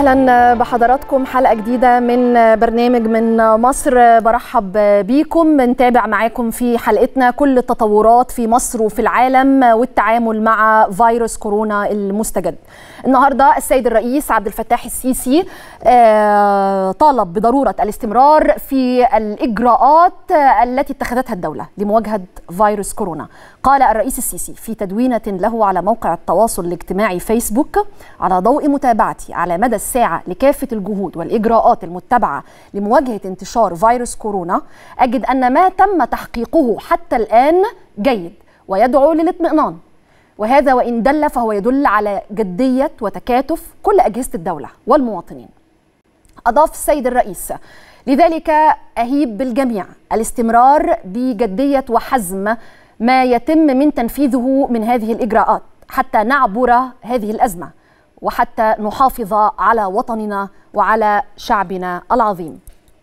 اهلا بحضراتكم حلقه جديده من برنامج من مصر برحب بيكم بنتابع معاكم في حلقتنا كل التطورات في مصر وفي العالم والتعامل مع فيروس كورونا المستجد النهارده السيد الرئيس عبد الفتاح السيسي طالب بضروره الاستمرار في الاجراءات التي اتخذتها الدوله لمواجهه فيروس كورونا قال الرئيس السيسي في تدوينه له على موقع التواصل الاجتماعي فيسبوك على ضوء متابعتي على مدى الساعه لكافه الجهود والاجراءات المتبعه لمواجهه انتشار فيروس كورونا اجد ان ما تم تحقيقه حتى الان جيد ويدعو للاطمئنان وهذا وإن دل فهو يدل على جدية وتكاتف كل أجهزة الدولة والمواطنين أضاف السيد الرئيس لذلك أهيب بالجميع الاستمرار بجدية وحزم ما يتم من تنفيذه من هذه الإجراءات حتى نعبر هذه الأزمة وحتى نحافظ على وطننا وعلى شعبنا العظيم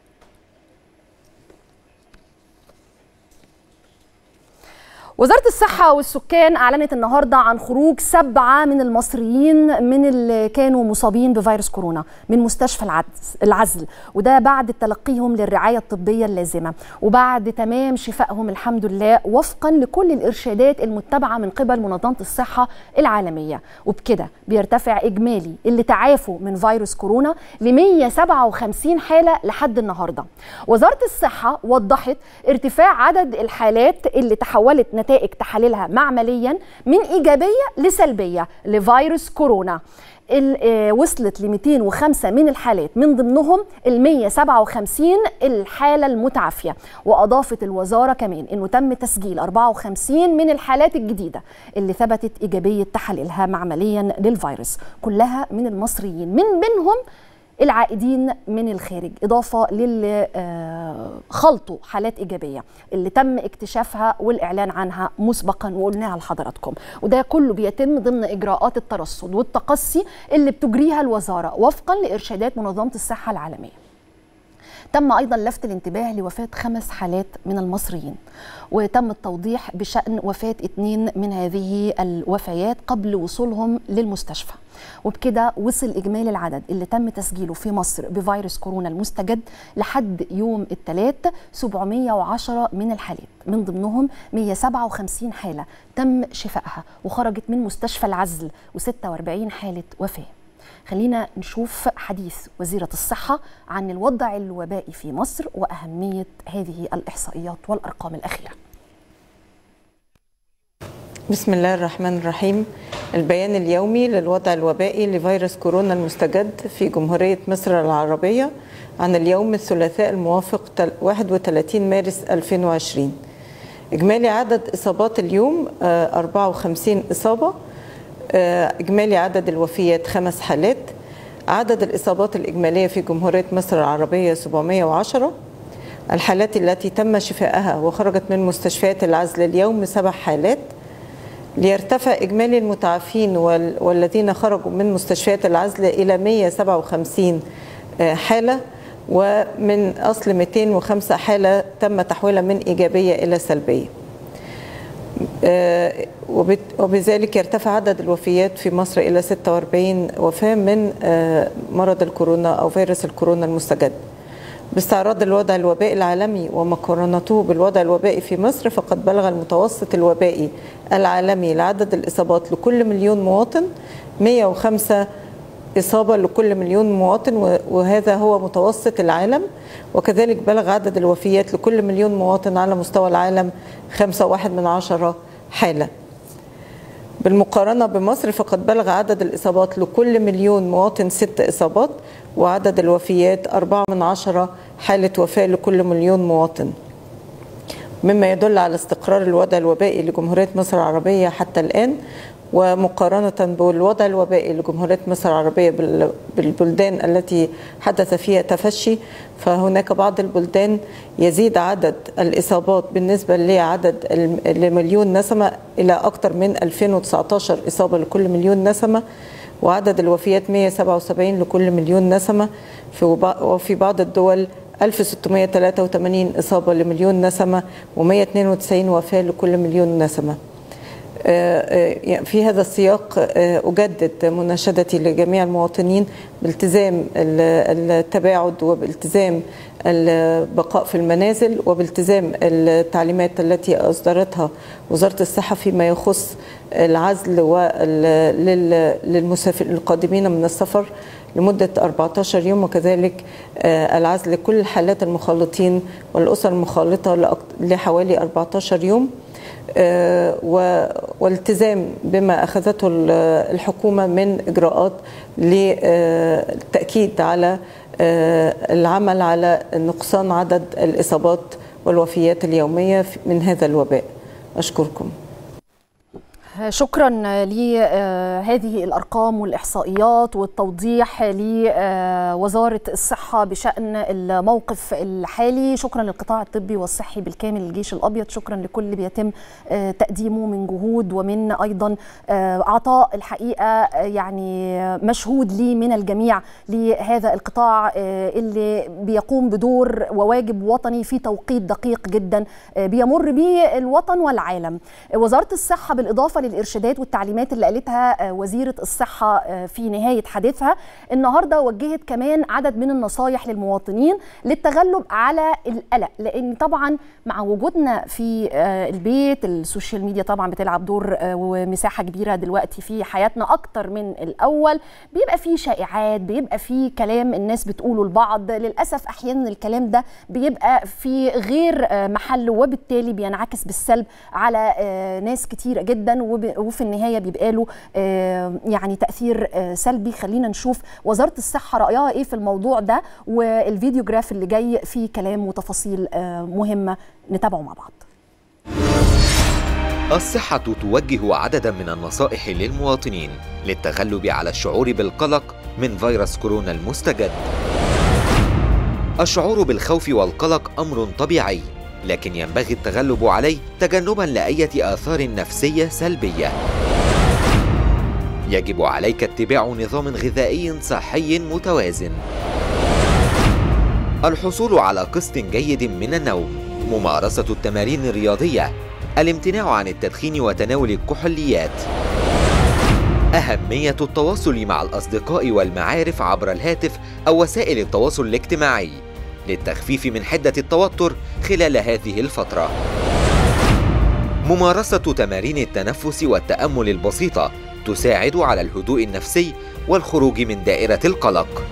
وزارة الصحة والسكان أعلنت النهاردة عن خروج سبعة من المصريين من اللي كانوا مصابين بفيروس كورونا من مستشفى العزل وده بعد تلقيهم للرعاية الطبية اللازمة وبعد تمام شفائهم الحمد لله وفقا لكل الإرشادات المتبعة من قبل منظمة الصحة العالمية وبكده بيرتفع إجمالي اللي تعافوا من فيروس كورونا ل 157 حالة لحد النهاردة وزارة الصحة وضحت ارتفاع عدد الحالات اللي تحولت نتائج تحاليلها معمليا من ايجابيه لسلبيه لفيروس كورونا وصلت ل 205 من الحالات من ضمنهم ال 157 الحاله المتعافيه واضافت الوزاره كمان انه تم تسجيل 54 من الحالات الجديده اللي ثبتت ايجابيه تحاليلها معمليا للفيروس كلها من المصريين من بينهم العائدين من الخارج إضافة للي خلطوا حالات إيجابية اللي تم اكتشافها والإعلان عنها مسبقا وقلناها لحضراتكم وده كله بيتم ضمن إجراءات الترصد والتقصي اللي بتجريها الوزارة وفقا لإرشادات منظمة الصحة العالمية تم ايضا لفت الانتباه لوفاه خمس حالات من المصريين وتم التوضيح بشان وفاه اثنين من هذه الوفيات قبل وصولهم للمستشفى وبكده وصل اجمالي العدد اللي تم تسجيله في مصر بفيروس كورونا المستجد لحد يوم الثلاث 710 من الحالات من ضمنهم 157 حاله تم شفائها وخرجت من مستشفى العزل و46 حاله وفاه خلينا نشوف حديث وزيرة الصحة عن الوضع الوبائي في مصر وأهمية هذه الإحصائيات والأرقام الأخيرة بسم الله الرحمن الرحيم البيان اليومي للوضع الوبائي لفيروس كورونا المستجد في جمهورية مصر العربية عن اليوم الثلاثاء الموافق 31 مارس 2020 إجمالي عدد إصابات اليوم 54 إصابة إجمالي عدد الوفيات خمس حالات عدد الإصابات الإجمالية في جمهورية مصر العربية 710 الحالات التي تم شفائها وخرجت من مستشفيات العزل اليوم سبع حالات ليرتفع إجمالي المتعافين والذين خرجوا من مستشفيات العزل إلى 157 حالة ومن أصل 205 حالة تم تحويلها من إيجابية إلى سلبية وبذلك يرتفع عدد الوفيات في مصر إلى 46 وفاة من مرض الكورونا أو فيروس الكورونا المستجد باستعراض الوضع الوبائي العالمي ومقارنته بالوضع الوبائي في مصر فقد بلغ المتوسط الوبائي العالمي لعدد الإصابات لكل مليون مواطن 105 إصابة لكل مليون مواطن وهذا هو متوسط العالم وكذلك بلغ عدد الوفيات لكل مليون مواطن على مستوى العالم 5.1 من عشرة حالة بالمقارنة بمصر فقد بلغ عدد الإصابات لكل مليون مواطن ست إصابات وعدد الوفيات 4 من عشرة حالة وفاة لكل مليون مواطن مما يدل على استقرار الوضع الوبائي لجمهورية مصر العربية حتى الآن ومقارنة بالوضع الوبائي لجمهورية مصر العربية بالبلدان التي حدث فيها تفشي فهناك بعض البلدان يزيد عدد الإصابات بالنسبة لعدد لمليون نسمة إلى أكثر من 2019 إصابة لكل مليون نسمة وعدد الوفيات 177 لكل مليون نسمة وفي بعض الدول 1683 إصابة لمليون نسمة و192 وفاة لكل مليون نسمة في هذا السياق أجدد مناشدتي لجميع المواطنين بالتزام التباعد وبالتزام البقاء في المنازل وبالتزام التعليمات التي أصدرتها وزارة الصحة فيما يخص العزل للمسافر القادمين من السفر لمدة 14 يوم وكذلك العزل لكل الحالات المخالطين والأسر المخالطة لحوالي 14 يوم والالتزام بما أخذته الحكومة من إجراءات للتأكيد على العمل على نقصان عدد الإصابات والوفيات اليومية من هذا الوباء أشكركم شكرا لهذه الارقام والاحصائيات والتوضيح لوزاره الصحه بشان الموقف الحالي شكرا للقطاع الطبي والصحي بالكامل للجيش الابيض شكرا لكل اللي بيتم تقديمه من جهود ومن ايضا عطاء الحقيقه يعني مشهود لي من الجميع لهذا القطاع اللي بيقوم بدور وواجب وطني في توقيت دقيق جدا بيمر به الوطن والعالم وزاره الصحه بالاضافه للارشادات والتعليمات اللي قالتها وزيره الصحه في نهايه حديثها النهارده وجهت كمان عدد من النصايح للمواطنين للتغلب على القلق لان طبعا مع وجودنا في البيت السوشيال ميديا طبعا بتلعب دور ومساحه كبيره دلوقتي في حياتنا اكتر من الاول بيبقى في شائعات بيبقى في كلام الناس بتقوله لبعض للاسف احيانا الكلام ده بيبقى في غير محله وبالتالي بينعكس بالسلب على ناس كتيره جدا وفي النهايه بيبقى له يعني تاثير سلبي خلينا نشوف وزاره الصحه رايها ايه في الموضوع ده والفيديو جراف اللي جاي فيه كلام وتفاصيل مهمه نتابعه مع بعض الصحة توجه عددا من النصائح للمواطنين للتغلب على الشعور بالقلق من فيروس كورونا المستجد. الشعور بالخوف والقلق أمر طبيعي، لكن ينبغي التغلب عليه تجنبا لأية آثار نفسية سلبية. يجب عليك اتباع نظام غذائي صحي متوازن. الحصول على قسط جيد من النوم، ممارسة التمارين الرياضية، الامتناع عن التدخين وتناول الكحوليات. أهمية التواصل مع الأصدقاء والمعارف عبر الهاتف أو وسائل التواصل الاجتماعي للتخفيف من حدة التوتر خلال هذه الفترة. ممارسة تمارين التنفس والتأمل البسيطة تساعد على الهدوء النفسي والخروج من دائرة القلق.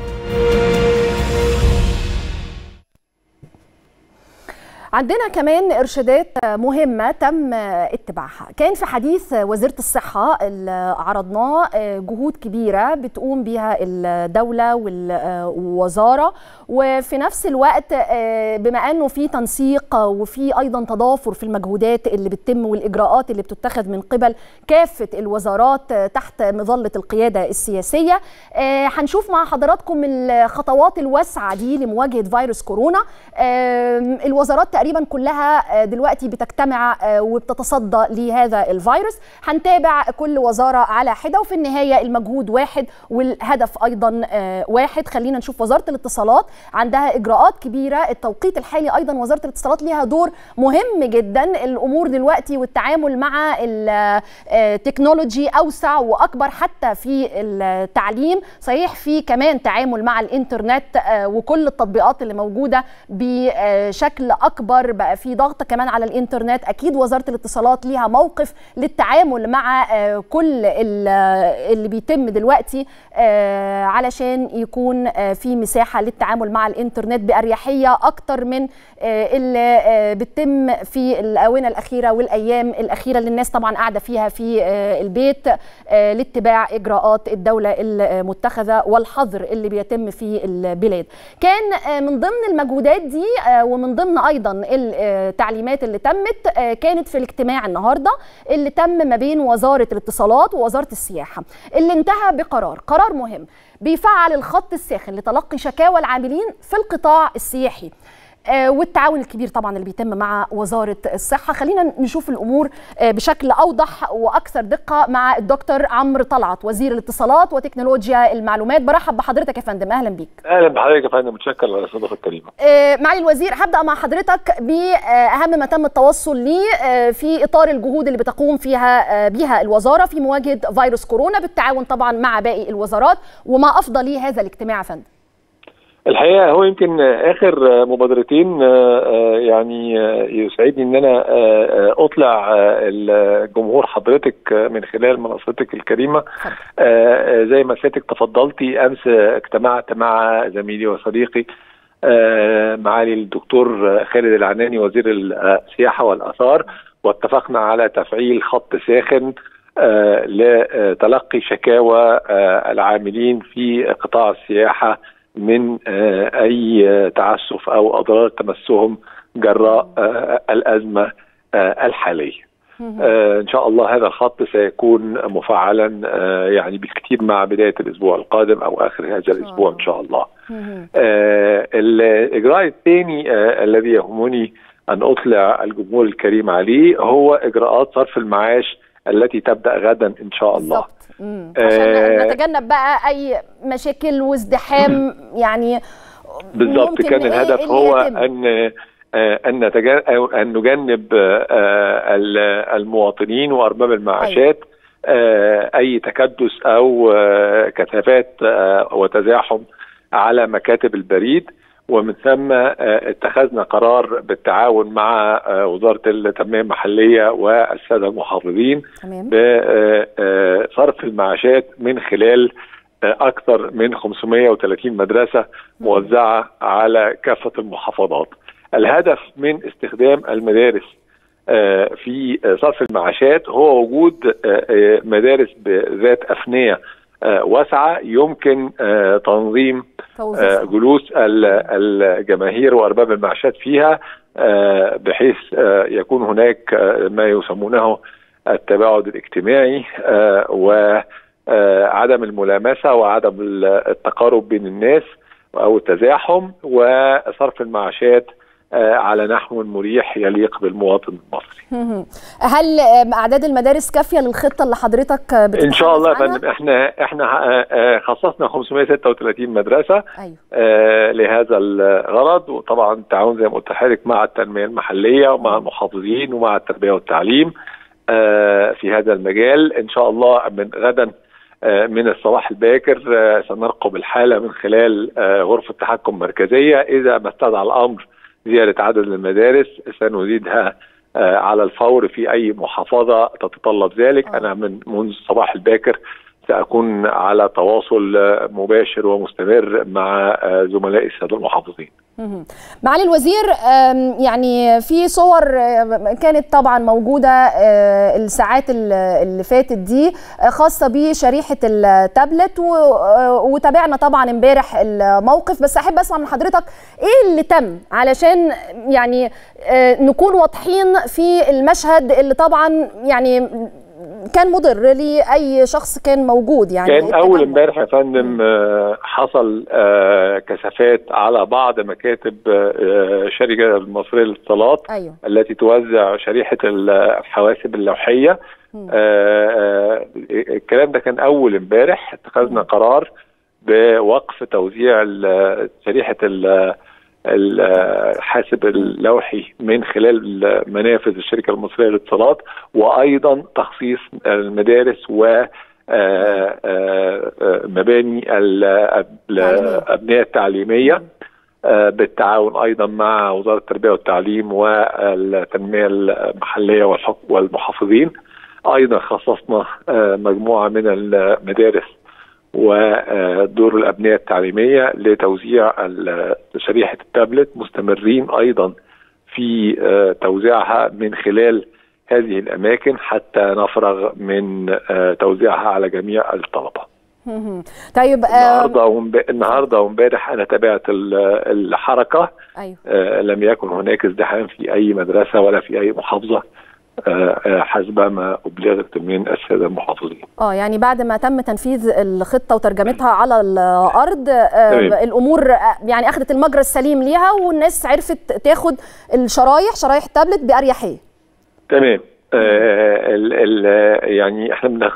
عندنا كمان ارشادات مهمه تم اتباعها كان في حديث وزيره الصحه اللي عرضناه جهود كبيره بتقوم بها الدوله والوزاره وفي نفس الوقت بما انه في تنسيق وفي ايضا تضافر في المجهودات اللي بتتم والاجراءات اللي بتتخذ من قبل كافه الوزارات تحت مظله القياده السياسيه هنشوف مع حضراتكم الخطوات الواسعه دي لمواجهه فيروس كورونا الوزارات تقريبا كلها دلوقتي بتجتمع وبتتصدى لهذا الفيروس هنتابع كل وزاره على حده وفي النهايه المجهود واحد والهدف ايضا واحد خلينا نشوف وزاره الاتصالات عندها اجراءات كبيره التوقيت الحالي ايضا وزاره الاتصالات ليها دور مهم جدا الامور دلوقتي والتعامل مع التكنولوجي اوسع واكبر حتى في التعليم صحيح في كمان تعامل مع الانترنت وكل التطبيقات اللي موجوده بشكل اكبر بقى في ضغط كمان على الانترنت اكيد وزاره الاتصالات ليها موقف للتعامل مع كل اللي بيتم دلوقتي علشان يكون في مساحه للتعامل مع الانترنت باريحيه اكتر من اللي بتتم في الاونه الاخيره والايام الاخيره اللي الناس طبعا قاعده فيها في البيت لاتباع اجراءات الدوله المتخذه والحظر اللي بيتم في البلاد كان من ضمن المجهودات دي ومن ضمن ايضا التعليمات اللي تمت كانت في الاجتماع النهارده اللي تم ما بين وزاره الاتصالات ووزاره السياحه اللي انتهى بقرار قرار مهم بيفعل الخط الساخن لتلقي شكاوى العاملين في القطاع السياحي والتعاون الكبير طبعا اللي بيتم مع وزاره الصحه خلينا نشوف الامور بشكل اوضح واكثر دقه مع الدكتور عمرو طلعت وزير الاتصالات وتكنولوجيا المعلومات برحب بحضرتك يا فندم اهلا بيك اهلا بحضرتك يا فندم متشكر على الاستضافه الكريمه معالي الوزير هبدا مع حضرتك باهم ما تم التوصل ليه في اطار الجهود اللي بتقوم فيها بها الوزاره في مواجهه فيروس كورونا بالتعاون طبعا مع باقي الوزارات وما افضل هذا الاجتماع يا فندم الحقيقه هو يمكن اخر مبادرتين يعني يسعدني ان انا اطلع الجمهور حضرتك من خلال منصتك الكريمه زي ما سيادتك تفضلتي امس اجتمعت مع زميلي وصديقي معالي الدكتور خالد العناني وزير السياحه والاثار واتفقنا على تفعيل خط ساخن لتلقي شكاوى العاملين في قطاع السياحه من اي تعسف او اضرار تمسهم جراء الازمه الحاليه. ان شاء الله هذا الخط سيكون مفعلا يعني بالكثير مع بدايه الاسبوع القادم او اخر هذا الاسبوع ان شاء الله. الاجراء الثاني الذي يهمني ان اطلع الجمهور الكريم عليه هو اجراءات صرف المعاش التي تبدا غدا ان شاء الله. بالظبط عشان نتجنب بقى اي مشاكل وازدحام يعني بالظبط كان الهدف هو ان ان نتجنب ان نجنب المواطنين وارباب المعاشات اي تكدس او كثافات وتزاحم على مكاتب البريد ومن ثم اتخذنا قرار بالتعاون مع وزاره التنميه المحليه والساده المحافظين بصرف المعاشات من خلال اكثر من 530 مدرسه موزعه على كافه المحافظات. الهدف من استخدام المدارس في صرف المعاشات هو وجود مدارس ذات افنيه واسعه يمكن تنظيم جلوس الجماهير وارباب المعاشات فيها بحيث يكون هناك ما يسمونه التباعد الاجتماعي وعدم الملامسه وعدم التقارب بين الناس او التزاحم وصرف المعاشات على نحو مريح يليق بالمواطن المصري. هل اعداد المدارس كافيه للخطه اللي حضرتك بتتحدث ان شاء الله يا فندم احنا احنا خصصنا 536 مدرسه أيوه. آه لهذا الغرض وطبعا التعاون زي ما قلت لحضرتك مع التنميه المحليه ومع المحافظين ومع التربيه والتعليم آه في هذا المجال ان شاء الله من غدا من الصباح الباكر سنرقب الحاله من خلال غرفه تحكم مركزيه اذا ما استدعى الامر زياده عدد المدارس سنزيدها على الفور في اي محافظه تتطلب ذلك انا من منذ الصباح الباكر ساكون على تواصل مباشر ومستمر مع زملائي الساده المحافظين. معالي الوزير يعني في صور كانت طبعا موجوده الساعات اللي فاتت دي خاصه بشريحه التابلت وتابعنا طبعا امبارح الموقف بس احب اسمع من حضرتك ايه اللي تم علشان يعني نكون واضحين في المشهد اللي طبعا يعني كان مضر لاي شخص كان موجود يعني كان اول امبارح يا فندم حصل كثافات على بعض مكاتب الشركه المصريه للاتصالات أيوه. التي توزع شريحه الحواسب اللوحيه الكلام ده كان اول امبارح اتخذنا قرار بوقف توزيع شريحه الحاسب اللوحي من خلال منافذ الشركه المصريه للاتصالات وايضا تخصيص المدارس و مباني الابنيه التعليميه بالتعاون ايضا مع وزاره التربيه والتعليم والتنميه المحليه والمحافظين ايضا خصصنا مجموعه من المدارس ودور الأبنية التعليمية لتوزيع شريحة التابلت مستمرين أيضا في توزيعها من خلال هذه الأماكن حتى نفرغ من توزيعها على جميع الطلبة طيب النهارده ومب... النهارده وامبارح انا تابعت الحركه أيوه. آه لم يكن هناك ازدحام في اي مدرسه ولا في اي محافظه حسب ما ابلغت من الساده المحافظين. اه يعني بعد ما تم تنفيذ الخطه وترجمتها على الارض الامور يعني اخذت المجرى السليم ليها والناس عرفت تاخد الشرايح شرايح التابلت باريحيه. تمام آه ال ال يعني احنا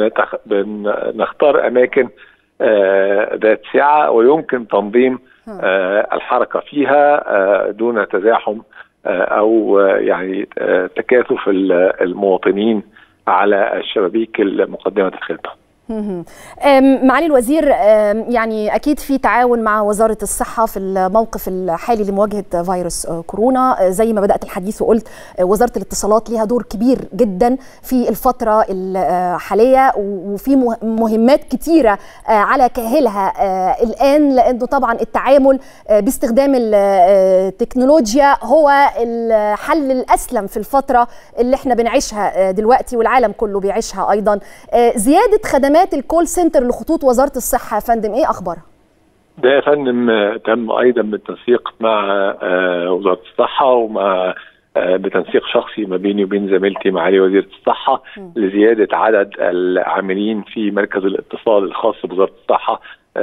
بنختار اماكن آه ذات سعه ويمكن تنظيم آه الحركه فيها آه دون تزاحم آه او يعني آه تكاثف المواطنين على الشبابيك المقدمه الخدمه. معالي الوزير يعني اكيد في تعاون مع وزاره الصحه في الموقف الحالي لمواجهه فيروس كورونا زي ما بدات الحديث وقلت وزاره الاتصالات ليها دور كبير جدا في الفتره الحاليه وفي مهمات كتيره على كاهلها الان لانه طبعا التعامل باستخدام التكنولوجيا هو الحل الاسلم في الفتره اللي احنا بنعيشها دلوقتي والعالم كله بيعيشها ايضا زياده خدمات خدمات الكول سنتر لخطوط وزاره الصحه يا فندم ايه اخبارها؟ ده يا فندم تم ايضا بالتنسيق مع وزاره الصحه ومع بتنسيق شخصي ما بيني وبين زميلتي معالي وزيره الصحه م. لزياده عدد العاملين في مركز الاتصال الخاص بوزاره الصحه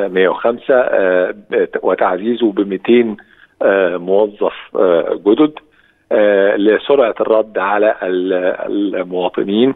105 وتعزيزه ب 200 موظف جدد لسرعه الرد على المواطنين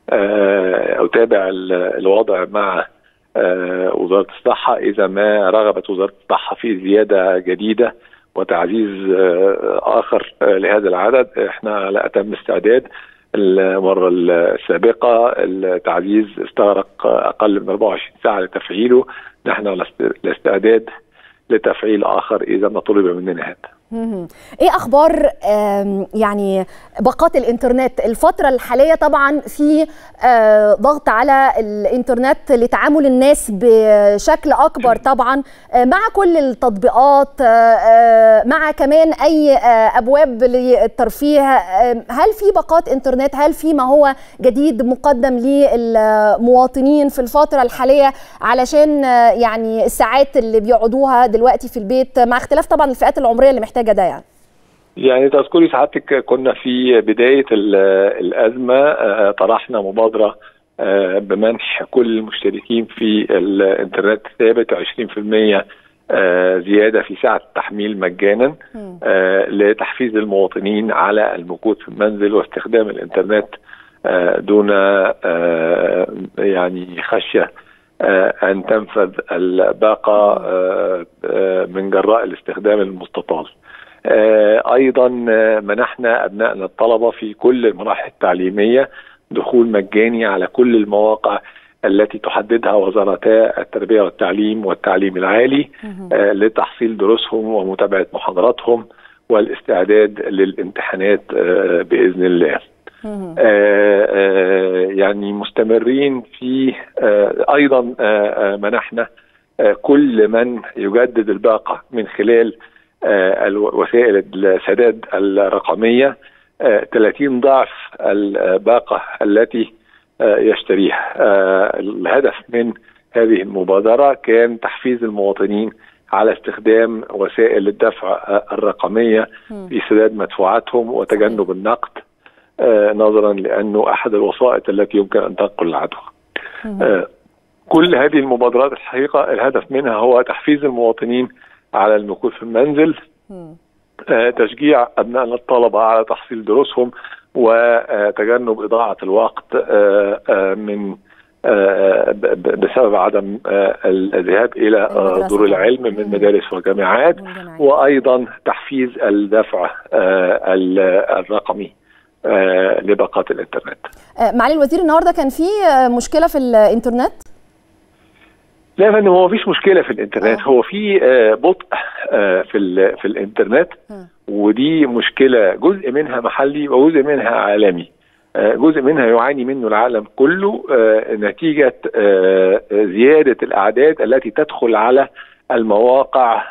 أتابع الوضع مع وزارة الصحة إذا ما رغبت وزارة الصحة في زيادة جديدة وتعزيز آخر لهذا العدد احنا على أتم استعداد المرة السابقة التعزيز استغرق أقل من 24 ساعة لتفعيله نحن على الاستعداد لتفعيل آخر إذا ما طلب مننا هذا ايه اخبار يعني باقات الانترنت الفتره الحاليه طبعا في ضغط على الانترنت لتعامل الناس بشكل اكبر طبعا مع كل التطبيقات مع كمان اي ابواب للترفيه هل في باقات انترنت هل في ما هو جديد مقدم للمواطنين في الفتره الحاليه علشان يعني الساعات اللي بيقعدوها دلوقتي في البيت مع اختلاف طبعا الفئات العمريه اللي محتاجه محتاجه ده يعني يعني تذكري سعادتك كنا في بدايه الازمه طرحنا مبادره بمنح كل المشتركين في الانترنت الثابت 20% زياده في سعه التحميل مجانا لتحفيز المواطنين على المكوث في المنزل واستخدام الانترنت دون يعني خشيه ان تنفذ الباقه من جراء الاستخدام المستطال. ايضا منحنا ابنائنا الطلبه في كل المراحل التعليميه دخول مجاني على كل المواقع التي تحددها وزارتا التربيه والتعليم والتعليم العالي لتحصيل دروسهم ومتابعه محاضراتهم والاستعداد للامتحانات باذن الله. آه آه يعني مستمرين في آه ايضا منحنا كل من يجدد الباقه من خلال وسائل السداد الرقميه 30 ضعف الباقه التي يشتريها الهدف من هذه المبادره كان تحفيز المواطنين على استخدام وسائل الدفع الرقميه في سداد مدفوعاتهم وتجنب النقد آه نظرا لانه احد الوسائط التي يمكن ان تنقل العدوى. آه كل هذه المبادرات الحقيقه الهدف منها هو تحفيز المواطنين على المكوث في المنزل آه تشجيع ابنائنا الطلبه على تحصيل دروسهم وتجنب اضاعه الوقت من بسبب عدم الذهاب الى دور العلم من مدارس وجامعات وايضا تحفيز الدفع الرقمي آه لباقات الانترنت. آه معالي الوزير النهارده كان في آه مشكله في الانترنت؟ لا يا فندم هو مفيش مشكله في الانترنت آه. هو في بطء في في الانترنت آه. ودي مشكله جزء منها محلي وجزء منها عالمي. جزء منها يعاني منه العالم كله نتيجه زياده الاعداد التي تدخل على المواقع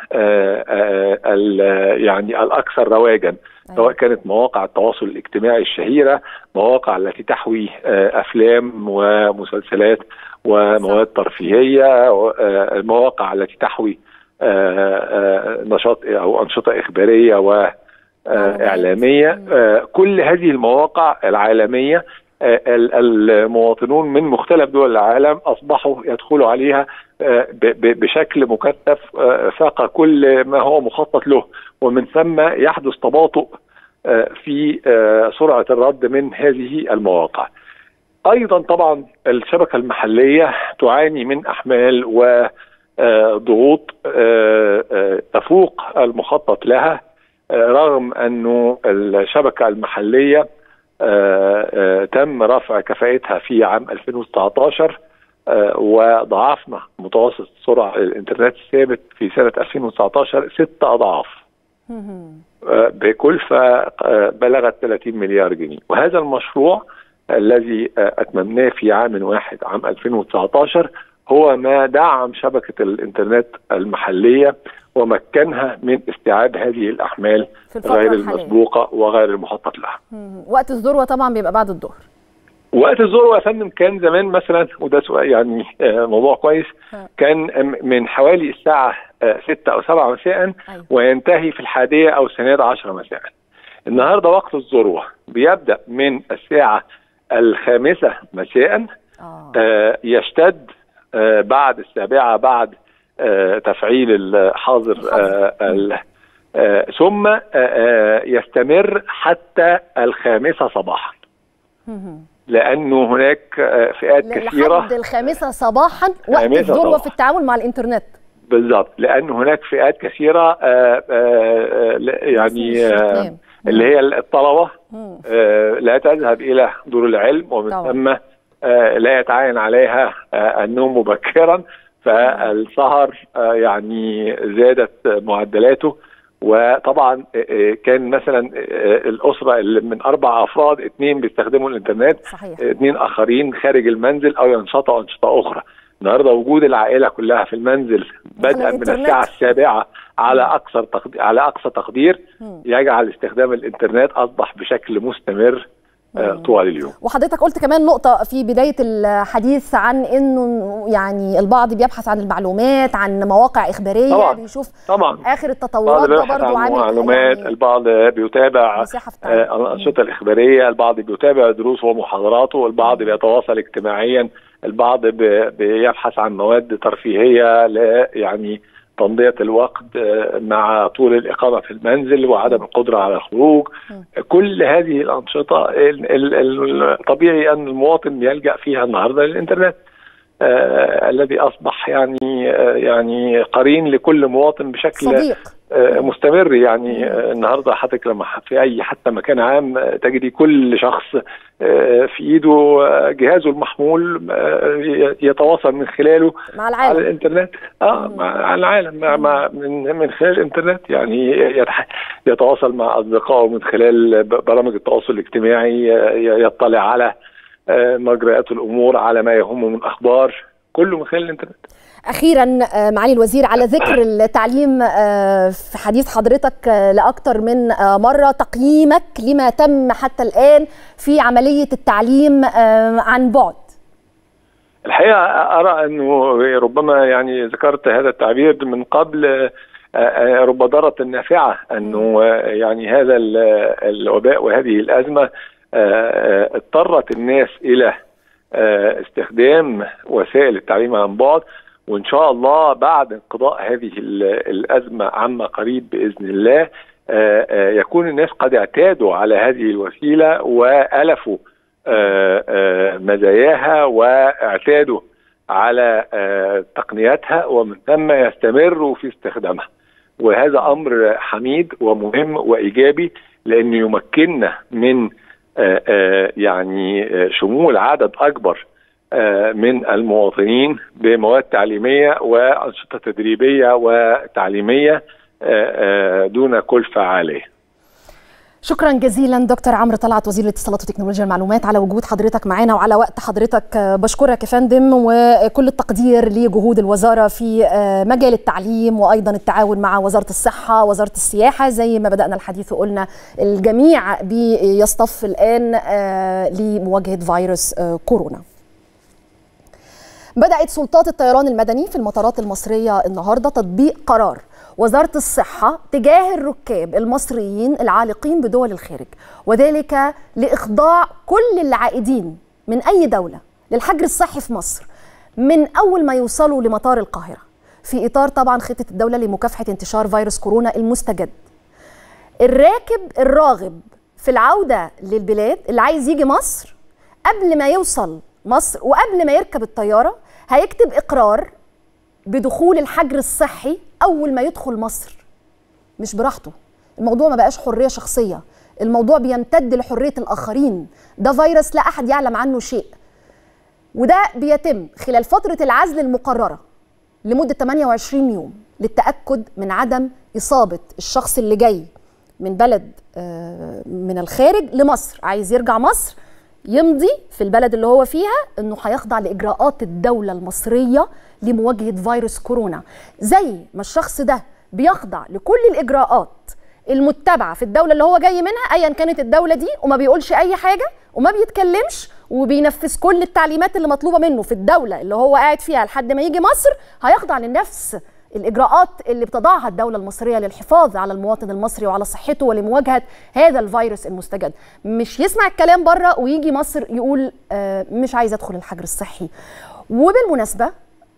يعني الاكثر رواجا سواء كانت مواقع التواصل الاجتماعي الشهيره مواقع التي تحوي افلام ومسلسلات ومواد ترفيهيه المواقع التي تحوي نشاط او انشطه اخباريه و اعلاميه كل هذه المواقع العالميه المواطنون من مختلف دول العالم اصبحوا يدخلوا عليها بشكل مكثف فاق كل ما هو مخطط له ومن ثم يحدث تباطؤ في سرعه الرد من هذه المواقع. ايضا طبعا الشبكه المحليه تعاني من احمال وضغوط تفوق المخطط لها رغم انه الشبكه المحليه تم رفع كفاءتها في عام 2019 وضعفنا متوسط سرعه الانترنت الثابت في سنه 2019 ست اضعاف بكلفه بلغت 30 مليار جنيه وهذا المشروع الذي اتممناه في عام واحد عام 2019 هو ما دعم شبكه الانترنت المحليه ومكنها من استيعاب هذه الاحمال غير المسبوقه وغير المخطط لها. وقت الذروه طبعا بيبقى بعد الظهر. وقت الذروه يا فندم كان زمان مثلا وده سؤال يعني موضوع كويس كان من حوالي الساعه 6 او 7 مساء وينتهي في الحادية او الثانية 10 مساء. النهارده وقت الذروه بيبدا من الساعه الخامسة مساء آه يشتد آه بعد السابعة بعد آه تفعيل الحاظر ثم يستمر حتى الخامسة صباحا لأنه هناك فئات كثيرة لحد الخامسة صباحا وقت الذروة في التعامل مع الإنترنت بالضبط لأنه هناك فئات كثيرة يعني اللي هي الطلبة آه لا تذهب إلى دور العلم ومن ثم آه لا يتعين عليها آه النوم مبكرا فالسهر آه يعني زادت معدلاته وطبعا كان مثلا الاسره اللي من اربع افراد اثنين بيستخدموا الانترنت صحيح. اثنين اخرين خارج المنزل او ينشطوا انشطه اخرى النهارده وجود العائله كلها في المنزل بدءا من الساعه السابعه على اقصى تقدير على اقصى تقدير يجعل استخدام الانترنت اصبح بشكل مستمر طوال اليوم وحضرتك قلت كمان نقطة في بداية الحديث عن انه يعني البعض بيبحث عن المعلومات عن مواقع اخبارية طبعا بيشوف طبعا اخر التطورات ده برضه عامل معلومات يعني البعض بيتابع الانشطة الاخبارية البعض بيتابع دروس ومحاضراته البعض بيتواصل اجتماعيا البعض بيبحث عن مواد ترفيهية لا يعني تمضية الوقت مع طول الإقامة في المنزل وعدم القدرة على الخروج كل هذه الأنشطة الطبيعي أن المواطن يلجأ فيها النهاردة للإنترنت آه الذي اصبح يعني آه يعني قرين لكل مواطن بشكل صديق. آه مستمر يعني آه النهارده حضرتك لما في اي حتى مكان عام آه تجدي كل شخص آه في ايده آه جهازه المحمول آه يتواصل من خلاله مع العالم على الانترنت اه مع العالم مع, مع من من خلال الانترنت يعني يتواصل مع اصدقائه من خلال برامج التواصل الاجتماعي يطلع على مجريات الامور على ما يهمه من اخبار كله من خلال الانترنت اخيرا معالي الوزير على ذكر التعليم في حديث حضرتك لاكثر من مره تقييمك لما تم حتى الان في عمليه التعليم عن بعد الحقيقه ارى انه ربما يعني ذكرت هذا التعبير من قبل رب ضاره نافعه انه يعني هذا الوباء وهذه الازمه اضطرت الناس الى استخدام وسائل التعليم عن بعد وان شاء الله بعد انقضاء هذه الازمه عما قريب باذن الله يكون الناس قد اعتادوا على هذه الوسيله والفوا مزاياها واعتادوا على تقنياتها ومن ثم يستمروا في استخدامها وهذا امر حميد ومهم وايجابي لانه يمكننا من يعني شمول عدد اكبر من المواطنين بمواد تعليميه وانشطه تدريبيه وتعليميه دون كلفه عاليه. شكرا جزيلا دكتور عمرو طلعت وزير الاتصالات وتكنولوجيا المعلومات على وجود حضرتك معانا وعلى وقت حضرتك بشكرك يا فندم وكل التقدير لجهود الوزاره في مجال التعليم وايضا التعاون مع وزاره الصحه وزاره السياحه زي ما بدانا الحديث وقلنا الجميع بيصطف الان لمواجهه فيروس كورونا بدات سلطات الطيران المدني في المطارات المصريه النهارده تطبيق قرار وزاره الصحه تجاه الركاب المصريين العالقين بدول الخارج وذلك لاخضاع كل العائدين من اي دوله للحجر الصحي في مصر من اول ما يوصلوا لمطار القاهره في اطار طبعا خطه الدوله لمكافحه انتشار فيروس كورونا المستجد الراكب الراغب في العوده للبلاد اللي عايز يجي مصر قبل ما يوصل مصر وقبل ما يركب الطياره هيكتب اقرار بدخول الحجر الصحي اول ما يدخل مصر مش براحته الموضوع ما بقاش حريه شخصيه الموضوع بيمتد لحريه الاخرين ده فيروس لا احد يعلم عنه شيء وده بيتم خلال فتره العزل المقرره لمده 28 يوم للتاكد من عدم اصابه الشخص اللي جاي من بلد من الخارج لمصر عايز يرجع مصر يمضي في البلد اللي هو فيها انه هيخضع لاجراءات الدوله المصريه لمواجهه فيروس كورونا زي ما الشخص ده بيخضع لكل الاجراءات المتبعه في الدوله اللي هو جاي منها ايا كانت الدوله دي وما بيقولش اي حاجه وما بيتكلمش وبينفذ كل التعليمات اللي مطلوبه منه في الدوله اللي هو قاعد فيها لحد ما يجي مصر هيخضع لنفس الاجراءات اللي بتضعها الدوله المصريه للحفاظ على المواطن المصري وعلى صحته ولمواجهه هذا الفيروس المستجد مش يسمع الكلام بره ويجي مصر يقول آه مش عايز ادخل الحجر الصحي وبالمناسبه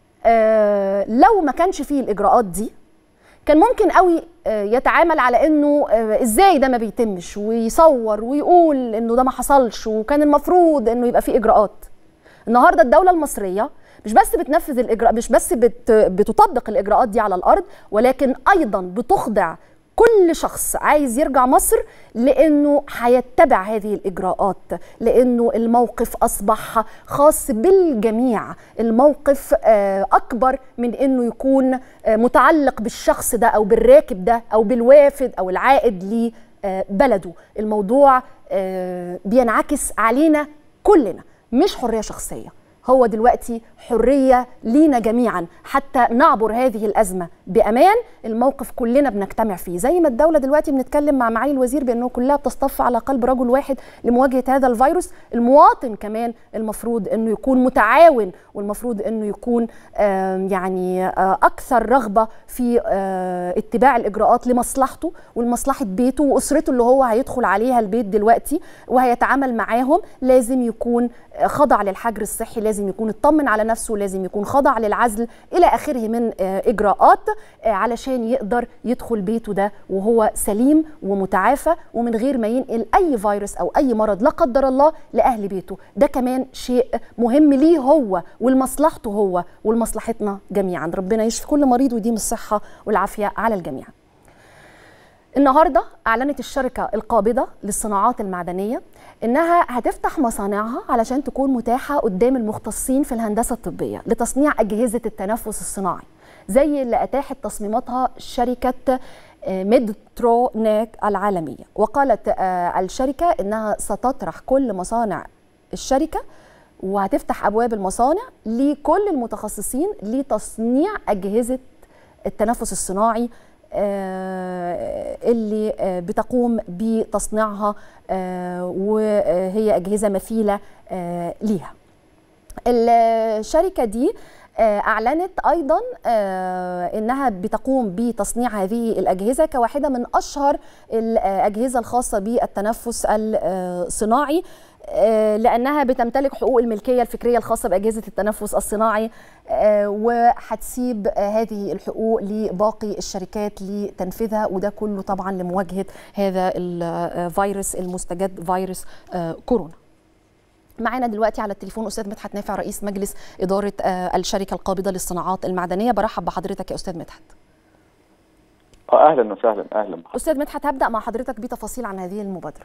آه لو ما كانش فيه الاجراءات دي كان ممكن قوي آه يتعامل على انه ازاي ده ما بيتمش ويصور ويقول انه ده ما حصلش وكان المفروض انه يبقى فيه اجراءات النهارده الدوله المصريه مش بس بتنفذ الاجراء مش بس بت بتطبق الاجراءات دي على الارض ولكن ايضا بتخضع كل شخص عايز يرجع مصر لانه هيتبع هذه الاجراءات لانه الموقف اصبح خاص بالجميع الموقف اكبر من انه يكون متعلق بالشخص ده او بالراكب ده او بالوافد او العائد لبلده الموضوع بينعكس علينا كلنا مش حريه شخصيه هو دلوقتي حريه لينا جميعا حتى نعبر هذه الازمه بامان الموقف كلنا بنجتمع فيه زي ما الدوله دلوقتي بنتكلم مع معالي الوزير بانه كلها بتصطف على قلب رجل واحد لمواجهه هذا الفيروس المواطن كمان المفروض انه يكون متعاون والمفروض انه يكون آه يعني آه اكثر رغبه في آه اتباع الاجراءات لمصلحته ولمصلحه بيته واسرته اللي هو هيدخل عليها البيت دلوقتي وهيتعامل معاهم لازم يكون خضع للحجر الصحي لازم يكون اطمن على نفسه لازم يكون خضع للعزل الى اخره من اجراءات علشان يقدر يدخل بيته ده وهو سليم ومتعافى ومن غير ما ينقل اي فيروس او اي مرض لا قدر الله لاهل بيته ده كمان شيء مهم ليه هو ولمصلحته هو ولمصلحتنا جميعا ربنا يشفي كل مريض ويديم الصحه والعافيه على الجميع النهارده اعلنت الشركه القابضه للصناعات المعدنيه انها هتفتح مصانعها علشان تكون متاحه قدام المختصين في الهندسه الطبيه لتصنيع اجهزه التنفس الصناعي زي اللي اتاحت تصميماتها شركه ميدترو ناك العالميه وقالت الشركه انها ستطرح كل مصانع الشركه وهتفتح ابواب المصانع لكل المتخصصين لتصنيع اجهزه التنفس الصناعي اللي بتقوم بتصنيعها وهي أجهزة مثيلة ليها الشركة دي أعلنت أيضا أنها بتقوم بتصنيع هذه الأجهزة كواحدة من أشهر الأجهزة الخاصة بالتنفس الصناعي لانها بتمتلك حقوق الملكيه الفكريه الخاصه باجهزه التنفس الصناعي وهتسيب هذه الحقوق لباقي الشركات لتنفيذها وده كله طبعا لمواجهه هذا الفيروس المستجد فيروس كورونا معانا دلوقتي على التليفون استاذ مدحت نافع رئيس مجلس اداره الشركه القابضه للصناعات المعدنيه برحب بحضرتك يا استاذ مدحت اهلا وسهلا اهلا استاذ مدحت هبدا مع حضرتك بتفاصيل عن هذه المبادره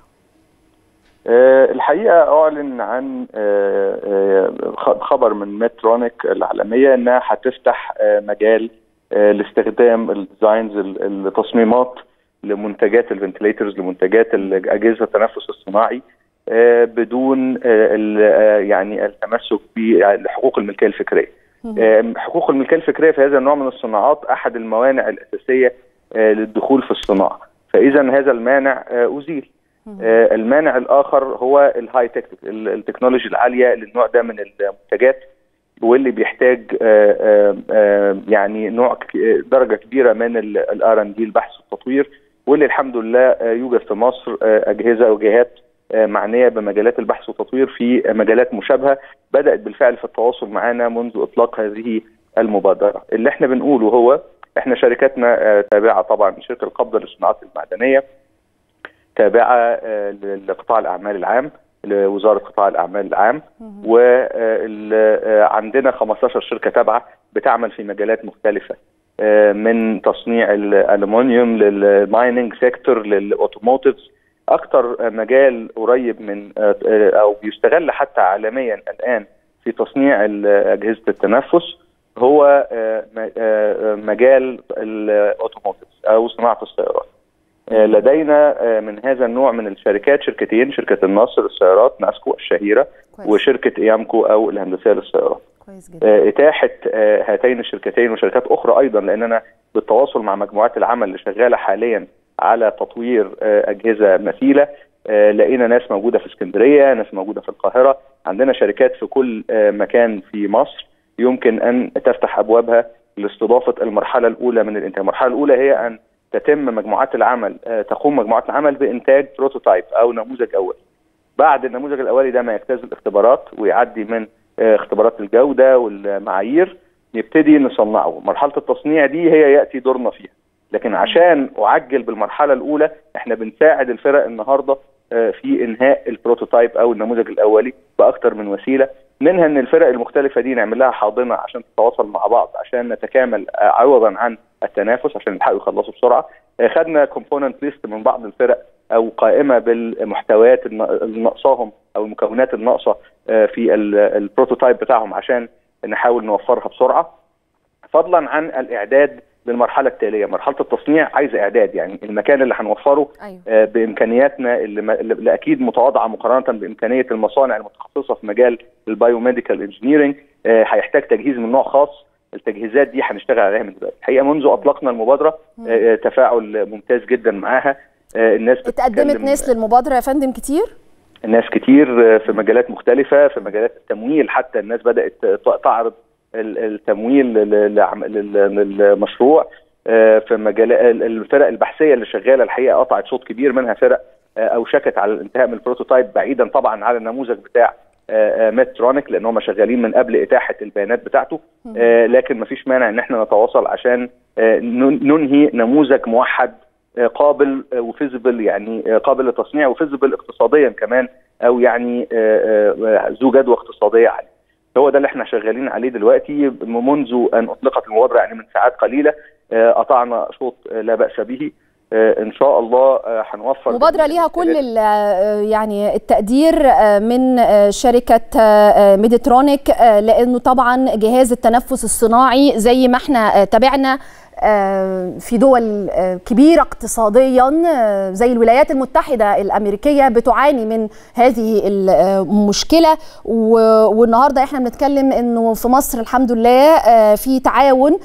الحقيقه اعلن عن خبر من مترونيك العالميه انها هتفتح مجال لاستخدام الديزاينز التصميمات لمنتجات الفنتليترز لمنتجات اجهزه التنفس الصناعي بدون يعني التمسك بحقوق الملكيه الفكريه. حقوق الملكيه الفكريه في هذا النوع من الصناعات احد الموانع الاساسيه للدخول في الصناعه، فاذا هذا المانع ازيل. آه المانع الاخر هو الهاي تك التكنولوجي العاليه للنوع ده من المنتجات واللي بيحتاج يعني نوع درجه كبيره من الار ان دي البحث والتطوير واللي الحمد لله يوجد في مصر اجهزه وجهات معنيه بمجالات البحث والتطوير في مجالات مشابهه بدات بالفعل في التواصل معنا منذ اطلاق هذه المبادره اللي احنا بنقوله هو احنا شركاتنا تابعه طبعا شركه القبضه للصناعات المعدنيه تابعه لقطاع الاعمال العام لوزاره قطاع الاعمال العام وعندنا 15 شركه تابعه بتعمل في مجالات مختلفه من تصنيع الالومنيوم للمايننج سيكتور للاوتوموتيفز اكثر مجال قريب من او بيستغل حتى عالميا الان في تصنيع اجهزه التنفس هو مجال الاوتوموتيفز او صناعه السيارات لدينا من هذا النوع من الشركات شركتين شركه النصر للسيارات ناسكو الشهيره كويس. وشركه ايامكو او الهندسيه للسيارات كويس جدا. اتاحه هاتين الشركتين وشركات اخرى ايضا لاننا بالتواصل مع مجموعات العمل اللي شغاله حاليا على تطوير اجهزه مثيله لقينا ناس موجوده في اسكندريه ناس موجوده في القاهره عندنا شركات في كل مكان في مصر يمكن ان تفتح ابوابها لاستضافه المرحله الاولى من الانتاج المرحله الاولى هي ان تتم مجموعات العمل تقوم مجموعات العمل بانتاج بروتوتايب او نموذج اولي بعد النموذج الاولي ده ما يجتاز الاختبارات ويعدي من اختبارات الجوده والمعايير نبتدي نصنعه مرحله التصنيع دي هي ياتي دورنا فيها لكن عشان اعجل بالمرحله الاولى احنا بنساعد الفرق النهارده في انهاء البروتوتايب او النموذج الاولي باكثر من وسيله منها ان الفرق المختلفه دي نعمل لها حاضنه عشان تتواصل مع بعض عشان نتكامل عوضا عن التنافس عشان يلحقوا يخلصوا بسرعه خدنا كومبوننت ليست من بعض الفرق او قائمه بالمحتويات اللي ناقصاهم او المكونات الناقصه في البروتوتايب بتاعهم عشان نحاول نوفرها بسرعه فضلا عن الاعداد للمرحله التاليه مرحله التصنيع عايزه اعداد يعني المكان اللي هنوفره أيوة. آه بامكانياتنا اللي, اللي اكيد متواضعه مقارنه بامكانيه المصانع المتخصصه في مجال البايوميديكال انجينيرنج هيحتاج آه تجهيز من نوع خاص التجهيزات دي هنشتغل عليها من دلوقتي الحقيقه منذ اطلقنا المبادره آه تفاعل ممتاز جدا معاها الناس اتقدمت ناس للمبادره يا فندم كتير ناس كتير في مجالات مختلفه في مجالات التمويل حتى الناس بدات تعرض التمويل للمشروع في مجال الفرق البحثيه اللي شغاله الحقيقه قطعت شوط كبير منها فرق اوشكت على الانتهاء من البروتوتايب بعيدا طبعا على النموذج بتاع ميترونيك لان هم شغالين من قبل اتاحه البيانات بتاعته لكن ما فيش مانع ان احنا نتواصل عشان ننهي نموذج موحد قابل وفيزبل يعني قابل للتصنيع وفيزبل اقتصاديا كمان او يعني ذو جدوى اقتصاديه عاليه هو ده اللي احنا شغالين عليه دلوقتي منذ ان اطلقت المبادره يعني من ساعات قليله قطعنا شوط لا باس به ان شاء الله هنوفر مبادره ليها كل يعني التقدير من شركه ميديترونيك لانه طبعا جهاز التنفس الصناعي زي ما احنا تابعنا في دول كبيره اقتصاديا زي الولايات المتحده الامريكيه بتعاني من هذه المشكله والنهارده احنا بنتكلم انه في مصر الحمد لله في تعاون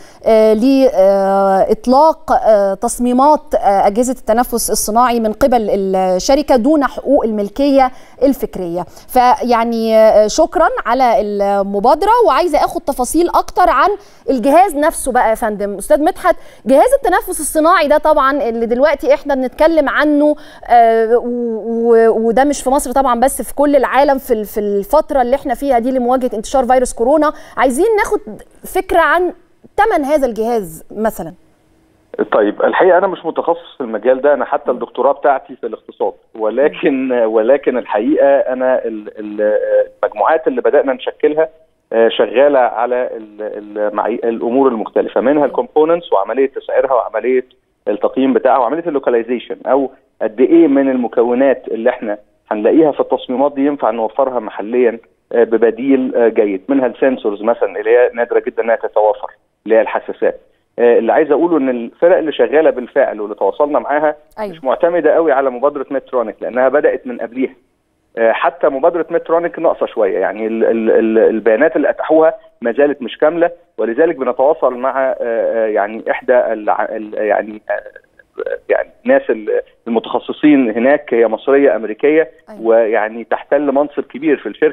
لاطلاق تصميمات اجهزه التنفس الصناعي من قبل الشركه دون حقوق الملكيه الفكريه فيعني شكرا على المبادره وعايزه اخد تفاصيل اكتر عن الجهاز نفسه بقى يا فندم استاذ مدحت جهاز التنفس الصناعي ده طبعا اللي دلوقتي احنا بنتكلم عنه آه وده مش في مصر طبعا بس في كل العالم في في الفتره اللي احنا فيها دي لمواجهه انتشار فيروس كورونا عايزين ناخد فكره عن ثمن هذا الجهاز مثلا طيب الحقيقه انا مش متخصص في المجال ده انا حتى الدكتوراه بتاعتي في الاقتصاد ولكن ولكن الحقيقه انا المجموعات اللي بدانا نشكلها شغاله على الامور المختلفه منها الكومبوننتس وعمليه تسعيرها وعمليه التقييم بتاعها وعمليه اللوكاليزيشن او قد ايه من المكونات اللي احنا هنلاقيها في التصميمات دي ينفع نوفرها محليا ببديل جيد منها السنسورز مثلا اللي هي نادره جدا انها تتوافر اللي هي الحساسات اللي عايز اقوله ان الفرق اللي شغاله بالفعل واللي تواصلنا معاها أيوة. مش معتمده قوي على مبادره مترونيك لانها بدات من قبليها حتى مبادره مترونيك ناقصه شويه يعني ال ال ال البيانات اللي اتاحوها ما زالت مش كامله ولذلك بنتواصل مع يعني احدى يعني يعني الناس المتخصصين هناك هي مصريه امريكيه أيوة. ويعني تحتل منصب كبير في الشركه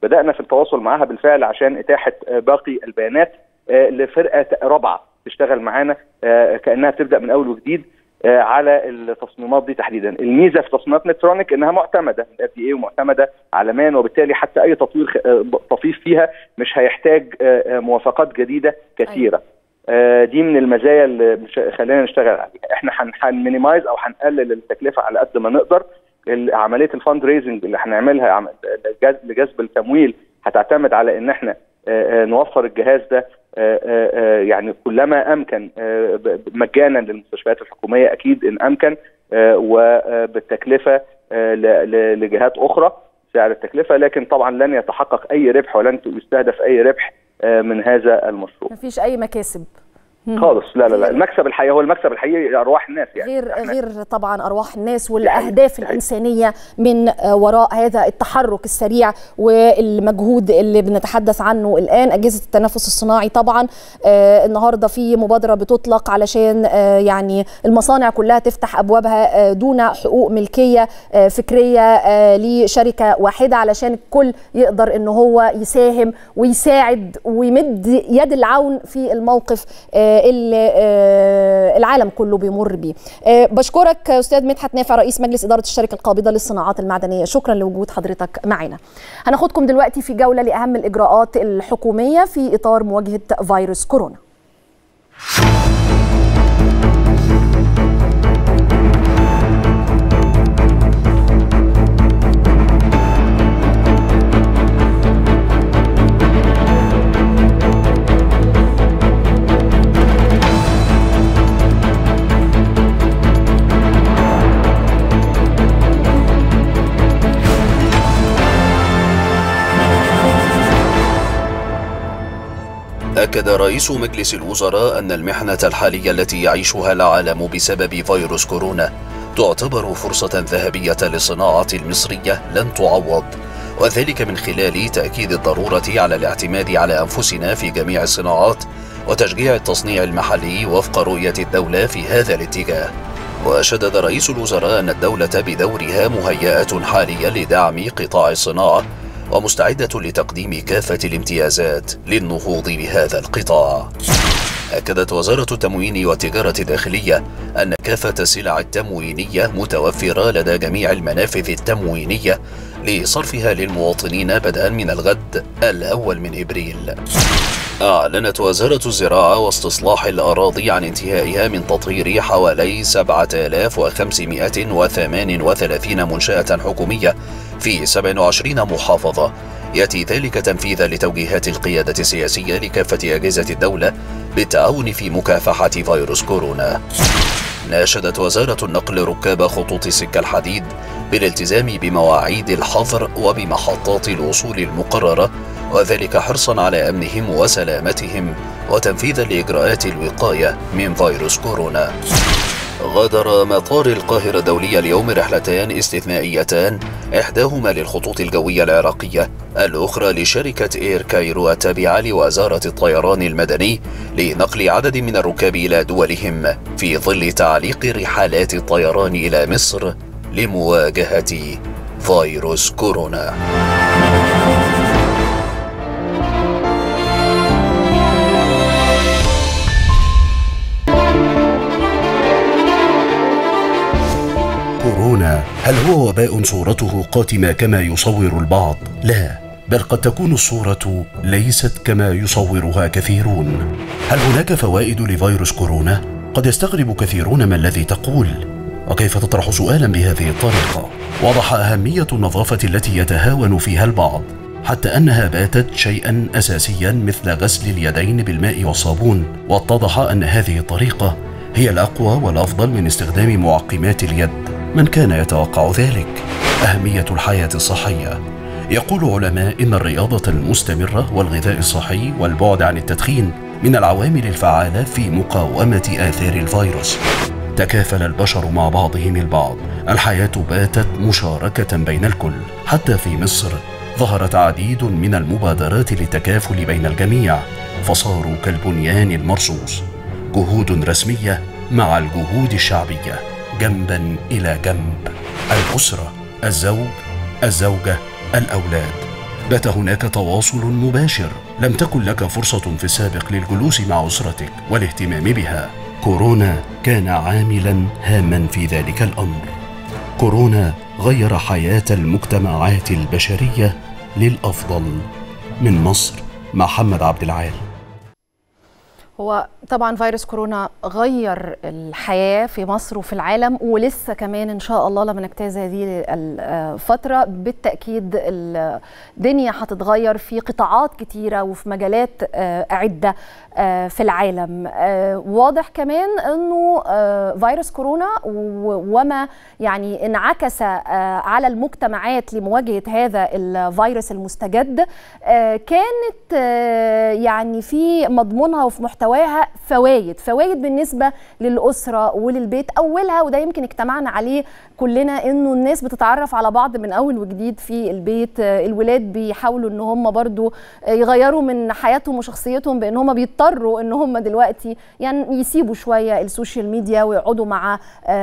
بدانا في التواصل معاها بالفعل عشان اتاحه باقي البيانات لفرقه رابعه تشتغل معانا كانها تبدا من اول وجديد على التصميمات دي تحديدا الميزه في تصميمات مترونيك انها معتمده من الاف دي اي ومعتمده عالميا وبالتالي حتى اي تطوير تطوير فيها مش هيحتاج موافقات جديده كثيره أيوة. دي من المزايا اللي خلينا نشتغل عليها احنا هنمينيمايز او هنقلل التكلفه على قد ما نقدر عمليه الفند ريزنج اللي هنعملها لجذب التمويل هتعتمد على ان احنا نوفر الجهاز ده يعني كلما امكن مجانا للمستشفيات الحكوميه اكيد ان امكن وبالتكلفه لجهات اخرى سعر التكلفه لكن طبعا لن يتحقق اي ربح ولن يستهدف اي ربح من هذا المشروع. مفيش اي مكاسب. خالص لا لا لا المكسب الحقيقي هو المكسب الحقيقي ارواح الناس يعني غير غير طبعا ارواح الناس والاهداف الانسانيه من وراء هذا التحرك السريع والمجهود اللي بنتحدث عنه الان اجهزه التنفس الصناعي طبعا آه النهارده في مبادره بتطلق علشان آه يعني المصانع كلها تفتح ابوابها آه دون حقوق ملكيه آه فكريه آه لشركه واحده علشان الكل يقدر ان هو يساهم ويساعد ويمد يد العون في الموقف آه اللي العالم كله بيمر بيه بشكرك استاذ مدحت نافع رئيس مجلس اداره الشركه القابضه للصناعات المعدنيه شكرا لوجود حضرتك معنا هناخدكم دلوقتي في جوله لاهم الاجراءات الحكوميه في اطار مواجهه فيروس كورونا أكد رئيس مجلس الوزراء أن المحنة الحالية التي يعيشها العالم بسبب فيروس كورونا تعتبر فرصة ذهبية للصناعة المصرية لن تعوض وذلك من خلال تأكيد الضرورة على الاعتماد على أنفسنا في جميع الصناعات وتشجيع التصنيع المحلي وفق رؤية الدولة في هذا الاتجاه وشدد رئيس الوزراء أن الدولة بدورها مهيئة حاليا لدعم قطاع الصناعة ومستعدة لتقديم كافة الامتيازات للنهوض بهذا القطاع. أكدت وزارة التموين والتجارة الداخلية أن كافة السلع التموينية متوفرة لدى جميع المنافذ التموينية لصرفها للمواطنين بدءا من الغد الأول من إبريل. أعلنت وزارة الزراعة واستصلاح الأراضي عن انتهائها من تطهير حوالي 7538 منشأة حكومية في 27 محافظة يأتي ذلك تنفيذا لتوجيهات القيادة السياسية لكافة أجهزة الدولة بالتعاون في مكافحة فيروس كورونا ناشدت وزارة النقل ركاب خطوط السكة الحديد بالالتزام بمواعيد الحظر وبمحطات الوصول المقررة وذلك حرصا على أمنهم وسلامتهم وتنفيذا لإجراءات الوقاية من فيروس كورونا غادر مطار القاهرة الدولي اليوم رحلتان استثنائيتان إحداهما للخطوط الجوية العراقية الأخرى لشركة إير كايرو التابعة لوزارة الطيران المدني لنقل عدد من الركاب إلى دولهم في ظل تعليق رحلات الطيران إلى مصر لمواجهة فيروس كورونا. كورونا هل هو وباء صورته قاتمه كما يصور البعض لا بل قد تكون الصوره ليست كما يصورها كثيرون هل هناك فوائد لفيروس كورونا قد يستغرب كثيرون ما الذي تقول وكيف تطرح سؤالا بهذه الطريقه وضح اهميه النظافه التي يتهاون فيها البعض حتى انها باتت شيئا اساسيا مثل غسل اليدين بالماء والصابون واتضح ان هذه الطريقه هي الاقوى والافضل من استخدام معقمات اليد من كان يتوقع ذلك اهميه الحياه الصحيه يقول علماء ان الرياضه المستمره والغذاء الصحي والبعد عن التدخين من العوامل الفعاله في مقاومه اثار الفيروس تكافل البشر مع بعضهم البعض الحياه باتت مشاركه بين الكل حتى في مصر ظهرت عديد من المبادرات للتكافل بين الجميع فصاروا كالبنيان المرصوص جهود رسميه مع الجهود الشعبيه جنبا الى جنب الاسره الزوج الزوجه الاولاد بات هناك تواصل مباشر لم تكن لك فرصة في السابق للجلوس مع أسرتك والاهتمام بها كورونا كان عاملا هاما في ذلك الأمر كورونا غير حياة المجتمعات البشرية للأفضل من مصر محمد عبد العال هو طبعا فيروس كورونا غير الحياه في مصر وفي العالم ولسه كمان ان شاء الله لما نجتاز هذه الفتره بالتاكيد الدنيا هتتغير في قطاعات كتيره وفي مجالات عده في العالم واضح كمان انه فيروس كورونا وما يعني انعكس على المجتمعات لمواجهه هذا الفيروس المستجد كانت يعني في مضمونها وفي محتواها فوائد فوائد بالنسبه للاسره وللبيت اولها وده يمكن اجتمعنا عليه كلنا انه الناس بتتعرف على بعض من اول وجديد في البيت الولاد بيحاولوا ان هم برضو يغيروا من حياتهم وشخصيتهم بان هم بيضطروا ان هم دلوقتي يعني يسيبوا شويه السوشيال ميديا ويقعدوا مع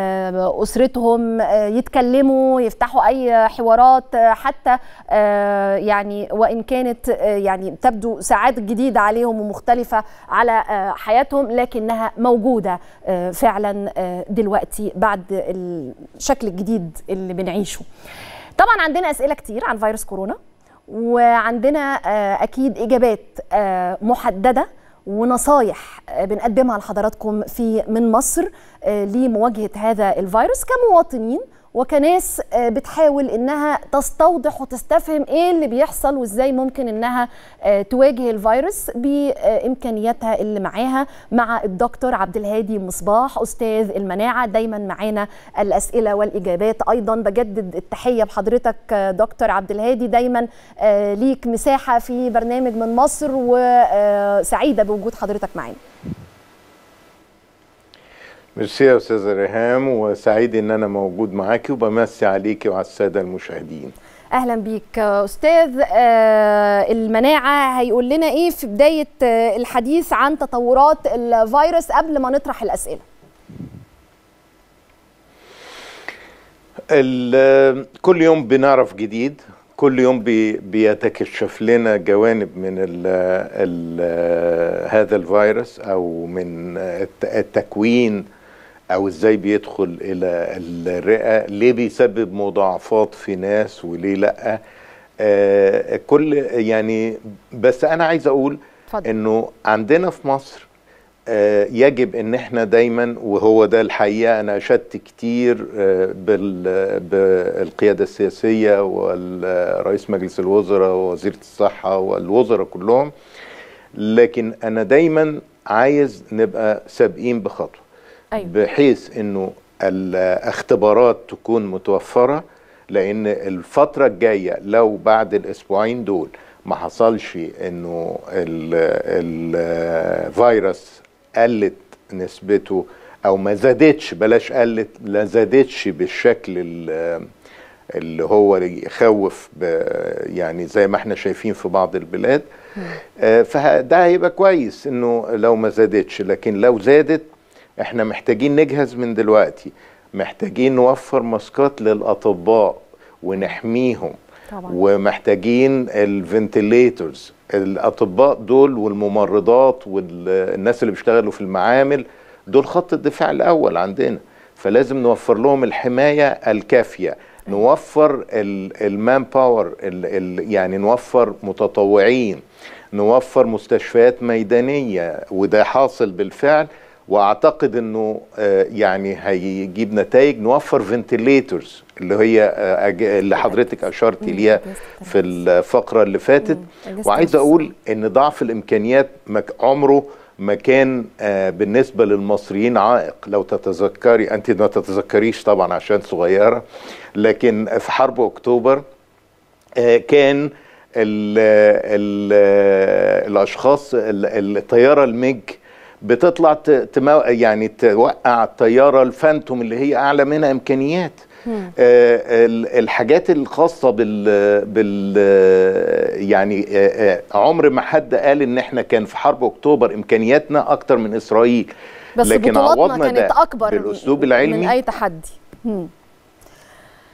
اسرتهم يتكلموا يفتحوا اي حوارات حتى يعني وان كانت يعني تبدو ساعات جديده عليهم ومختلفه على حياتهم لكنها موجوده فعلا دلوقتي بعد الشكل الجديد اللي بنعيشه طبعا عندنا اسئله كتير عن فيروس كورونا وعندنا اكيد اجابات محدده ونصايح بنقدمها لحضراتكم في من مصر لمواجهه هذا الفيروس كمواطنين وكناس بتحاول انها تستوضح وتستفهم ايه اللي بيحصل وازاي ممكن انها تواجه الفيروس بامكانياتها اللي معاها مع الدكتور عبد الهادي مصباح استاذ المناعه دايما معانا الاسئله والاجابات ايضا بجدد التحيه بحضرتك دكتور عبد الهادي دايما ليك مساحه في برنامج من مصر وسعيده بوجود حضرتك معانا ميرسي يا استاذه ريهام وسعيد ان انا موجود معاكي وبمسي عليكي وعلى الساده المشاهدين اهلا بيك استاذ المناعه هيقول لنا ايه في بدايه الحديث عن تطورات الفيروس قبل ما نطرح الاسئله كل يوم بنعرف جديد كل يوم بي بيتكشف لنا جوانب من ال ال هذا الفيروس او من التكوين او ازاي بيدخل الى الرئه ليه بيسبب مضاعفات في ناس وليه لا آه كل يعني بس انا عايز اقول فضل. انه عندنا في مصر آه يجب ان احنا دايما وهو ده الحقيقه انا اشدت كتير آه بالقياده السياسيه والرئيس مجلس الوزراء ووزيره الصحه والوزراء كلهم لكن انا دايما عايز نبقى سابقين بخطوه أيوة. بحيث انه الاختبارات تكون متوفره لان الفتره الجايه لو بعد الاسبوعين دول ما حصلش انه الفيروس قلت نسبته او ما زادتش بلاش قلت لا زادتش بالشكل اللي هو يخوف يعني زي ما احنا شايفين في بعض البلاد آه فده هيبقى كويس انه لو ما زادتش لكن لو زادت احنا محتاجين نجهز من دلوقتي محتاجين نوفر ماسكات للاطباء ونحميهم طبعا. ومحتاجين الفنتليتورز الاطباء دول والممرضات والناس اللي بيشتغلوا في المعامل دول خط الدفاع الاول عندنا فلازم نوفر لهم الحمايه الكافيه نوفر المان باور يعني نوفر متطوعين نوفر مستشفيات ميدانيه وده حاصل بالفعل واعتقد انه يعني هيجيب نتائج نوفر فنتليتورز اللي هي اللي حضرتك اشرت ليها في الفقره اللي فاتت وعايز اقول ان ضعف الامكانيات عمره ما كان بالنسبه للمصريين عائق لو تتذكري انت ما تتذكريش طبعا عشان صغيره لكن في حرب اكتوبر كان ال ال الاشخاص الطياره الميج بتطلع تمو... يعني توقع الطياره الفانتوم اللي هي اعلى منها امكانيات آه الحاجات الخاصه بال بال يعني آه عمر ما حد قال ان احنا كان في حرب اكتوبر امكانياتنا اكتر من اسرائيل بس لكن عوضنا كانت اكبر بالاسلوب العلمي من اي تحدي مم.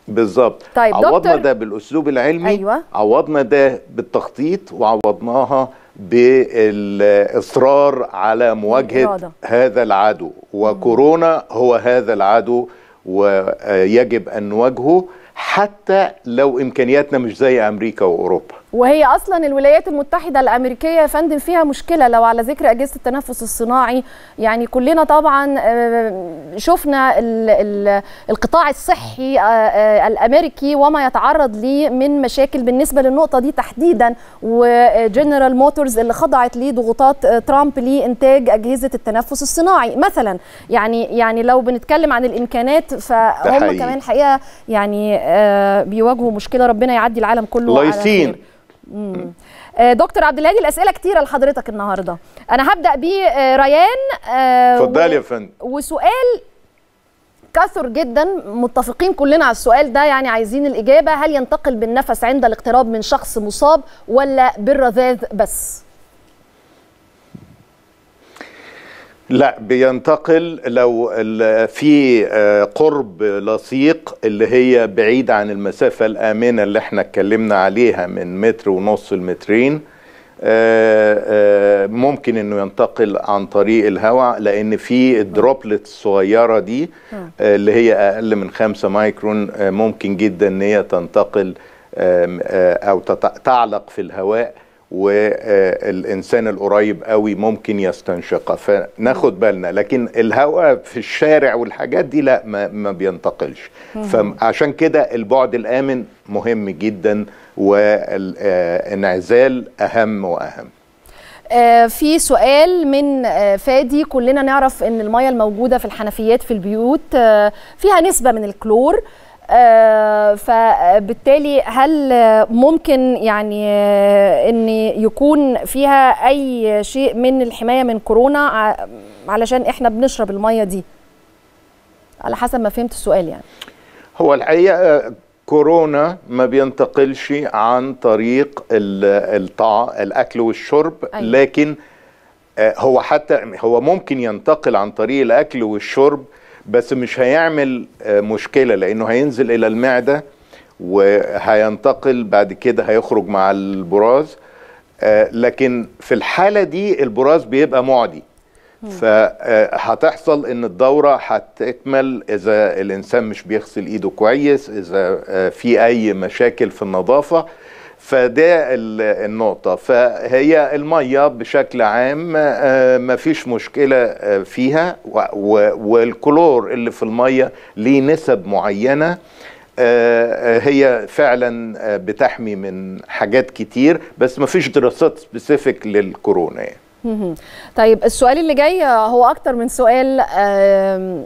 بالظبط طيب عوضنا دكتور- ده بالاسلوب العلمي أيوة. عوضنا ده بالتخطيط وعوضناها بالاصرار على مواجهه الإرادة. هذا العدو وكورونا هو هذا العدو ويجب ان نواجهه حتى لو امكانياتنا مش زي امريكا واوروبا وهي اصلا الولايات المتحده الامريكيه يا فندم فيها مشكله لو على ذكر اجهزه التنفس الصناعي يعني كلنا طبعا آه، شفنا ال- ال- القطاع الصحي آه، آه، الامريكي وما يتعرض ليه من مشاكل بالنسبه للنقطه دي تحديدا وجنرال موتورز اللي خضعت لضغوطات آه، ترامب لانتاج اجهزه التنفس الصناعي مثلا يعني يعني لو بنتكلم عن الامكانات فهم حقيقي. كمان الحقيقه يعني آه، بيواجهوا مشكله ربنا يعدي العالم كله على لايسين خير. مم. آه، دكتور عبد الهادي الاسئله كتيره لحضرتك النهارده انا هبدا بريان اتفضلي يا فندم وسؤال كثر جدا متفقين كلنا على السؤال ده يعني عايزين الاجابه هل ينتقل بالنفس عند الاقتراب من شخص مصاب ولا بالرذاذ بس لا بينتقل لو ال- في آه، قرب لصيق اللي هي بعيد عن المسافة الآمنة اللي احنا اتكلمنا عليها من متر ونص المترين آه، آه، ممكن انه ينتقل عن طريق الهواء لان في الدروبلت الصغيره دي آه، اللي هي اقل من 5 مايكرون آه، ممكن جدا ان هي تنتقل آم، آه، او تت- تعلق في الهواء والانسان القريب قوي ممكن يستنشقها فناخد بالنا لكن الهواء في الشارع والحاجات دي لا ما, ما بينتقلش فعشان كده البعد الامن مهم جدا والانعزال اهم واهم آه، في سؤال من آه، فادي كلنا نعرف ان الميه الموجوده في الحنفيات في البيوت آه، فيها نسبه من الكلور آه، فبالتالي هل آه، ممكن يعني آه، ان يكون فيها اي شيء من الحمايه من كورونا ع- علشان احنا بنشرب الميه دي على حسب ما فهمت السؤال يعني هو الحقيقه كورونا ما بينتقلش عن طريق ال- الطع... الاكل والشرب أيوة. لكن آه، هو حتى هو ممكن ينتقل عن طريق الاكل والشرب بس مش هيعمل آه، مشكله لانه هينزل الى المعده وهينتقل بعد كده هيخرج مع البراز آه، لكن في الحاله دي البراز بيبقى معدي فهتحصل ان الدوره هتكمل اذا الانسان مش بيغسل ايده كويس اذا آه، في اي مشاكل في النظافه فده ال- النقطة فهي المية بشكل عام آه، مفيش مشكلة آه، فيها و- و- والكلور اللي في المية ليه نسب معينة آه، آه، هي فعلا آه، بتحمي من حاجات كتير بس مفيش دراسات سبيسيفيك للكورونا يعني. مهم. طيب السؤال اللي جاي هو اكتر من سؤال آم،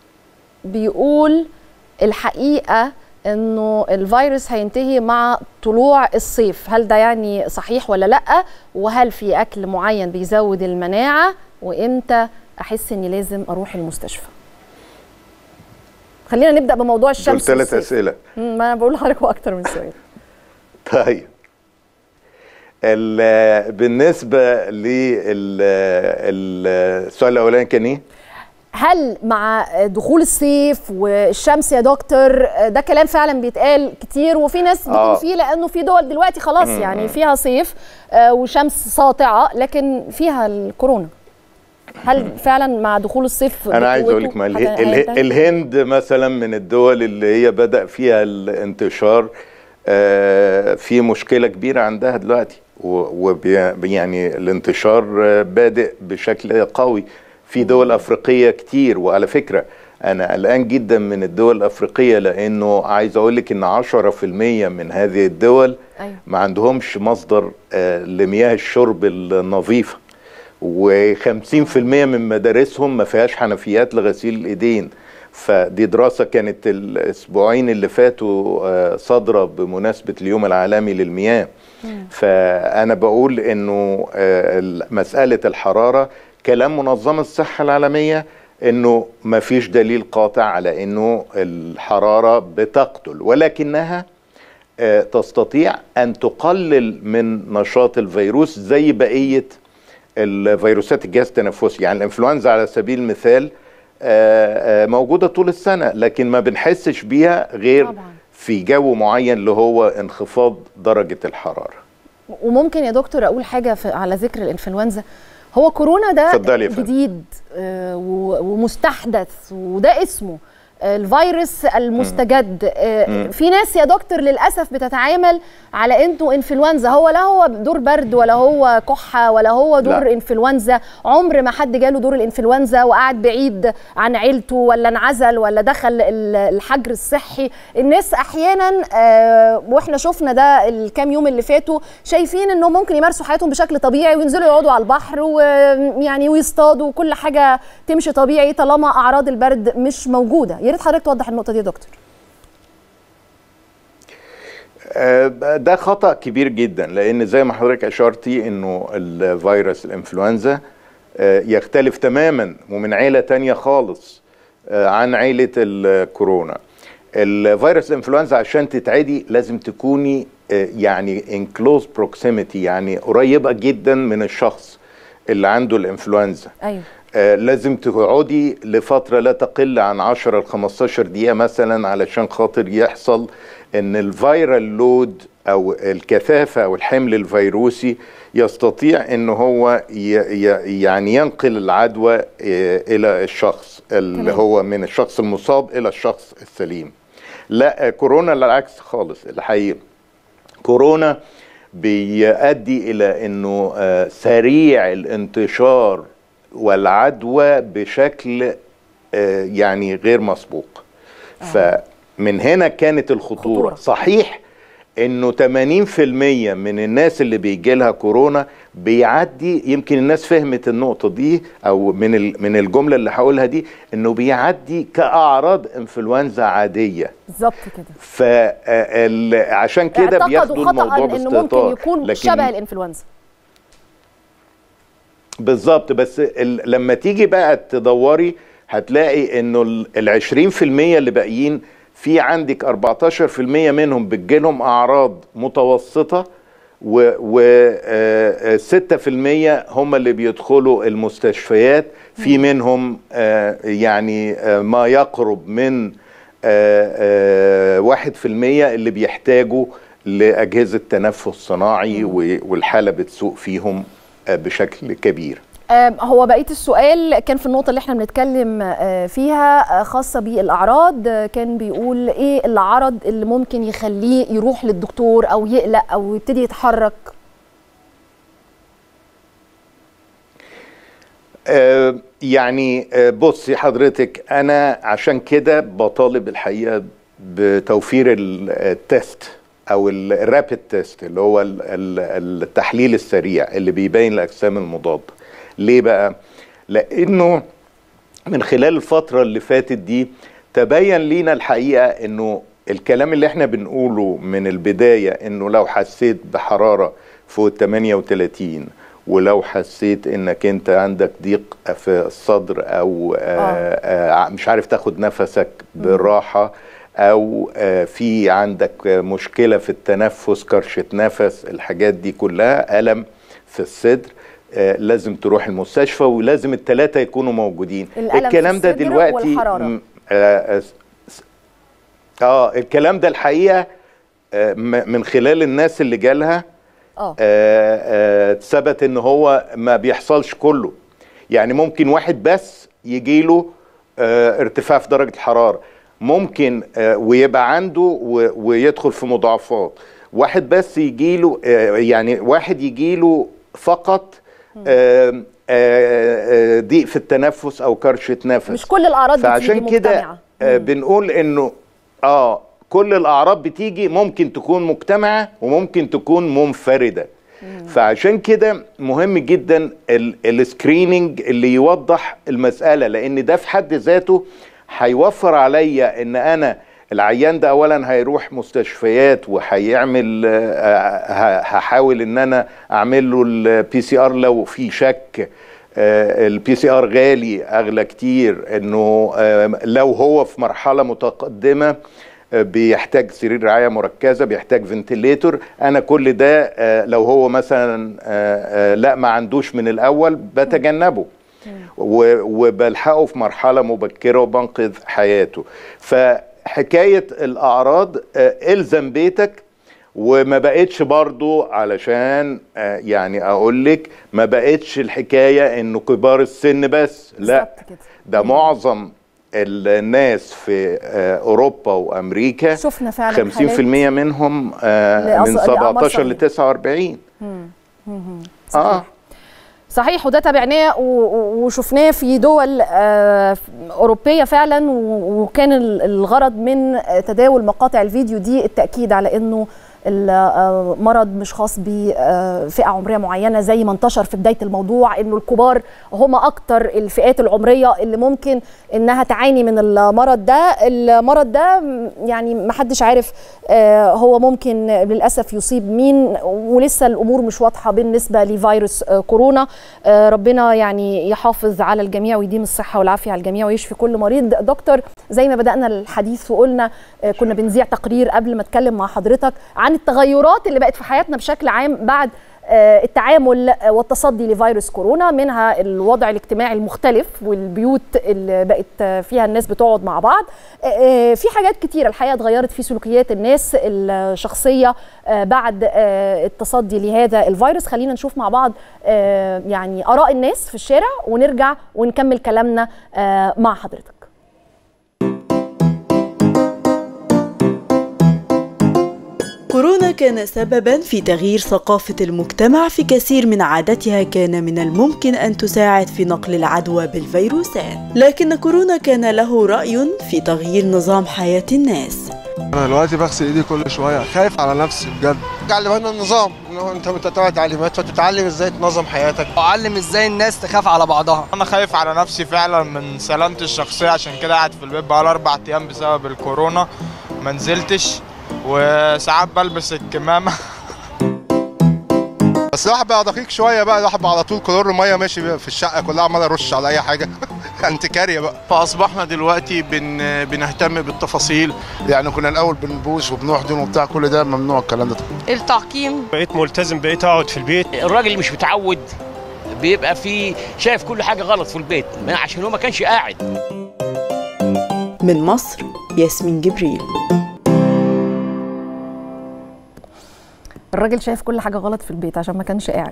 بيقول الحقيقه انه الفيروس هينتهي مع طلوع الصيف هل ده يعني صحيح ولا لا وهل في اكل معين بيزود المناعه وامتى احس اني لازم اروح المستشفى خلينا نبدا بموضوع دول الشمس ثلاث والصيف. أسئلة مم، ما انا بقول لحضرتك هو اكتر من سؤال طيب ال- بالنسبة للسؤال الأولاني كان إيه؟ هل مع دخول الصيف والشمس يا دكتور ده كلام فعلا بيتقال كتير وفي ناس بتقول آه. فيه لانه في دول دلوقتي خلاص يعني فيها صيف آه، وشمس ساطعه لكن فيها الكورونا هل فعلا مع دخول الصيف أنا عايز أقول لك بقوته ما اله- هت- اله- هينتهي؟ الهند مثلا من الدول اللي هي بدأ فيها الانتشار آه، في مشكلة كبيرة عندها دلوقتي ويعني الانتشار آه، بادئ بشكل قوي في دول أفريقية كتير وعلى فكرة أنا قلقان جدا من الدول الأفريقية لأنه عايز أقول لك إن 10% من هذه الدول أيوة. ما عندهمش مصدر آه، لمياه الشرب النظيفة و50% من مدارسهم ما فيهاش حنفيات لغسيل الايدين فدي دراسة كانت الأسبوعين اللي فاتوا آه، صادرة بمناسبة اليوم العالمي للمياه فأنا بقول إنه آه، مسألة الحرارة كلام منظمة الصحة العالمية إنه ما فيش دليل قاطع على إنه الحرارة بتقتل ولكنها آه، تستطيع أن تقلل من نشاط الفيروس زي بقية الفيروسات الجهاز التنفسي يعني الانفلونزا على سبيل المثال آه، آه، موجودة طول السنة لكن ما بنحسش بيها غير طبعاً. في جو معين اللي هو انخفاض درجه الحراره وممكن يا دكتور اقول حاجه في على ذكر الانفلونزا هو كورونا ده اتفضلي يا فندم. جديد آه، و- ومستحدث وده اسمه الفيروس المستجد آه، في ناس يا دكتور للاسف بتتعامل على انه انفلونزا هو لا هو دور برد ولا هو كحه ولا هو دور لا. انفلونزا عمر ما حد جاله دور الانفلونزا وقعد بعيد عن عيلته ولا انعزل ولا دخل ال- الحجر الصحي الناس احيانا آه، واحنا شفنا ده الكام يوم اللي فاتوا شايفين انه ممكن يمارسوا حياتهم بشكل طبيعي وينزلوا يقعدوا على البحر ويعني ويصطادوا وكل حاجه تمشي طبيعي طالما اعراض البرد مش موجوده يا ريت حضرتك توضح النقطه دي يا دكتور آه، ده خطأ كبير جدا لأن زي ما حضرتك أشرتي إنه الفيروس الإنفلونزا آه، يختلف تماما ومن عيلة تانية خالص آه، عن عيلة الكورونا الفيروس الإنفلونزا عشان تتعدي لازم تكوني آه، يعني in close proximity يعني قريبة جدا من الشخص اللي عنده الإنفلونزا ايوه آه، لازم تقعدي لفترة لا تقل عن 10 ل 15 دقيقة مثلا علشان خاطر يحصل ان الفيرال لود او الكثافة او الحمل الفيروسي يستطيع ان هو ي- ي- يعني ينقل العدوى آه، الى الشخص اللي تمام. هو من الشخص المصاب الى الشخص السليم لا آه، كورونا العكس خالص الحقيقة كورونا بيؤدي الى انه آه، سريع الانتشار والعدوى بشكل آه، يعني غير مسبوق فمن هنا كانت الخطوره خطورة. صحيح انه 80% من الناس اللي بيجي لها كورونا بيعدي يمكن الناس فهمت النقطه دي او من ال- من الجمله اللي هقولها دي انه بيعدي كاعراض انفلونزا عاديه بالظبط كده فعشان كده اعتقدوا بياخدوا الموضوع خطا انه ممكن باستهتار يكون لكن شبه الانفلونزا بالظبط بس ال... لما تيجي بقى تدوري هتلاقي انه ال 20% اللي باقيين في عندك 14% منهم بتجيلهم اعراض متوسطه و, و... آه، آه، 6% هم اللي بيدخلوا المستشفيات في منهم آه، يعني آه، ما يقرب من آه، آه، 1% اللي بيحتاجوا لأجهزة تنفس صناعي و- والحالة بتسوء فيهم آه، بشكل كبير آم، هو بقيه السؤال كان في النقطه اللي احنا بنتكلم آه، فيها آه، خاصه بالاعراض آه، كان بيقول ايه العرض اللي ممكن يخليه يروح للدكتور او يقلق او يبتدي يتحرك آه، يعني آه، بصي حضرتك انا عشان كده بطالب الحقيقه بتوفير ال- التست او ال- الرابid تيست اللي هو ال- ال- التحليل السريع اللي بيبين الاجسام المضاده ليه بقى لانه من خلال الفتره اللي فاتت دي تبين لينا الحقيقه انه الكلام اللي احنا بنقوله من البدايه انه لو حسيت بحراره فوق 38 ولو حسيت انك انت عندك ضيق في الصدر او آه آه مش عارف تاخد نفسك بالراحه او آه في عندك آه، مشكله في التنفس كرشه نفس الحاجات دي كلها الم في الصدر آه، لازم تروح المستشفى ولازم الثلاثه يكونوا موجودين الألم في الكلام ده الصدر دلوقتي والحرارة. م- آه, س- اه الكلام ده الحقيقه آه م- من خلال الناس اللي جالها اه آه، آه، ثبت ان هو ما بيحصلش كله يعني ممكن واحد بس يجيله آه، ارتفاع في درجة الحرارة ممكن آه، ويبقى عنده و- ويدخل في مضاعفات واحد بس يجيله آه، يعني واحد يجيله فقط آه، آه، آه، ضيق في التنفس او كرشة نفس مش كل الاعراض بتيجي فعشان كده مجتمعة. آه، مم. بنقول انه اه كل الاعراض بتيجي ممكن تكون مجتمعه وممكن تكون منفرده فعشان كده مهم جدا ال- السكريننج اللي يوضح المساله لان ده في حد ذاته هيوفر عليا ان انا العيان ده اولا هيروح مستشفيات وهيعمل آه، ه- هحاول ان انا اعمل له البي سي ار لو في شك البي سي ار غالي اغلى كتير انه آه، لو هو في مرحله متقدمه آه، بيحتاج سرير رعايه مركزه بيحتاج فنتليتور انا كل ده آه، لو هو مثلا آه، آه، لا ما عندوش من الاول بتجنبه و- وبلحقه في مرحله مبكره وبنقذ حياته حكايه الاعراض آه، الزم بيتك وما بقتش برضو علشان آه، يعني اقول لك ما بقتش الحكايه انه كبار السن بس لا بالظبط كده. ده معظم الناس في آه، اوروبا وامريكا شفنا فعلا 50% منهم آه، لأص- من لأعمار 17 ل صغيرة. 49 اه صحيح وده تابعناه و- و- وشفناه في دول آه، اوروبيه فعلا و- وكان ال- الغرض من آه، تداول مقاطع الفيديو دي التاكيد على انه المرض مش خاص بفئه عمريه معينه زي ما انتشر في بدايه الموضوع انه الكبار هم اكتر الفئات العمريه اللي ممكن انها تعاني من المرض ده المرض ده م- يعني ما حدش عارف آه، هو ممكن للاسف يصيب مين ولسه الامور مش واضحه بالنسبه لفيروس آه، كورونا آه، ربنا يعني يحافظ على الجميع ويديم الصحه والعافيه على الجميع ويشفي كل مريض دكتور زي ما بدانا الحديث وقلنا آه، كنا بنذيع تقرير قبل ما اتكلم مع حضرتك عن التغيرات اللي بقت في حياتنا بشكل عام بعد آه، التعامل آه، والتصدي لفيروس كورونا منها الوضع الاجتماعي المختلف والبيوت اللي بقت آه، فيها الناس بتقعد مع بعض آه، آه، في حاجات كتيرة الحقيقة اتغيرت في سلوكيات الناس الشخصية آه، بعد آه، التصدي لهذا الفيروس خلينا نشوف مع بعض آه، يعني آراء الناس في الشارع ونرجع ونكمل كلامنا آه، مع حضرتك كورونا كان سببا في تغيير ثقافة المجتمع في كثير من عاداتها كان من الممكن أن تساعد في نقل العدوى بالفيروسات لكن كورونا كان له رأي في تغيير نظام حياة الناس انا دلوقتي بغسل ايدي كل شويه خايف على نفسي بجد علمنا النظام ان هو انت بتتبع تعليمات فتتعلم ازاي تنظم حياتك وأعلم ازاي الناس تخاف على بعضها انا خايف على نفسي فعلا من سلامتي الشخصيه عشان كده قاعد في البيت بقالي اربع ايام بسبب الكورونا ما نزلتش وساعات بلبس الكمامه بس الواحد بقى دقيق شويه بقى الواحد بقى على طول كلور ميه ماشي في الشقه كلها عمال ارش على اي حاجه انتكاريه بقى فاصبحنا دلوقتي بن بنهتم بالتفاصيل يعني كنا الاول بنبوس وبنحضن وبتاع كل ده ممنوع الكلام ده التعقيم بقيت ملتزم بقيت اقعد في البيت الراجل اللي مش متعود بيبقى في شايف كل حاجه غلط في البيت ما- عشان هو ما كانش قاعد من مصر ياسمين جبريل الراجل شايف كل حاجه غلط في البيت عشان ما كانش قاعد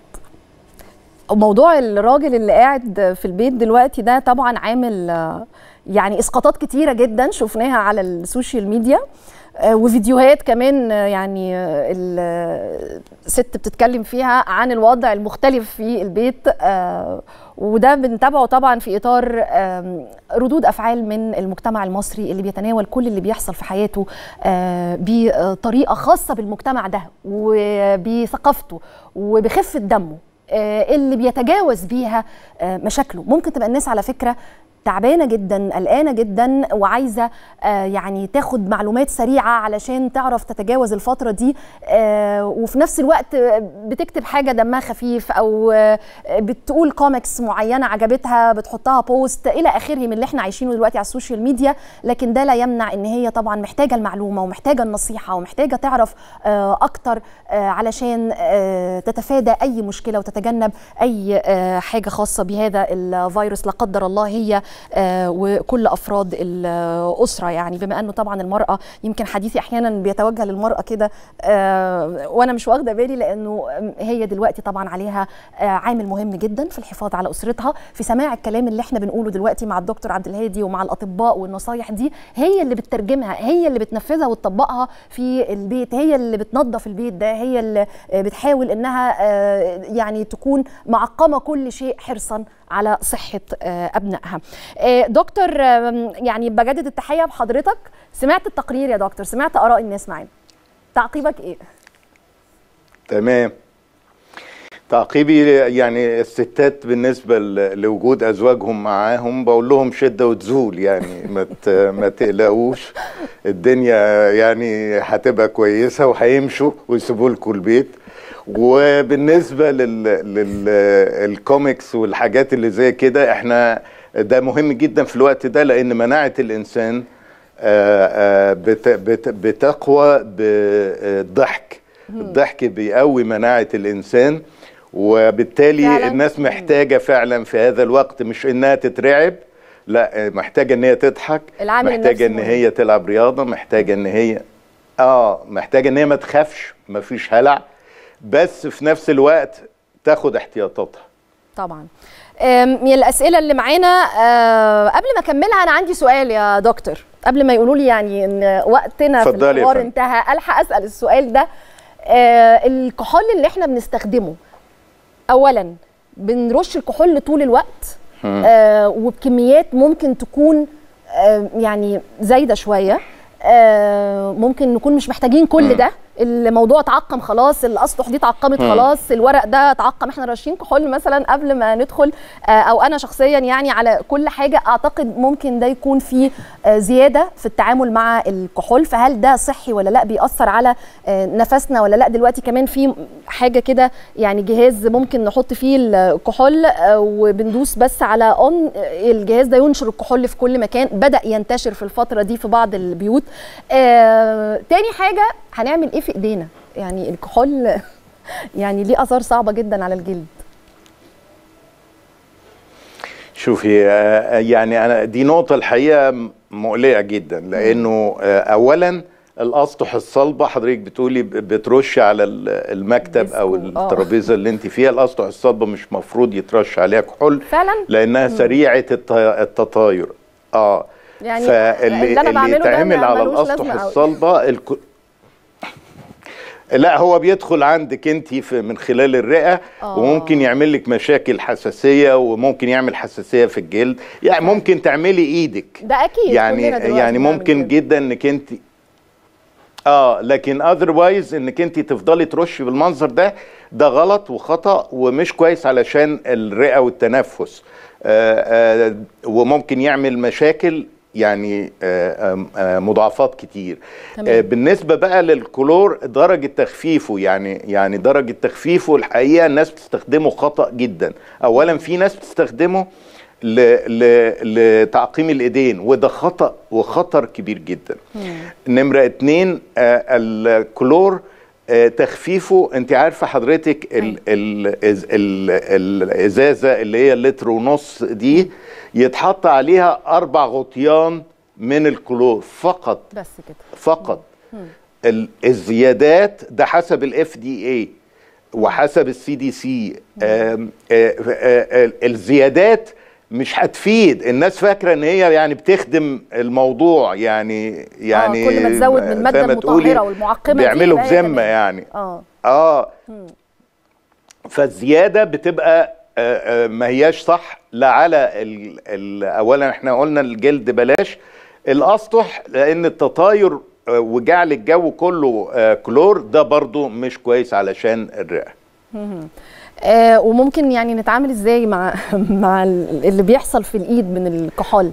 موضوع الراجل اللي قاعد في البيت دلوقتي ده طبعا عامل آه، يعني اسقاطات كتيره جدا شفناها على السوشيال ميديا آه، وفيديوهات كمان آه، يعني آه، ال- الست بتتكلم فيها عن الوضع المختلف في البيت آه، وده بنتابعه طبعا في اطار آم، ردود افعال من المجتمع المصري اللي بيتناول كل اللي بيحصل في حياته آه، بطريقه خاصه بالمجتمع ده وبثقافته وبخفه دمه آه، اللي بيتجاوز بيها آه، مشاكله ممكن تبقى الناس على فكره تعبانه جدا قلقانه جدا وعايزه آه، يعني تاخد معلومات سريعه علشان تعرف تتجاوز الفتره دي آه، وفي نفس الوقت بتكتب حاجه دمها خفيف او آه، بتقول كوميكس معينه عجبتها بتحطها بوست الى اخره من اللي احنا عايشينه دلوقتي على السوشيال ميديا لكن ده لا يمنع ان هي طبعا محتاجه المعلومه ومحتاجه النصيحه ومحتاجه تعرف آه، اكتر آه، علشان آه، تتفادى اي مشكله وتتجنب اي آه، حاجه خاصه بهذا الفيروس لا قدر الله هي آه، وكل افراد الاسره يعني بما انه طبعا المراه يمكن حديثي احيانا بيتوجه للمراه كده آه، وانا مش واخده بالي لانه هي دلوقتي طبعا عليها آه، عامل مهم جدا في الحفاظ على اسرتها في سماع الكلام اللي احنا بنقوله دلوقتي مع الدكتور عبد الهادي ومع الاطباء والنصايح دي هي اللي بتترجمها هي اللي بتنفذها وتطبقها في البيت هي اللي بتنظف البيت ده هي اللي آه، بتحاول انها آه، يعني تكون معقمه كل شيء حرصا على صحه آه، ابنائها آه، دكتور آم، يعني بجدد التحيه بحضرتك سمعت التقرير يا دكتور سمعت اراء الناس معانا تعقيبك ايه تمام تعقيبي يعني الستات بالنسبة ل- لوجود أزواجهم معاهم بقول لهم شدة وتزول يعني ما ت- ما تقلقوش الدنيا يعني هتبقى كويسة وهيمشوا ويسيبوا لكم البيت وبالنسبة لل للكوميكس والحاجات اللي زي كده احنا ده مهم جدا في الوقت ده لأن مناعة الإنسان آه، آه، بت- بت- بتقوى بالضحك الضحك بيقوي مناعة الإنسان وبالتالي فعلاً. فعلا. الناس محتاجة فعلا في هذا الوقت مش إنها تترعب لا محتاجه ان هي تضحك العامل محتاجه النفسي ان مهم. هي تلعب رياضه محتاجه ان هي اه محتاجه ان هي ما تخافش ما فيش هلع بس في نفس الوقت تاخد احتياطاتها طبعا أم، من الاسئله اللي معانا آه، قبل ما اكملها انا عندي سؤال يا دكتور قبل ما يقولوا لي يعني ان وقتنا في اتفضلي يا الحوار فندم. انتهى الحق اسال السؤال ده آه، الكحول اللي احنا بنستخدمه اولا بنرش الكحول طول الوقت مم. آه وبكميات ممكن تكون آه يعني زايده شويه آه ممكن نكون مش محتاجين كل مم. ده الموضوع اتعقم خلاص الاسطح دي اتعقمت مم. خلاص الورق ده اتعقم احنا راشين كحول مثلا قبل ما ندخل آه او انا شخصيا يعني على كل حاجه اعتقد ممكن ده يكون فيه آه زياده في التعامل مع الكحول فهل ده صحي ولا لا بيأثر على آه نفسنا ولا لا دلوقتي كمان في حاجه كده يعني جهاز ممكن نحط فيه الكحول آه وبندوس بس على اون الجهاز ده ينشر الكحول في كل مكان بدأ ينتشر في الفتره دي في بعض البيوت آه تاني حاجه هنعمل ايه في ايدينا يعني الكحول يعني ليه اثار صعبه جدا على الجلد شوفي آه، يعني انا دي نقطه الحقيقه مقلقه جدا لانه آه، اولا الاسطح الصلبه حضرتك بتقولي ب- بترش على ال- المكتب او الترابيزه اللي انت فيها الاسطح الصلبه مش مفروض يترش عليها كحول فعلا لانها مم. سريعه الت- التطاير اه يعني فاللي اللي أنا بعمله ده يتعمل ما- على ملوش الاسطح لازمة أوي. الصلبه الك... لا هو بيدخل عندك انت في من خلال الرئه آه. وممكن يعمل لك مشاكل حساسيه وممكن يعمل حساسيه في الجلد يعني ممكن تعملي ايدك ده اكيد يعني كلنا دلوقتي يعني بنعمل ممكن جدا انك انت اه لكن اذروايز انك انت تفضلي ترشي بالمنظر ده ده غلط وخطا ومش كويس علشان الرئه والتنفس آه آه وممكن يعمل مشاكل يعني آه آه آه مضاعفات كتير تمام. آه بالنسبه بقى للكلور درجه تخفيفه يعني يعني درجه تخفيفه الحقيقه الناس بتستخدمه خطا جدا اولا في ناس بتستخدمه ل... ل... لتعقيم الايدين وده خطا وخطر كبير جدا نمرة اتنين آه الكلور آه تخفيفه انت عارفه حضرتك ال ال ال ال الازازه اللي هي اللتر ونص دي يتحط عليها اربع غطيان من الكلور فقط بس كده فقط ال- الزيادات ده حسب الاف دي اي وحسب السي دي سي الزيادات مش هتفيد الناس فاكره ان هي يعني بتخدم الموضوع يعني يعني آه كل ما تزود من الماده زي ما تقولي المطهره والمعقمه دي بيعملوا يبقى هي بذمه كمان. يعني اه اه فالزياده بتبقى آه، آه، ما هياش صح لا على ال ال اولا احنا قلنا الجلد بلاش الاسطح لان التطاير آه، وجعل الجو كله آه، كلور ده برضو مش كويس علشان الرئه مهم. آه وممكن يعني نتعامل ازاي مع مع ال- اللي بيحصل في الايد من الكحول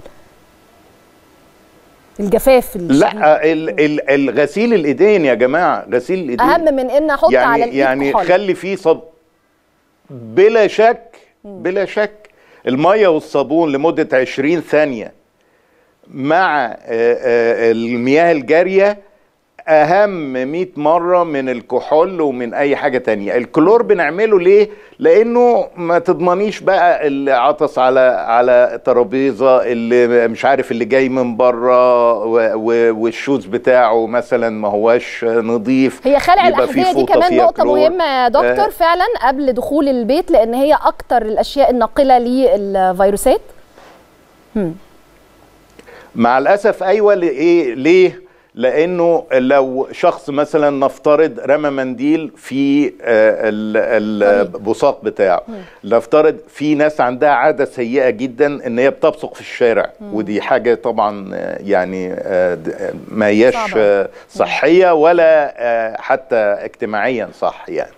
الجفاف الشديد. لا ال ال الغسيل الايدين يا جماعه غسيل الايدين اهم من ان احط يعني على الايد يعني كحول خلي فيه صب بلا شك بلا شك الميه والصابون لمده 20 ثانيه مع آه، آه، المياه الجاريه اهم 100 مره من الكحول ومن اي حاجه تانية الكلور بنعمله ليه لانه ما تضمنيش بقى اللي عطس على على ترابيزه اللي مش عارف اللي جاي من بره و- و- والشوز بتاعه مثلا ما هواش نظيف هي خلع يبقى فيه الاحذيه دي فوطة كمان فيها نقطه كلور. مهمه يا دكتور آه، فعلا قبل دخول البيت لان هي اكتر الاشياء الناقله للفيروسات هم. مع الاسف ايوه ليه ليه لانه لو شخص مثلا نفترض رمى منديل في آه، ال- البصاق بتاعه نفترض في ناس عندها عاده سيئه جدا ان هي بتبصق في الشارع ودي حاجه طبعا آه، يعني آه، د- آه، ما هياش صعبة. آه، صحيه ولا آه، حتى اجتماعيا صح يعني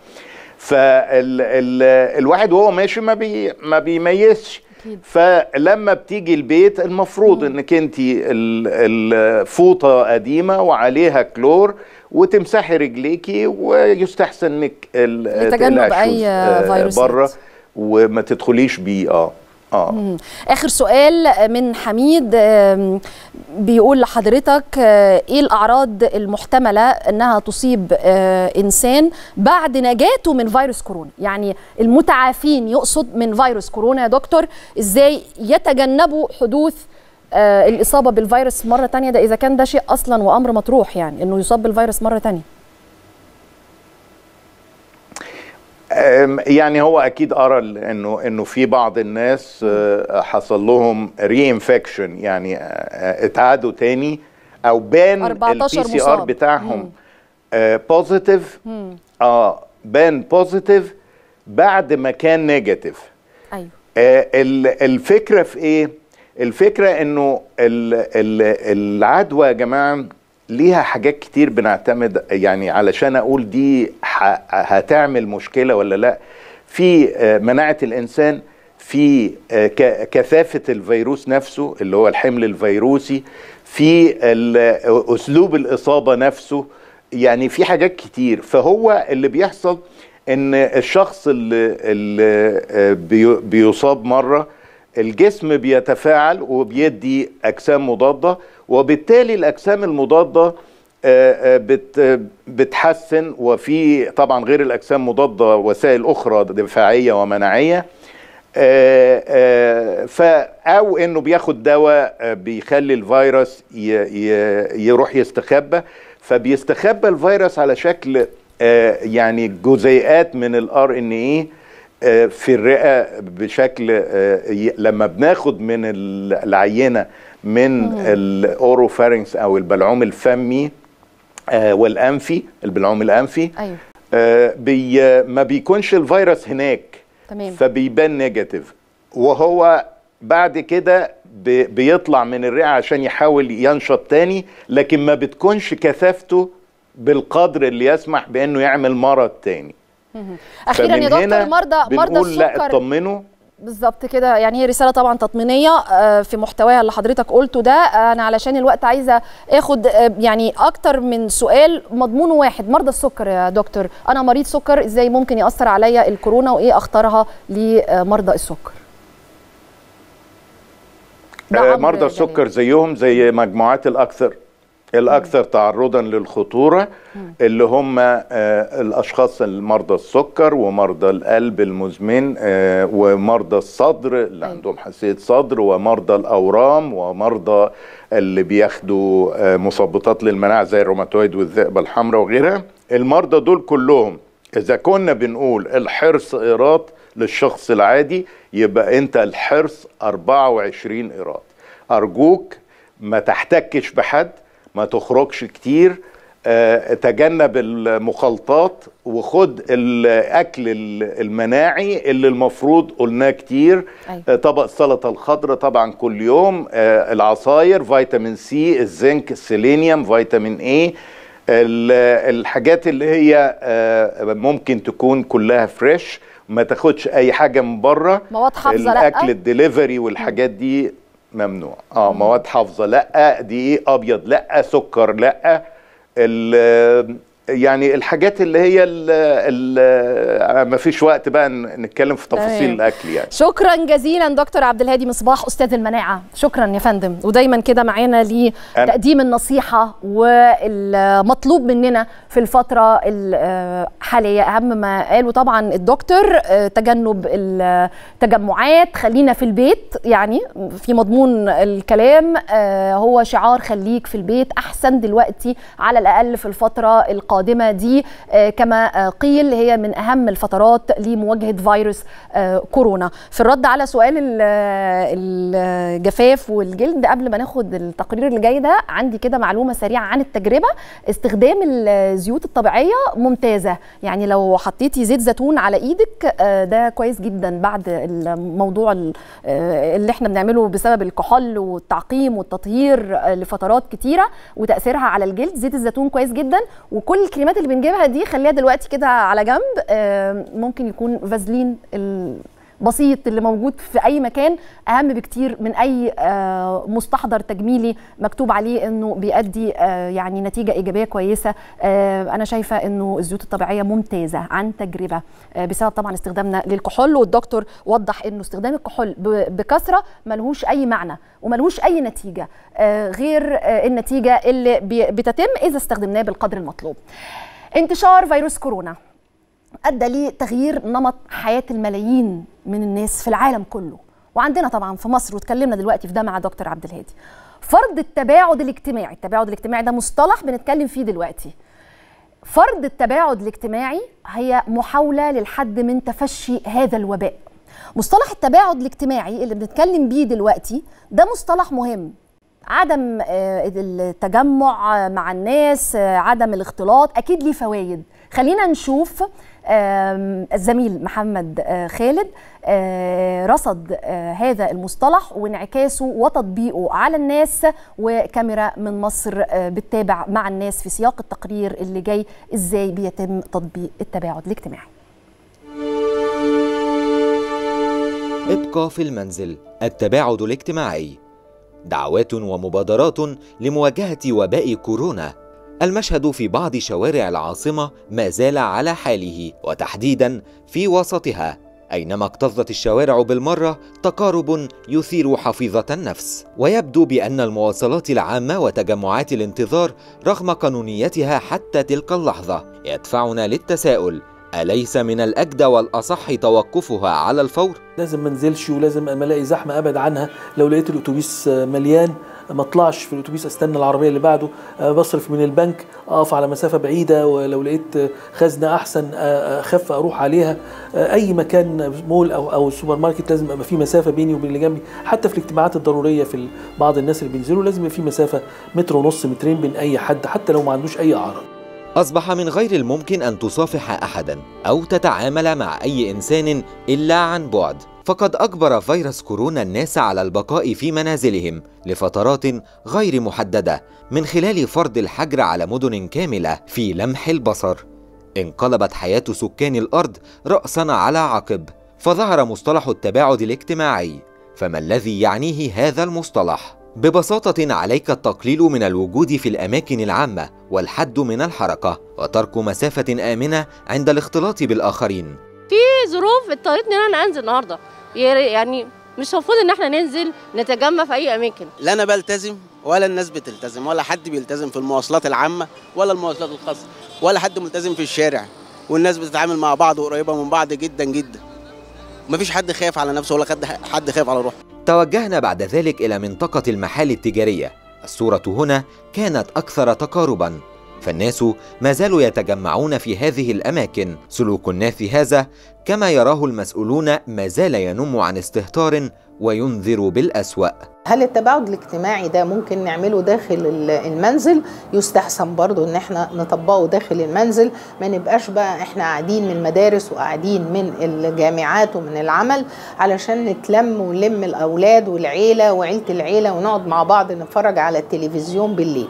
فالواحد وهو ماشي ما بي ما بيميزش فلما بتيجي البيت المفروض انك انت الفوطه قديمه وعليها كلور وتمسحي رجليكي ويستحسن انك ال- لتجنب تقلعي أي الشوز، آه، فيروسات. بره وما تدخليش بيه اه اه اخر سؤال من حميد بيقول لحضرتك ايه الاعراض المحتمله انها تصيب انسان بعد نجاته من فيروس كورونا يعني المتعافين يقصد من فيروس كورونا يا دكتور ازاي يتجنبوا حدوث الاصابه بالفيروس مره تانية ده اذا كان ده شيء اصلا وامر مطروح يعني انه يصاب بالفيروس مره تانية يعني هو اكيد ارى انه انه في بعض الناس حصل لهم ري انفكشن يعني اتعادوا تاني او بان البي سي ار بتاعهم بوزيتيف اه بان بوزيتيف بعد ما كان نيجاتيف ايوه آه الفكره في ايه الفكره انه العدوى يا جماعه ليها حاجات كتير بنعتمد يعني علشان اقول دي هتعمل مشكله ولا لا في مناعه الانسان في كثافه الفيروس نفسه اللي هو الحمل الفيروسي في اسلوب الاصابه نفسه يعني في حاجات كتير فهو اللي بيحصل ان الشخص اللي, اللي بيصاب مره الجسم بيتفاعل وبيدي اجسام مضاده وبالتالي الاجسام المضاده بتحسن وفي طبعا غير الاجسام مضاده وسائل اخرى دفاعيه ومناعيه ف او انه بياخد دواء بيخلي الفيروس يروح يستخبى فبيستخبى الفيروس على شكل يعني جزيئات من الار ان ايه في الرئه بشكل لما بناخد من العينه من الاوروفارينكس او البلعوم الفمي والانفي البلعوم الانفي ايوه بي ما بيكونش الفيروس هناك تمام فبيبان نيجاتيف وهو بعد كده بيطلع من الرئه عشان يحاول ينشط تاني لكن ما بتكونش كثافته بالقدر اللي يسمح بانه يعمل مرض تاني اخيرا يا دكتور مرضى مرضى السكر لا اطمنوا بالظبط كده يعني هي رساله طبعا تطمينيه في محتواها اللي حضرتك قلته ده انا علشان الوقت عايزه اخد يعني اكتر من سؤال مضمونه واحد مرضى السكر يا دكتور انا مريض سكر ازاي ممكن ياثر عليا الكورونا وايه اخطارها لمرضى السكر مرضى السكر زيهم زي مجموعات الاكثر الاكثر تعرضا للخطوره اللي هم الاشخاص المرضى السكر ومرضى القلب المزمن ومرضى الصدر اللي عندهم حساسيه صدر ومرضى الاورام ومرضى اللي بياخدوا مثبطات للمناعه زي الروماتويد والذئبه الحمراء وغيرها المرضى دول كلهم اذا كنا بنقول الحرص ايراد للشخص العادي يبقى انت الحرص 24 ايراد ارجوك ما تحتكش بحد ما تخرجش كتير أه تجنب المخالطات وخد الاكل المناعي اللي المفروض قلناه كتير أه طبق السلطه الخضراء طبعا كل يوم أه العصاير فيتامين سي الزنك السيلينيوم فيتامين اي الحاجات اللي هي ممكن تكون كلها فريش ما تاخدش اي حاجه من بره مواد حافظه الاكل الدليفري والحاجات دي ممنوع اه مواد حافظه لا دي ايه ابيض لا سكر لا يعني الحاجات اللي هي ما فيش وقت بقى نتكلم في تفاصيل الاكل يعني شكرا جزيلا دكتور عبد الهادي مصباح استاذ المناعه شكرا يا فندم ودايما كده معانا لتقديم النصيحه والمطلوب مننا في الفتره الحاليه اهم ما قالوا طبعا الدكتور تجنب التجمعات خلينا في البيت يعني في مضمون الكلام هو شعار خليك في البيت احسن دلوقتي على الاقل في الفتره القادمه القادمة دي كما قيل هي من أهم الفترات لمواجهة فيروس كورونا في الرد على سؤال الجفاف والجلد قبل ما ناخد التقرير اللي جاي ده عندي كده معلومة سريعة عن التجربة استخدام الزيوت الطبيعية ممتازة يعني لو حطيتي زيت زيتون على ايدك ده كويس جدا بعد الموضوع اللي احنا بنعمله بسبب الكحول والتعقيم والتطهير لفترات كتيرة وتأثيرها على الجلد زيت الزيتون كويس جدا وكل الكريمات اللي بنجيبها دي خليها دلوقتي كده على جنب ممكن يكون فازلين بسيط اللي موجود في اي مكان اهم بكتير من اي مستحضر تجميلي مكتوب عليه انه بيؤدي يعني نتيجه ايجابيه كويسه انا شايفه انه الزيوت الطبيعيه ممتازه عن تجربه بسبب طبعا استخدامنا للكحول والدكتور وضح انه استخدام الكحول بكثره ملهوش اي معنى وملهوش اي نتيجه غير النتيجه اللي بتتم اذا استخدمناه بالقدر المطلوب انتشار فيروس كورونا ادى لتغيير نمط حياه الملايين من الناس في العالم كله وعندنا طبعا في مصر واتكلمنا دلوقتي في ده مع دكتور عبد الهادي فرض التباعد الاجتماعي التباعد الاجتماعي ده مصطلح بنتكلم فيه دلوقتي فرض التباعد الاجتماعي هي محاوله للحد من تفشي هذا الوباء مصطلح التباعد الاجتماعي اللي بنتكلم بيه دلوقتي ده مصطلح مهم عدم التجمع مع الناس عدم الاختلاط اكيد ليه فوائد خلينا نشوف الزميل محمد خالد رصد هذا المصطلح وانعكاسه وتطبيقه على الناس وكاميرا من مصر بتتابع مع الناس في سياق التقرير اللي جاي ازاي بيتم تطبيق التباعد الاجتماعي ابقى في المنزل التباعد الاجتماعي دعوات ومبادرات لمواجهة وباء كورونا المشهد في بعض شوارع العاصمة ما زال على حاله وتحديدا في وسطها أينما اكتظت الشوارع بالمرة تقارب يثير حفيظة النفس ويبدو بأن المواصلات العامة وتجمعات الانتظار رغم قانونيتها حتى تلك اللحظة يدفعنا للتساؤل أليس من الأجدى والأصح توقفها على الفور؟ لازم ما انزلش ولازم اما الاقي زحمه ابعد عنها لو لقيت الاتوبيس مليان ما اطلعش في الاتوبيس استنى العربيه اللي بعده بصرف من البنك اقف على مسافه بعيده ولو لقيت خزنه احسن اخف اروح عليها اي مكان مول او او سوبر ماركت لازم يبقى في مسافه بيني وبين اللي جنبي حتى في الاجتماعات الضروريه في بعض الناس اللي بينزلوا لازم يبقى في مسافه متر ونص مترين بين اي حد حتى لو ما عندوش اي اعراض أصبح من غير الممكن أن تصافح أحدا أو تتعامل مع أي إنسان إلا عن بعد فقد أجبر فيروس كورونا الناس على البقاء في منازلهم لفترات غير محددة من خلال فرض الحجر على مدن كاملة في لمح البصر انقلبت حياة سكان الأرض رأسا على عقب فظهر مصطلح التباعد الاجتماعي فما الذي يعنيه هذا المصطلح؟ ببساطة عليك التقليل من الوجود في الأماكن العامة والحد من الحركة وترك مسافة آمنة عند الاختلاط بالآخرين في ظروف اضطريت ان انا انزل النهارده يعني مش المفروض ان احنا ننزل نتجمع في اي اماكن لا انا بلتزم ولا الناس بتلتزم ولا حد بيلتزم في المواصلات العامه ولا المواصلات الخاصه ولا حد ملتزم في الشارع والناس بتتعامل مع بعض وقريبه من بعض جدا جدا مفيش حد خايف على نفسه ولا حد خايف على روحه توجهنا بعد ذلك إلى منطقة المحال التجارية الصورة هنا كانت أكثر تقاربا فالناس ما زالوا يتجمعون في هذه الأماكن سلوك الناس هذا كما يراه المسؤولون ما زال ينم عن استهتار وينذر بالأسوأ هل التباعد الاجتماعي ده ممكن نعمله داخل المنزل يستحسن برضو ان احنا نطبقه داخل المنزل ما نبقاش بقى احنا قاعدين من المدارس وقاعدين من الجامعات ومن العمل علشان نتلم ونلم الاولاد والعيله وعيله العيله ونقعد مع بعض نتفرج على التلفزيون بالليل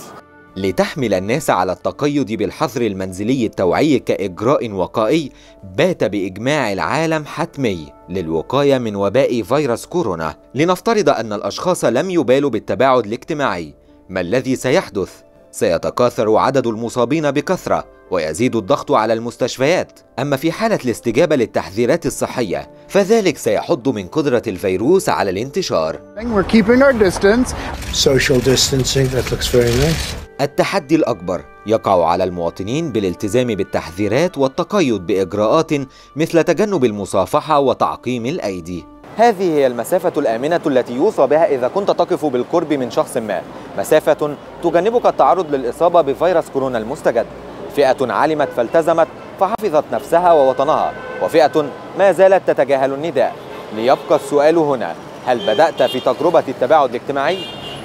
لتحمل الناس على التقيد بالحظر المنزلي التوعي كإجراء وقائي بات بإجماع العالم حتمي للوقاية من وباء فيروس كورونا لنفترض أن الأشخاص لم يبالوا بالتباعد الاجتماعي ما الذي سيحدث؟ سيتكاثر عدد المصابين بكثرة ويزيد الضغط على المستشفيات أما في حالة الاستجابة للتحذيرات الصحية فذلك سيحد من قدرة الفيروس على الانتشار We're keeping our distance. Social distancing, that looks very nice. التحدي الأكبر يقع على المواطنين بالالتزام بالتحذيرات والتقيد بإجراءات مثل تجنب المصافحة وتعقيم الأيدي هذه هي المسافة الآمنة التي يوصى بها إذا كنت تقف بالقرب من شخص ما مسافة تجنبك التعرض للإصابة بفيروس كورونا المستجد فئة علمت فالتزمت فحفظت نفسها ووطنها وفئة ما زالت تتجاهل النداء ليبقى السؤال هنا هل بدأت في تجربة التباعد الاجتماعي؟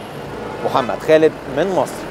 محمد خالد من مصر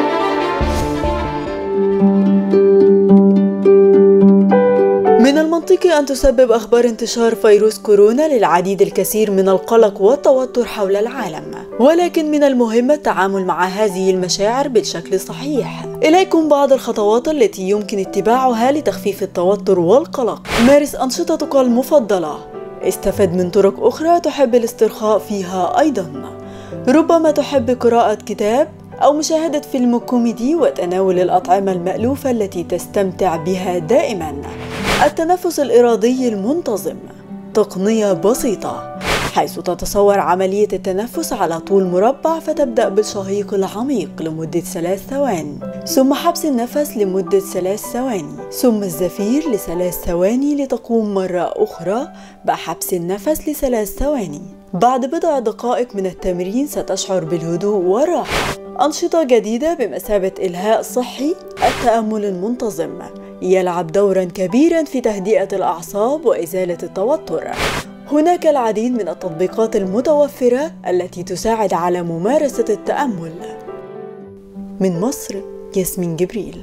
من المنطقي يمكن أن تسبب أخبار انتشار فيروس كورونا للعديد الكثير من القلق والتوتر حول العالم ولكن من المهم التعامل مع هذه المشاعر بالشكل الصحيح إليكم بعض الخطوات التي يمكن اتباعها لتخفيف التوتر والقلق مارس أنشطتك المفضلة استفد من طرق أخرى تحب الاسترخاء فيها أيضا ربما تحب قراءة كتاب أو مشاهدة فيلم كوميدي وتناول الأطعمة المألوفة التي تستمتع بها دائما التنفس الإرادي المنتظم تقنية بسيطة حيث تتصور عملية التنفس على طول مربع فتبدأ بالشهيق العميق لمدة ثلاث ثواني ثم حبس النفس لمدة ثلاث ثواني ثم الزفير لثلاث ثواني لتقوم مرة أخرى بحبس النفس لثلاث ثواني بعد بضع دقائق من التمرين ستشعر بالهدوء والراحة أنشطة جديدة بمثابة إلهاء صحي التأمل المنتظم يلعب دورا كبيرا في تهدئة الأعصاب وإزالة التوتر هناك العديد من التطبيقات المتوفرة التي تساعد على ممارسة التأمل من مصر ياسمين جبريل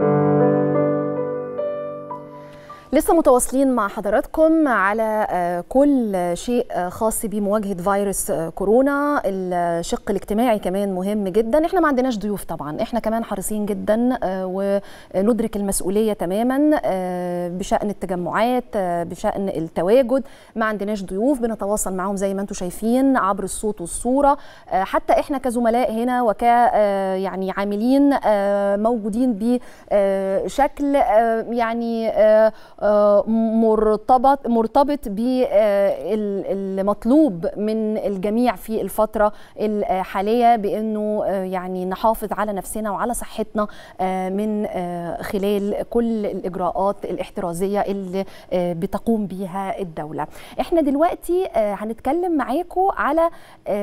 لسه متواصلين مع حضراتكم على كل شيء خاص بمواجهه فيروس كورونا الشق الاجتماعي كمان مهم جدا احنا ما عندناش ضيوف طبعا احنا كمان حريصين جدا وندرك المسؤوليه تماما بشان التجمعات بشان التواجد ما عندناش ضيوف بنتواصل معاهم زي ما انتم شايفين عبر الصوت والصوره حتى احنا كزملاء هنا وك يعني عاملين موجودين بشكل يعني مرتبط مرتبط بالمطلوب من الجميع في الفتره الحاليه بانه يعني نحافظ على نفسنا وعلى صحتنا من خلال كل الاجراءات الاحترازيه اللي بتقوم بها الدوله. احنا دلوقتي هنتكلم معاكم على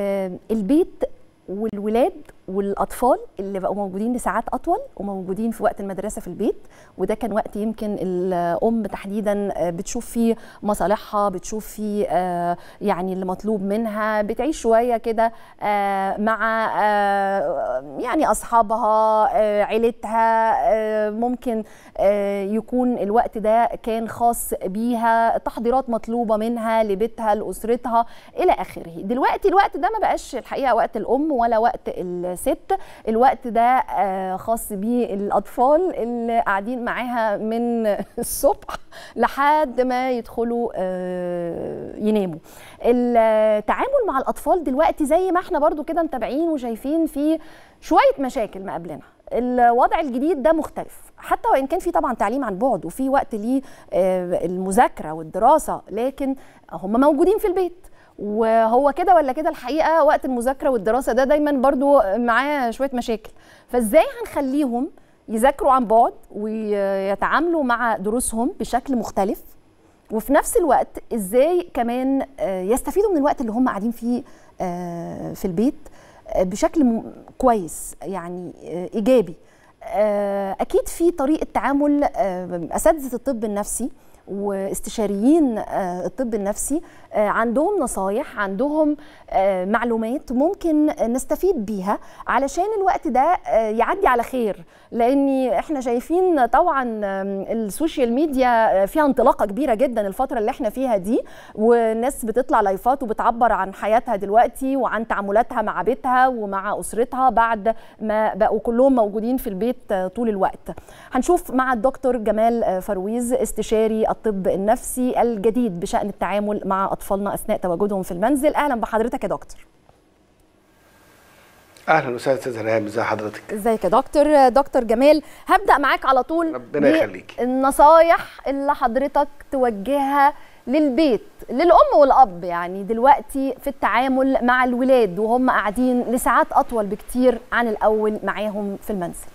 البيت والولاد والاطفال اللي بقوا موجودين لساعات اطول وموجودين في وقت المدرسه في البيت وده كان وقت يمكن الام تحديدا بتشوف فيه مصالحها بتشوف فيه يعني اللي مطلوب منها بتعيش شويه كده مع يعني اصحابها عيلتها ممكن يكون الوقت ده كان خاص بيها تحضيرات مطلوبه منها لبيتها لاسرتها الى اخره دلوقتي الوقت ده ما بقاش الحقيقه وقت الام ولا وقت الست الوقت ده خاص بالاطفال اللي قاعدين معاها من الصبح لحد ما يدخلوا يناموا التعامل مع الاطفال دلوقتي زي ما احنا برضو كده متابعين وشايفين في شويه مشاكل مقابلنا الوضع الجديد ده مختلف حتى وان كان في طبعا تعليم عن بعد وفي وقت للمذاكره والدراسه لكن هم موجودين في البيت وهو كده ولا كده الحقيقه وقت المذاكره والدراسه ده دايما برضو معاه شويه مشاكل فازاي هنخليهم يذاكروا عن بعد ويتعاملوا مع دروسهم بشكل مختلف وفي نفس الوقت ازاي كمان يستفيدوا من الوقت اللي هم قاعدين فيه في البيت بشكل كويس يعني ايجابي اكيد في طريقه تعامل اساتذه الطب النفسي واستشاريين الطب النفسي عندهم نصايح عندهم معلومات ممكن نستفيد بيها علشان الوقت ده يعدي على خير لان احنا شايفين طبعا السوشيال ميديا فيها انطلاقه كبيره جدا الفتره اللي احنا فيها دي والناس بتطلع لايفات وبتعبر عن حياتها دلوقتي وعن تعاملاتها مع بيتها ومع اسرتها بعد ما بقوا كلهم موجودين في البيت طول الوقت هنشوف مع الدكتور جمال فرويز استشاري الطب النفسي الجديد بشان التعامل مع اطفالنا اثناء تواجدهم في المنزل اهلا بحضرتك يا دكتور اهلا وسهلا استاذ ريهام ازي حضرتك ازيك يا دكتور دكتور جمال هبدا معاك على طول ربنا يخليك النصايح اللي حضرتك توجهها للبيت للام والاب يعني دلوقتي في التعامل مع الولاد وهم قاعدين لساعات اطول بكتير عن الاول معاهم في المنزل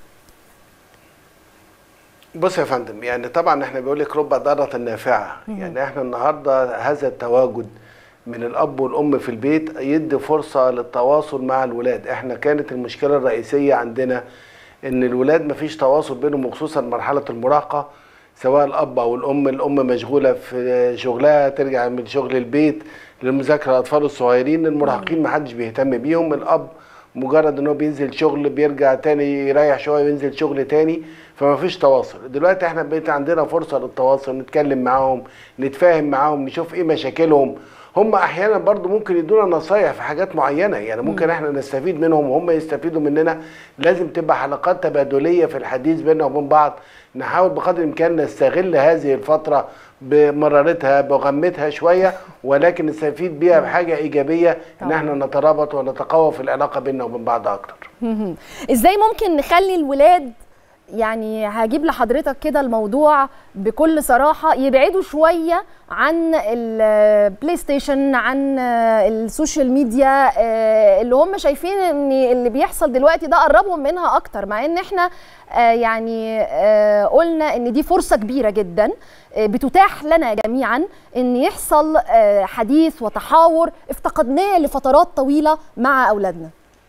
بص يا فندم يعني طبعا احنا بيقول لك رب ضاره نافعه يعني احنا النهارده هذا التواجد من الاب والام في البيت يدي فرصه للتواصل مع الولاد احنا كانت المشكله الرئيسيه عندنا ان الولاد مفيش تواصل بينهم وخصوصا مرحله المراهقه سواء الاب او الام الام مشغوله في شغلها ترجع من شغل البيت للمذاكره الاطفال الصغيرين المراهقين محدش بيهتم بيهم الاب مجرد ان هو بينزل شغل بيرجع تاني يريح شويه وينزل شغل تاني فما فيش تواصل دلوقتي احنا بقيت عندنا فرصه للتواصل نتكلم معاهم نتفاهم معاهم نشوف ايه مشاكلهم هم احيانا برضو ممكن يدونا نصايح في حاجات معينه يعني ممكن احنا نستفيد منهم وهم يستفيدوا مننا لازم تبقى حلقات تبادليه في الحديث بيننا وبين بعض نحاول بقدر الامكان نستغل هذه الفتره بمرارتها بغمتها شويه ولكن نستفيد بيها بحاجه ايجابيه ان احنا نترابط ونتقوى في العلاقه بيننا وبين بعض اكتر ازاي ممكن نخلي الولاد يعني هجيب لحضرتك كده الموضوع بكل صراحه يبعدوا شويه عن البلاي ستيشن عن السوشيال ميديا اللي هم شايفين ان اللي بيحصل دلوقتي ده قربهم منها اكتر مع ان احنا يعني قلنا ان دي فرصه كبيره جدا بتتاح لنا جميعا ان يحصل حديث وتحاور افتقدناه لفترات طويله مع اولادنا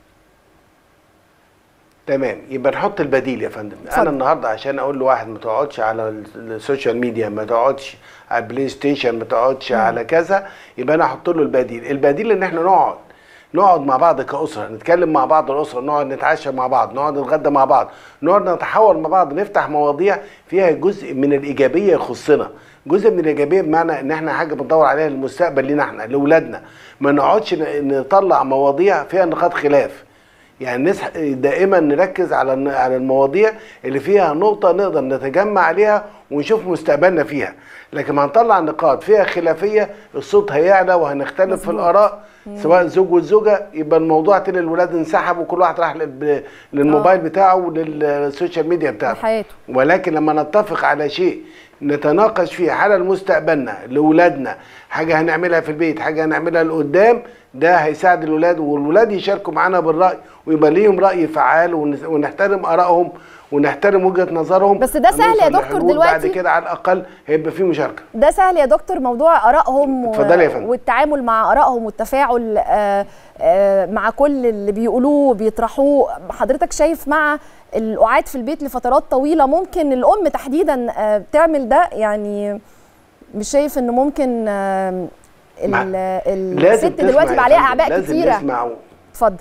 تمام يبقى نحط البديل يا فندم صدق. انا النهارده عشان اقول لواحد ما تقعدش على السوشيال ميديا ما تقعدش على البلاي ستيشن ما تقعدش على كذا يبقى انا احط له البديل البديل ان احنا نقعد نقعد مع بعض كأسرة نتكلم مع بعض الأسرة نقعد نتعشى مع بعض نقعد نتغدى مع بعض نقعد نتحاور مع بعض نفتح مواضيع فيها جزء من الإيجابية يخصنا جزء من الإيجابية بمعنى إن إحنا حاجة بندور عليها للمستقبل لينا إحنا لأولادنا ما نقعدش نطلع مواضيع فيها نقاط خلاف يعني نسح دائما نركز على على المواضيع اللي فيها نقطه نقدر نتجمع عليها ونشوف مستقبلنا فيها لكن ما هنطلع نقاط فيها خلافيه الصوت هيعلى وهنختلف مزبوط. في الاراء سواء الزوج والزوجه يبقى الموضوع تاني الولاد انسحب وكل واحد راح للموبايل أوه. بتاعه وللسوشيال ميديا بتاعته حياته. ولكن لما نتفق على شيء نتناقش فيه على مستقبلنا لاولادنا حاجه هنعملها في البيت حاجه هنعملها لقدام ده هيساعد الولاد والولاد يشاركوا معانا بالراي ويبقى ليهم راي فعال ونحترم ارائهم ونحترم وجهه نظرهم بس ده سهل يا دكتور دلوقتي بعد كده على الاقل هيبقى في مشاركه ده سهل يا دكتور موضوع ارائهم و... يا فندم. والتعامل مع ارائهم والتفاعل آآ آآ مع كل اللي بيقولوه بيطرحوه حضرتك شايف مع القعاد في البيت لفترات طويله ممكن الام تحديدا تعمل ده يعني مش شايف انه ممكن الست دلوقتي بقى عليها اعباء كتيره لازم اتفضل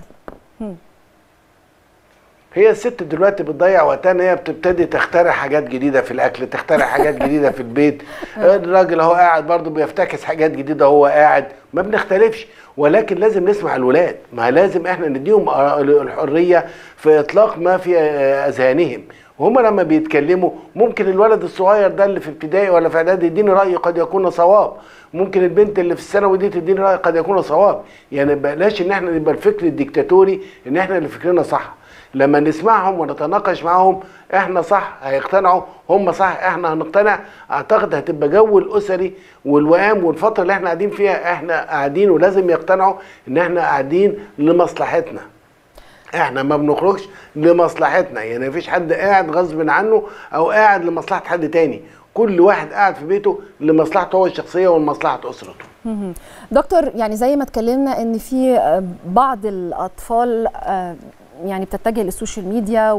هي الست دلوقتي بتضيع وقتها ان هي بتبتدي تخترع حاجات جديده في الاكل تخترع حاجات جديده في البيت الراجل اهو قاعد برضه بيفتكس حاجات جديده وهو قاعد ما بنختلفش ولكن لازم نسمع الولاد ما لازم احنا نديهم الحريه في اطلاق ما في اذهانهم وهم لما بيتكلموا ممكن الولد الصغير ده اللي في ابتدائي ولا في اعدادي يديني راي قد يكون صواب ممكن البنت اللي في الثانوي دي تديني راي قد يكون صواب يعني بلاش ان احنا نبقى الفكر الديكتاتوري ان احنا اللي فكرنا صح لما نسمعهم ونتناقش معاهم احنا صح هيقتنعوا هم صح احنا هنقتنع اعتقد هتبقى جو الاسري والوئام والفتره اللي احنا قاعدين فيها احنا قاعدين ولازم يقتنعوا ان احنا قاعدين لمصلحتنا احنا ما بنخرجش لمصلحتنا يعني مفيش حد قاعد غصب عنه او قاعد لمصلحه حد تاني كل واحد قاعد في بيته لمصلحته هو الشخصيه ولمصلحه اسرته دكتور يعني زي ما اتكلمنا ان في بعض الاطفال يعني بتتجه للسوشيال ميديا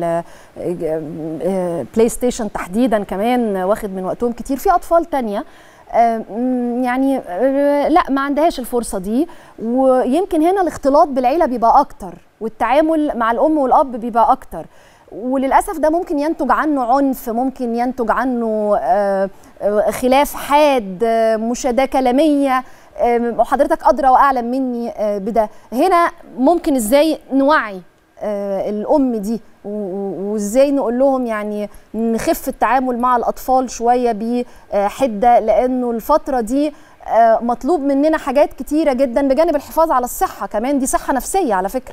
والبلاي ستيشن تحديدا كمان واخد من وقتهم كتير في اطفال تانية يعني لا ما عندهاش الفرصه دي ويمكن هنا الاختلاط بالعيله بيبقى اكتر والتعامل مع الام والاب بيبقى اكتر وللاسف ده ممكن ينتج عنه عنف ممكن ينتج عنه خلاف حاد مشاده كلاميه وحضرتك ادرى واعلم مني بده هنا ممكن ازاي نوعي الام دي وازاي نقول لهم يعني نخف التعامل مع الاطفال شويه بحده لانه الفتره دي مطلوب مننا حاجات كتيره جدا بجانب الحفاظ على الصحه كمان دي صحه نفسيه على فكره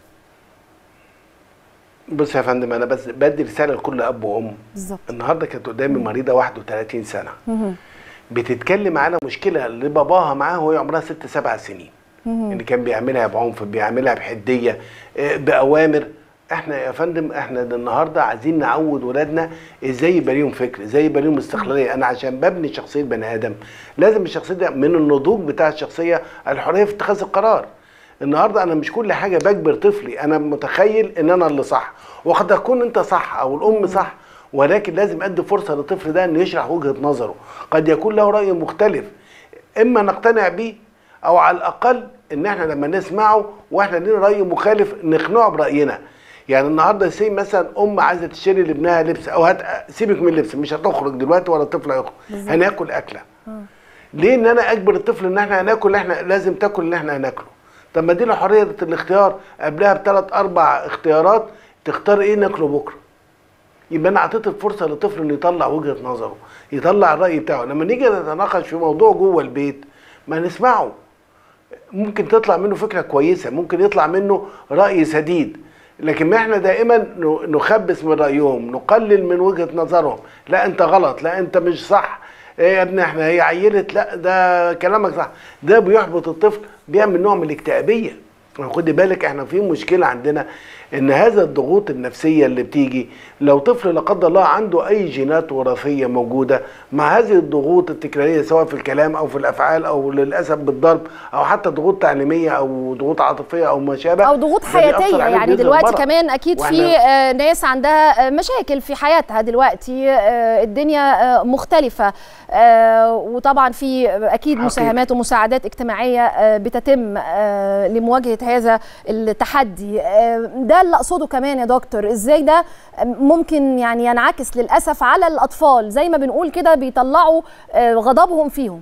بص يا فندم انا بس بدي رساله لكل اب وام بالظبط النهارده كانت قدامي مريضه 31 سنه بتتكلم على مشكله لباباها معاها وهي عمرها ست سبع سنين اللي كان بيعملها بعنف بيعملها بحديه باوامر احنا يا فندم احنا النهارده عايزين نعود ولادنا ازاي يبقى ليهم فكر ازاي يبقى ليهم استقلاليه انا عشان ببني شخصيه بني ادم لازم الشخصيه ده من النضوج بتاع الشخصيه الحريه في اتخاذ القرار النهارده انا مش كل حاجه بجبر طفلي انا متخيل ان انا اللي صح وقد تكون انت صح او الام صح ولكن لازم ادي فرصه للطفل ده انه يشرح وجهه نظره قد يكون له راي مختلف اما نقتنع بيه او على الاقل ان احنا لما نسمعه واحنا لينا راي مخالف نقنعه براينا يعني النهارده سي مثلا ام عايزه تشتري لابنها لبس او هت سيبك من اللبس مش هتخرج دلوقتي ولا الطفل هيخرج بالظبط. هناكل اكله ليه ان انا اجبر الطفل ان احنا هناكل احنا لازم تاكل اللي احنا هناكله طب ما دي له حريه الاختيار قبلها بثلاث اربع اختيارات تختار ايه ناكله بكره يبقى انا اعطيت الفرصه للطفل انه يطلع وجهه نظره يطلع الراي بتاعه لما نيجي نتناقش في موضوع جوه البيت ما نسمعه ممكن تطلع منه فكره كويسه ممكن يطلع منه راي سديد لكن ما احنا دائما ن- نخبس من رايهم نقلل من وجهه نظرهم لا انت غلط لا انت مش صح ايه يا ابني احنا هي عيلت لا ده كلامك صح ده بيحبط الطفل بيعمل نوع من الاكتئابيه خدي بالك احنا في مشكله عندنا ان هذا الضغوط النفسيه اللي بتيجي لو طفل لا قدر الله عنده اي جينات وراثيه موجوده مع هذه الضغوط التكراريه سواء في الكلام او في الافعال او للاسف بالضرب او حتى ضغوط تعليميه او ضغوط عاطفيه او ما شابه او ضغوط ده بيأثر حياتيه عليه يعني بيظهر دلوقتي مرض. كمان اكيد في وإحنا- آه، ناس عندها آه، مشاكل في حياتها دلوقتي آه، الدنيا آه، مختلفه آه، وطبعا في اكيد حقيقي. مساهمات ومساعدات اجتماعيه آه، بتتم آه، لمواجهه هذا التحدي آه، ده اللي اقصده كمان يا دكتور ازاي ده ممكن يعني ينعكس للاسف على الاطفال زي ما بنقول كده بيطلعوا آه، غضبهم فيهم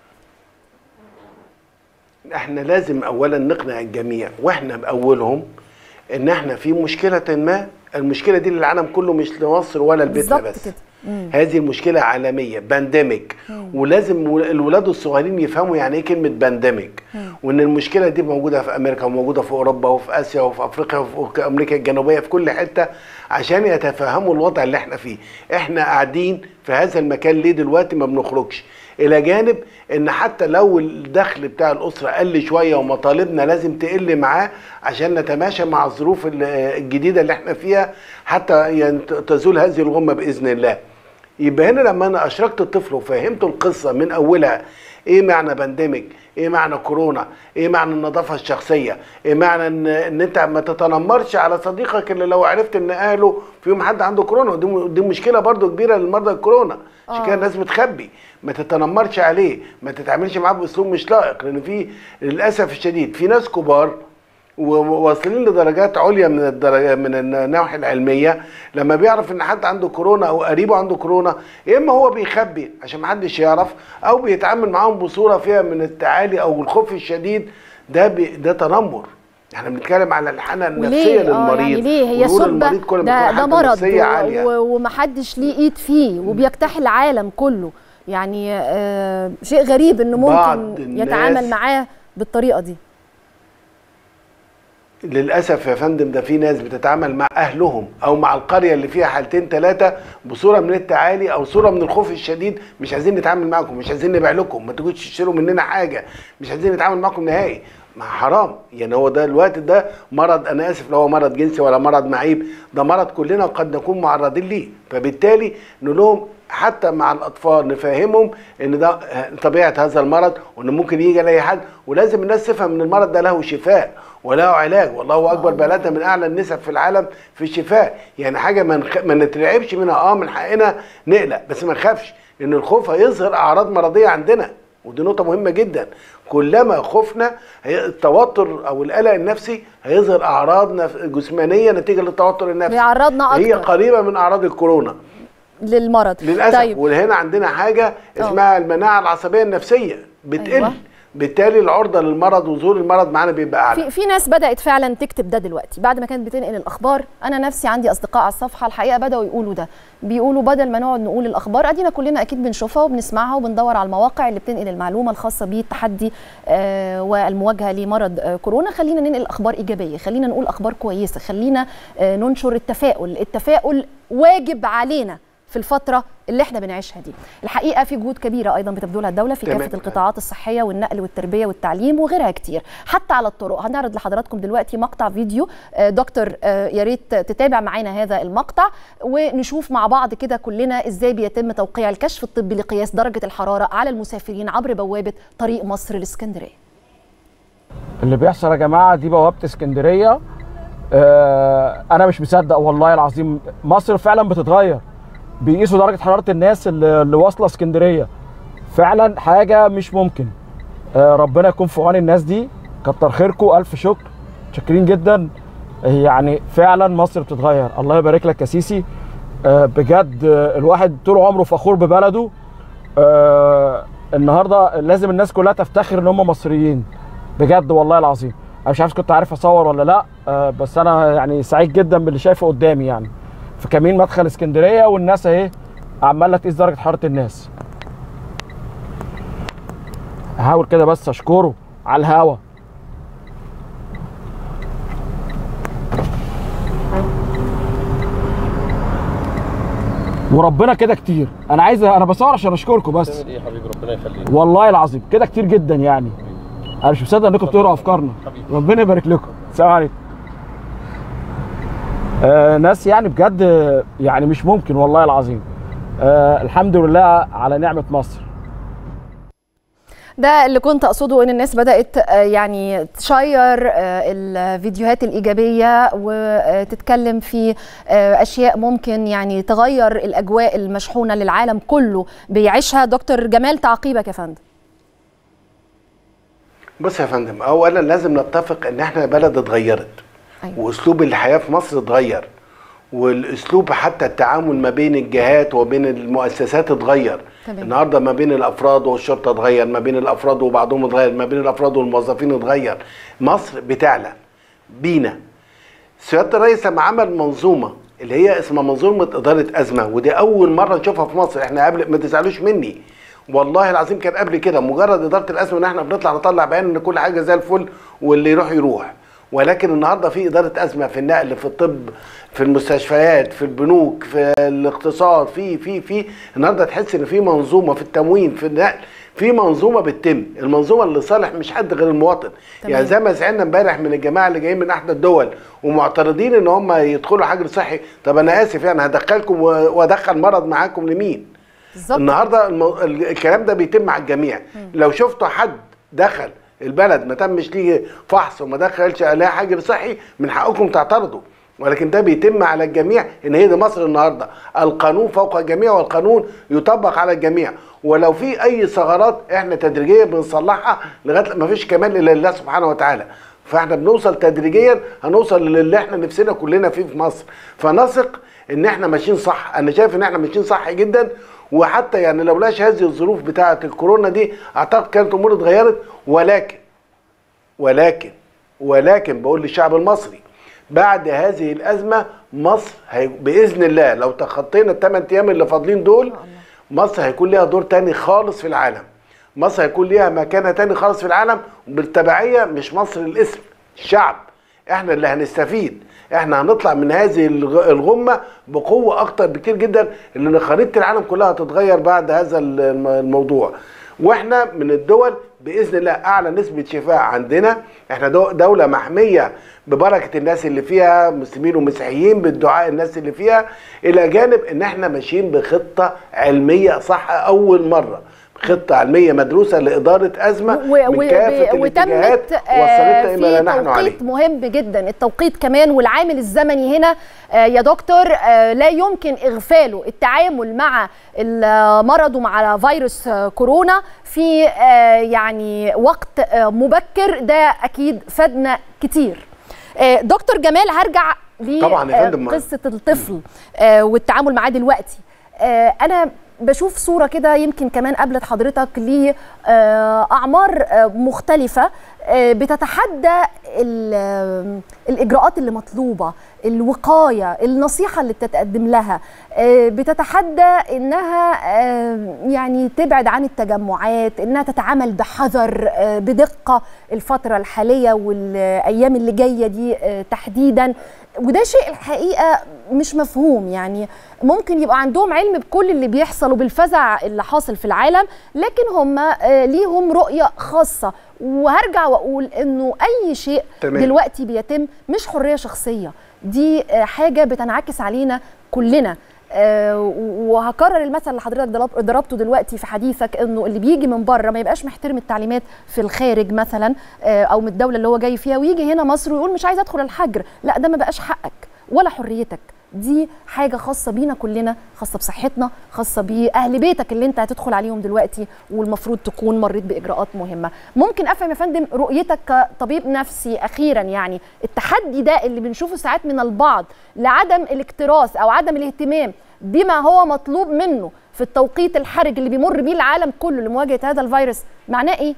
احنا لازم اولا نقنع الجميع واحنا باولهم ان احنا في مشكله ما المشكله دي للعالم كله مش لمصر ولا لبيتنا بالظبط بس كده مم. هذه المشكله عالميه بانديميك ولازم ول- الولاد الصغيرين يفهموا يعني ايه كلمه بانديميك وان المشكله دي موجوده في امريكا وموجوده في اوروبا وفي اسيا وفي افريقيا وفي امريكا الجنوبيه في كل حته عشان يتفهموا الوضع اللي احنا فيه احنا قاعدين في هذا المكان ليه دلوقتي ما بنخرجش الى جانب ان حتى لو الدخل بتاع الاسره قل شويه ومطالبنا لازم تقل معاه عشان نتماشى مع الظروف ال- الجديده اللي احنا فيها حتى يعني ت- تزول هذه الغمه باذن الله يبقى هنا لما انا اشركت الطفل وفهمته القصه من اولها ايه معنى بانديميك ايه معنى كورونا ايه معنى النظافه الشخصيه ايه معنى ان ان انت ما تتنمرش على صديقك اللي لو عرفت ان اهله فيهم حد عنده كورونا ودي م- دي مشكله برضو كبيره للمرضى الكورونا عشان آه. كده الناس بتخبي ما تتنمرش عليه ما تتعاملش معاه باسلوب مش لائق لان في للاسف الشديد في ناس كبار وواصلين لدرجات عليا من الدرجة من النواحي العلميه لما بيعرف ان حد عنده كورونا او قريبه عنده كورونا يا اما هو بيخبي عشان ما حدش يعرف او بيتعامل معاهم بصوره فيها من التعالي او الخوف الشديد ده بي ده تنمر احنا بنتكلم على الحاله النفسيه وليه اه للمريض يعني ليه هي ونقول سبة المريض كل ما ده, يكون ده حالته مرض نفسية عالية. و- و- ومحدش ليه ايد فيه وبيجتاح العالم كله يعني آه شيء غريب انه بعض ممكن الناس- يتعامل معاه بالطريقه دي للاسف يا فندم ده في ناس بتتعامل مع اهلهم او مع القريه اللي فيها حالتين ثلاثه بصوره من التعالي او صوره من الخوف الشديد مش عايزين نتعامل معاكم مش عايزين نبيع لكم ما تجوش تشتروا مننا حاجه مش عايزين نتعامل معاكم نهائي ما حرام يعني هو ده الوقت ده مرض انا اسف لو هو مرض جنسي ولا مرض معيب ده مرض كلنا قد نكون معرضين ليه فبالتالي نقول لهم حتى مع الاطفال نفهمهم ان ده طبيعه هذا المرض وان ممكن يجي لاي حد ولازم الناس تفهم ان المرض ده له شفاء وله علاج والله اكبر بلدنا من اعلى النسب في العالم في الشفاء يعني حاجه ما نخ... ما نترعبش منها اه من حقنا نقلق بس ما نخافش لان الخوف هيظهر اعراض مرضيه عندنا ودي نقطة مهمة جدا كلما خفنا هي التوتر أو القلق النفسي هيظهر أعراض نف... جسمانية نتيجة للتوتر النفسي بيعرضنا هي اكتر قريبة من أعراض الكورونا للمرض للأسف طيب وهنا عندنا حاجة اسمها المناعة العصبية النفسية بتقل أيوة. بالتالي العرضة للمرض وظهور المرض معانا بيبقى أعلى في في ناس بدات فعلا تكتب ده دلوقتي بعد ما كانت بتنقل الاخبار انا نفسي عندي اصدقاء على الصفحه الحقيقه بداوا يقولوا ده بيقولوا بدل ما نقعد نقول الاخبار ادينا كلنا اكيد بنشوفها وبنسمعها وبندور على المواقع اللي بتنقل المعلومه الخاصه بالتحدي آه والمواجهه لمرض آه كورونا خلينا ننقل اخبار ايجابيه خلينا نقول اخبار كويسه خلينا آه ننشر التفاؤل التفاؤل واجب علينا في الفترة اللي احنا بنعيشها دي الحقيقة في جهود كبيرة أيضا بتبذلها الدولة في تمام. كافة القطاعات الصحية والنقل والتربية والتعليم وغيرها كتير حتى على الطرق هنعرض لحضراتكم دلوقتي مقطع فيديو آه، دكتور آه، يا ريت تتابع معانا هذا المقطع ونشوف مع بعض كده كلنا ازاي بيتم توقيع الكشف الطبي لقياس درجة الحرارة على المسافرين عبر بوابة طريق مصر الإسكندرية اللي بيحصل يا جماعه دي بوابه اسكندريه آه انا مش مصدق والله العظيم مصر فعلا بتتغير بيقيسوا درجه حراره الناس اللي, اللي واصله اسكندريه فعلا حاجه مش ممكن آه ربنا يكون في عون الناس دي كتر خيركم الف شكر شاكرين جدا يعني فعلا مصر بتتغير الله يبارك لك يا سيسي آه، بجد آه، الواحد طول عمره فخور ببلده آه، النهارده لازم الناس كلها تفتخر ان هم مصريين بجد والله العظيم انا مش عارف كنت عارف اصور ولا لا آه، بس انا يعني سعيد جدا باللي شايفه قدامي يعني في كمين مدخل اسكندريه والناس اهي عماله تقيس درجه حراره الناس هحاول كده بس اشكره على الهوا وربنا كده كتير انا عايز انا بصور عشان اشكركم بس ايه يا حبيبي ربنا يخليك والله العظيم كده كتير جدا يعني انا مش مصدق انكم بتقروا افكارنا ربنا يبارك لكم السلام عليكم آه ناس يعني بجد آه، يعني مش ممكن والله العظيم آه الحمد لله على نعمه مصر ده اللي كنت اقصده ان الناس بدات آه، يعني تشير آه، الفيديوهات الايجابيه وتتكلم في آه، اشياء ممكن يعني تغير الاجواء المشحونه للعالم كله بيعيشها دكتور جمال تعقيبك يا فندم بص يا فندم اولا لازم نتفق ان احنا بلد اتغيرت أيوة. واسلوب الحياه في مصر اتغير والاسلوب حتى التعامل ما بين الجهات وبين المؤسسات اتغير تمام. النهارده ما بين الافراد والشرطه اتغير ما بين الافراد وبعضهم اتغير ما بين الافراد والموظفين اتغير مصر بتعلى بينا سياده الرئيس لما عمل منظومه اللي هي اسمها منظومه اداره ازمه ودي اول مره نشوفها في مصر احنا قبل ما تزعلوش مني والله العظيم كان قبل كده مجرد اداره الازمه ان احنا بنطلع نطلع بيان ان كل حاجه زي الفل واللي يروح يروح ولكن النهارده في اداره ازمه في النقل في الطب في المستشفيات في البنوك في الاقتصاد في في في النهارده تحس ان في منظومه في التموين في النقل في منظومه بتتم المنظومه اللي صالح مش حد غير المواطن تمام. يعني زي ما زعلنا امبارح من الجماعه اللي جايين من احدى الدول ومعترضين ان هم يدخلوا حجر صحي طب انا اسف يعني هدخلكم و- وادخل مرض معاكم لمين بالظبط النهارده المو... ال- الكلام ده بيتم على الجميع لو شفتوا حد دخل البلد ما تمش ليه فحص وما دخلش عليها حجر صحي من حقكم تعترضوا ولكن ده بيتم على الجميع ان هي دي مصر النهارده القانون فوق الجميع والقانون يطبق على الجميع ولو في اي ثغرات احنا تدريجيا بنصلحها لغايه ما فيش كمال الا لله سبحانه وتعالى فاحنا بنوصل تدريجيا هنوصل للي احنا نفسنا كلنا فيه في مصر فنثق ان احنا ماشيين صح انا شايف ان احنا ماشيين صح جدا وحتى يعني لولاش هذه الظروف بتاعه الكورونا دي اعتقد كانت الامور اتغيرت ولكن ولكن ولكن بقول للشعب المصري بعد هذه الازمه مصر هي باذن الله لو تخطينا الثمان ايام اللي فاضلين دول مصر هيكون ليها دور تاني خالص في العالم مصر هيكون ليها مكانه تاني خالص في العالم بالتبعيه مش مصر الاسم الشعب احنا اللي هنستفيد احنا هنطلع من هذه الغ- الغمه بقوه اكتر بكتير جدا لان خريطه العالم كلها هتتغير بعد هذا الم- الموضوع واحنا من الدول باذن الله اعلى نسبه شفاء عندنا احنا دو- دوله محميه ببركه الناس اللي فيها مسلمين ومسيحيين بالدعاء الناس اللي فيها الى جانب ان احنا ماشيين بخطه علميه صح اول مره خطه علميه مدروسه لاداره ازمه و- و- بكافه و- الاتجاهات وتمت آه، وصلتنا الى ما في نحن عليه توقيت مهم جدا التوقيت كمان والعامل الزمني هنا آه، يا دكتور آه، لا يمكن اغفاله التعامل مع المرض ومع فيروس آه، كورونا في آه، يعني وقت آه، مبكر ده اكيد فادنا كتير آه، دكتور جمال هرجع طبعاً يا فندم. قصه الطفل آه، والتعامل معاه دلوقتي آه، انا بشوف صوره كده يمكن كمان قابلت حضرتك لاعمار مختلفه آه، بتتحدى ال- آه، الاجراءات اللي مطلوبه الوقايه النصيحه اللي بتتقدم لها آه، بتتحدى انها آه، يعني تبعد عن التجمعات انها تتعامل بحذر آه، بدقه الفتره الحاليه والايام اللي جايه دي آه، تحديدا وده شيء الحقيقه مش مفهوم يعني ممكن يبقى عندهم علم بكل اللي بيحصل وبالفزع اللي حاصل في العالم لكن هم آه، ليهم رؤيه خاصه وهرجع واقول انه اي شيء تمام. دلوقتي بيتم مش حريه شخصيه دي آه، حاجه بتنعكس علينا كلنا آه، وهكرر المثل اللي حضرتك ضرب- ضربته دلوقتي في حديثك انه اللي بيجي من بره ما يبقاش محترم التعليمات في الخارج مثلا آه، او من الدوله اللي هو جاي فيها ويجي هنا مصر ويقول مش عايز ادخل الحجر لا ده ما بقاش حقك ولا حريتك دي حاجه خاصه بينا كلنا خاصه بصحتنا خاصه باهل بيتك اللي انت هتدخل عليهم دلوقتي والمفروض تكون مريت باجراءات مهمه ممكن افهم يا فندم رؤيتك كطبيب نفسي اخيرا يعني التحدي ده اللي بنشوفه ساعات من البعض لعدم الاكتراث او عدم الاهتمام بما هو مطلوب منه في التوقيت الحرج اللي بيمر بيه العالم كله لمواجهه هذا الفيروس معناه ايه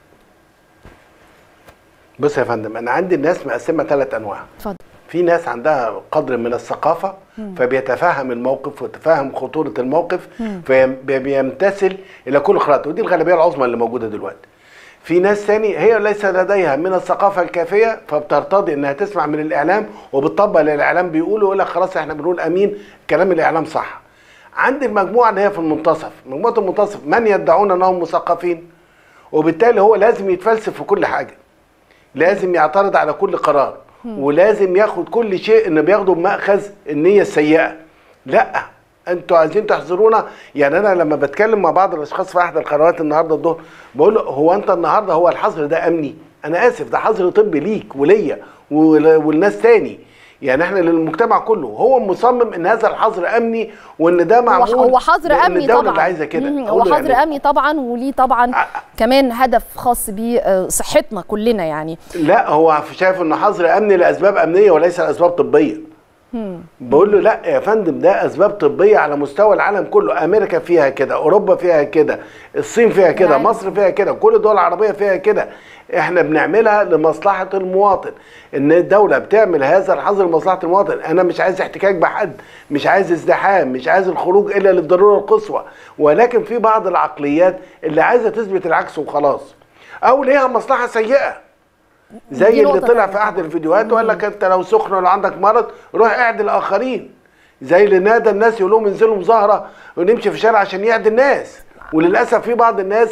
بص يا فندم انا عندي الناس مقسمه ثلاث انواع اتفضل في ناس عندها قدر من الثقافه مم. فبيتفهم الموقف ويتفهم خطوره الموقف مم. فبيمتثل الى كل خطوات ودي الغالبيه العظمى اللي موجوده دلوقتي في ناس تاني هي ليس لديها من الثقافه الكافيه فبترتضي انها تسمع من الاعلام وبتطبق اللي الاعلام بيقوله ويقول لك خلاص احنا بنقول امين كلام الاعلام صح عندي المجموعه اللي هي في المنتصف مجموعه المنتصف من يدعون انهم مثقفين وبالتالي هو لازم يتفلسف في كل حاجه لازم يعترض على كل قرار مم. ولازم ياخد كل شيء ان بياخده بمأخذ النية السيئة لا انتوا عايزين تحذرونا يعني انا لما بتكلم مع بعض الاشخاص في احد القنوات النهارده الظهر بقول له هو انت النهارده هو الحظر ده امني انا اسف ده حظر طبي ليك وليا ول- والناس تاني يعني احنا للمجتمع كله هو مصمم ان هذا الحظر امني وان ده هو معمول هو حظر لأن امني الدولة طبعا اللي عايزه كده مم، هو أقول له حظر يعني امني طبعا وليه طبعا كمان هدف خاص بصحتنا كلنا يعني لا هو شايف انه حظر امني لاسباب امنيه وليس لاسباب طبيه مم. بقول له لا يا فندم ده اسباب طبيه على مستوى العالم كله امريكا فيها كده اوروبا فيها كده الصين فيها كده نعم. مصر فيها كده كل الدول العربيه فيها كده احنا بنعملها لمصلحه المواطن ان الدوله بتعمل هذا الحظر لمصلحه المواطن انا مش عايز احتكاك بحد مش عايز ازدحام مش عايز الخروج الا للضروره القصوى ولكن في بعض العقليات اللي عايزه تثبت العكس وخلاص او ليها مصلحه سيئه دي زي اللي نقطة طلع تانية في احد الفيديوهات وقال لك انت لو سخن ولا عندك مرض روح اعدي الاخرين زي اللي نادى الناس يقول لهم انزلوا مظاهره ونمشي في الشارع عشان يعدي الناس وللاسف في بعض الناس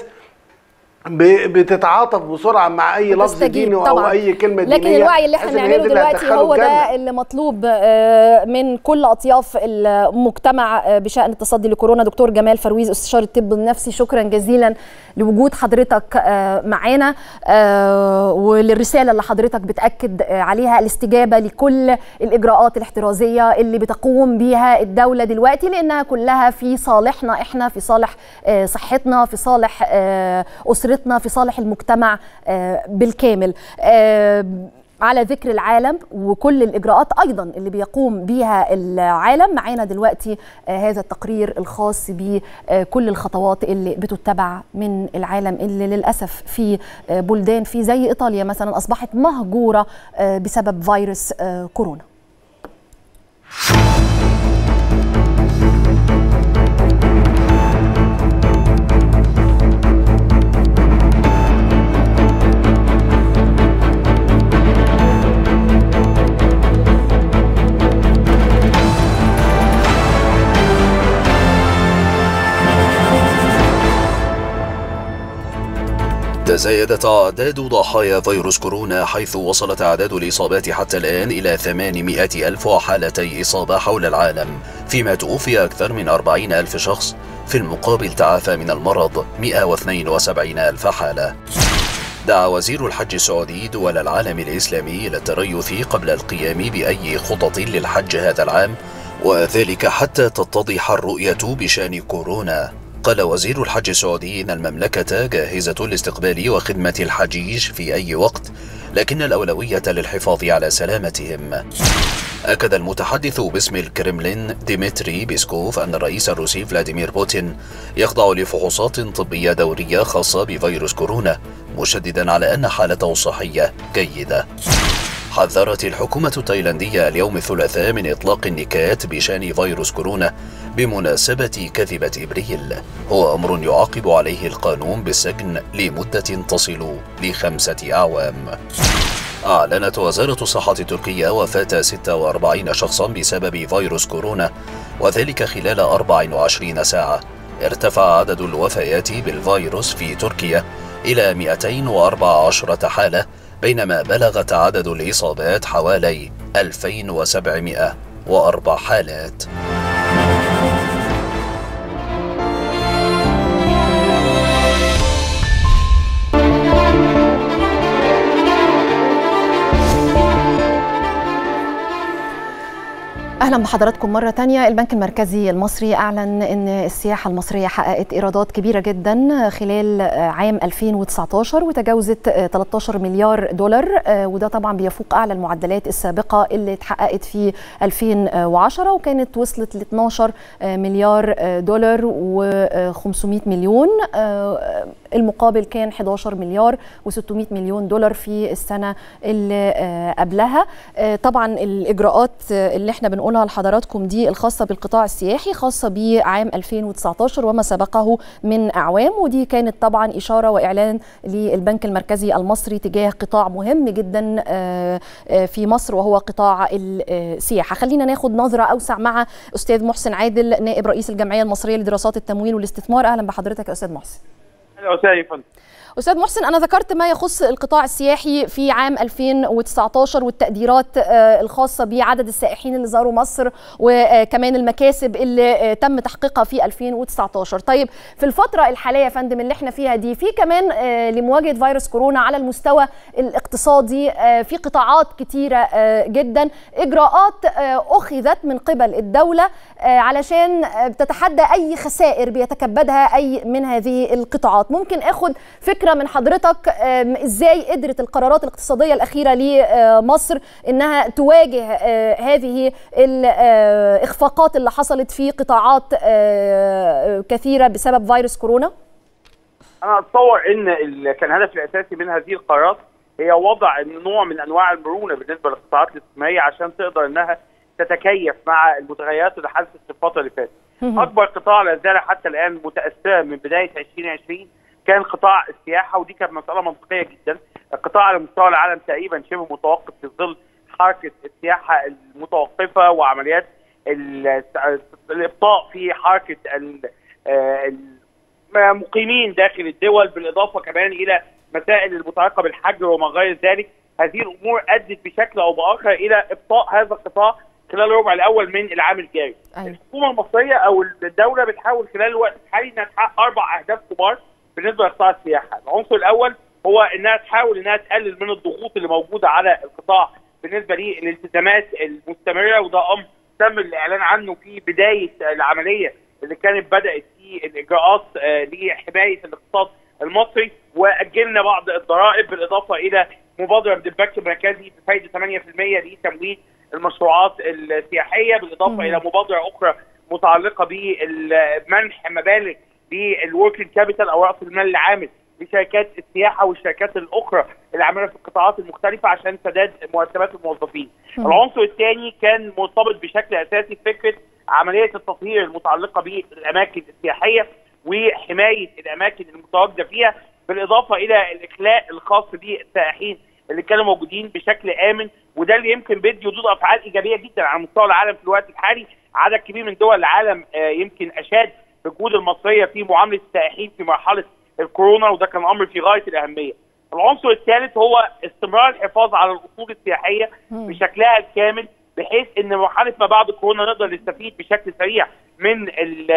ب- بتتعاطف بسرعه مع اي لفظ بتستجيب ديني او طبعاً. اي كلمه لكن دينيه الوعي اللي احنا بحيث إن هي بنعمله دي اللي دلوقتي هتدخله هو الجنة. ده اللي مطلوب آه، من كل اطياف المجتمع آه، بشان التصدي لكورونا دكتور جمال فرويز استشاري الطب النفسي شكرا جزيلا لوجود حضرتك آه، معانا آه، وللرساله اللي حضرتك بتاكد آه، عليها الاستجابه لكل الاجراءات الاحترازيه اللي بتقوم بيها الدوله دلوقتي لانها كلها في صالحنا احنا في صالح آه، صحتنا في صالح آه، اسرتنا في صالح المجتمع آه، بالكامل آه، على ذكر العالم وكل الاجراءات ايضا اللي بيقوم بيها العالم معانا دلوقتي آه، هذا التقرير الخاص بكل الخطوات اللي بتتبع من العالم اللي للاسف في آه، بلدان في زي ايطاليا مثلا اصبحت مهجوره آه، بسبب فيروس آه، كورونا تزايدت أعداد ضحايا فيروس كورونا حيث وصلت أعداد الإصابات حتى الآن إلى 800 ألف وحالتي إصابة حول العالم فيما توفي أكثر من 40 ألف شخص في المقابل تعافى من المرض 172 ألف حالة دعا وزير الحج السعودي دول العالم الإسلامي إلى التريث قبل القيام بأي خطط للحج هذا العام وذلك حتى تتضح الرؤية بشأن كورونا قال وزير الحج السعودي إن المملكة جاهزة لاستقبال وخدمة الحجيج في أي وقت لكن الأولوية للحفاظ على سلامتهم أكد المتحدث باسم الكرملين ديمتري بيسكوف أن الرئيس الروسي فلاديمير بوتين يخضع لفحوصات طبية دورية خاصة بفيروس كورونا مشددا على أن حالته الصحية جيدة حذرت الحكومة التايلاندية اليوم الثلاثاء من إطلاق النكات بشأن فيروس كورونا بمناسبة كذبة إبريل هو أمر يعاقب عليه القانون بالسجن لمدة تصل لخمسة أعوام أعلنت وزارة الصحة التركية وفاة 46 شخصا بسبب فيروس كورونا وذلك خلال 24 ساعة ارتفع عدد الوفيات بالفيروس في تركيا إلى 214 حالة بينما بلغت عدد الإصابات حوالي 2704 حالات اهلا اهلا بحضراتكم مره تانية البنك المركزي المصري اعلن ان السياحه المصريه حققت ايرادات كبيره جدا خلال عام 2019 وتجاوزت 13 مليار دولار وده طبعا بيفوق اعلى المعدلات السابقه اللي اتحققت في 2010 وكانت وصلت ل 12 مليار دولار و500 مليون المقابل كان 11 مليار و600 مليون دولار في السنه اللي قبلها طبعا الاجراءات اللي احنا بنقولها لحضراتكم دي الخاصه بالقطاع السياحي خاصه بعام 2019 وما سبقه من اعوام ودي كانت طبعا اشاره واعلان للبنك المركزي المصري تجاه قطاع مهم جدا في مصر وهو قطاع السياحه خلينا ناخد نظره اوسع مع استاذ محسن عادل نائب رئيس الجمعيه المصريه لدراسات التمويل والاستثمار اهلا بحضرتك يا استاذ محسن اهلا وسهلا فندم استاذ محسن انا ذكرت ما يخص القطاع السياحي في عام 2019 والتقديرات الخاصه بعدد السائحين اللي زاروا مصر وكمان المكاسب اللي تم تحقيقها في 2019 طيب في الفتره الحاليه يا فندم اللي احنا فيها دي في كمان لمواجهه فيروس كورونا على المستوى الاقتصادي في قطاعات كتيره جدا اجراءات اخذت من قبل الدوله علشان تتحدى اي خسائر بيتكبدها اي من هذه القطاعات ممكن اخد فكره من حضرتك ازاي قدرت القرارات الاقتصاديه الاخيره لمصر انها تواجه هذه الاخفاقات اللي حصلت في قطاعات كثيره بسبب فيروس كورونا انا اتصور ان كان الهدف الاساسي من هذه القرارات هي وضع نوع من انواع المرونه بالنسبه للقطاعات الاستثماريه عشان تقدر انها تتكيف مع المتغيرات اللي حدثت في الفتره اللي فاتت. اكبر قطاع لا زال حتى الان متاثرا من بدايه 2020 كان قطاع السياحه ودي كانت مساله منطقيه جدا القطاع على مستوى العالم تقريبا شبه متوقف في ظل حركه السياحه المتوقفه وعمليات الابطاء في حركه المقيمين داخل الدول بالاضافه كمان الى مسائل المتعلقه بالحجر وما غير ذلك هذه الامور ادت بشكل او باخر الى ابطاء هذا القطاع خلال الربع الاول من العام الجاري. أيوة. الحكومه المصريه او الدوله بتحاول خلال الوقت الحالي انها تحقق اربع اهداف كبار بالنسبه لقطاع السياحه، العنصر الاول هو انها تحاول انها تقلل من الضغوط اللي موجوده على القطاع بالنسبه للالتزامات المستمره وده امر تم الاعلان عنه في بدايه العمليه اللي كانت بدات في الاجراءات لحمايه الاقتصاد المصري واجلنا بعض الضرائب بالاضافه الى مبادره من البنك المركزي بفائده 8% لتمويل المشروعات السياحيه بالاضافه م. الى مبادره اخرى متعلقه بمنح مبالغ للوركينج كابيتال او راس المال العامل لشركات السياحه والشركات الاخرى اللي عامله في القطاعات المختلفه عشان سداد مرتبات الموظفين. م. العنصر الثاني كان مرتبط بشكل اساسي بفكره عمليه التطهير المتعلقه بالاماكن السياحيه وحمايه الاماكن المتواجده فيها بالاضافه الى الاخلاء الخاص بالسائحين اللي كانوا موجودين بشكل امن وده اللي يمكن بيدي ردود افعال ايجابيه جدا على مستوى العالم في الوقت الحالي عدد كبير من دول العالم يمكن اشاد بالجهود المصريه في معامله السائحين في مرحله الكورونا وده كان امر في غايه الاهميه. العنصر الثالث هو استمرار الحفاظ على الاصول السياحيه بشكلها الكامل بحيث ان مرحله ما بعد كورونا نقدر نستفيد بشكل سريع من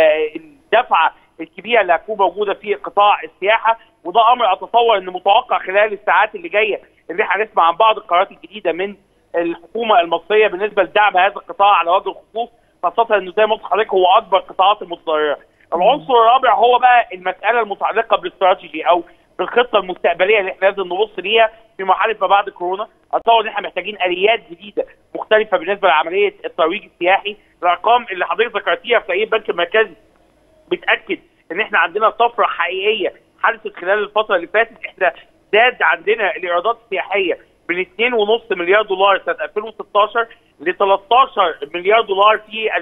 الدفعه الكبيره اللي هتكون موجوده في قطاع السياحه وده امر اتصور ان متوقع خلال الساعات اللي جايه ان احنا هنسمع عن بعض القرارات الجديده من الحكومه المصريه بالنسبه لدعم هذا القطاع على وجه الخصوص خاصه انه زي ما قلت لحضرتك هو اكبر القطاعات المتضرره. العنصر الرابع هو بقى المساله المتعلقه بالاستراتيجي او بالخطه المستقبليه اللي احنا لازم نبص ليها في مرحله ما بعد كورونا، اتصور ان احنا محتاجين اليات جديده مختلفه بالنسبه لعمليه الترويج السياحي، الارقام اللي حضرتك ذكرتيها في تقرير البنك المركزي بتاكد ان احنا عندنا طفره حقيقيه حدثت خلال الفتره اللي فاتت احنا زاد عندنا الايرادات السياحيه من 2.5 مليار دولار سنه 2016 ل 13 مليار دولار في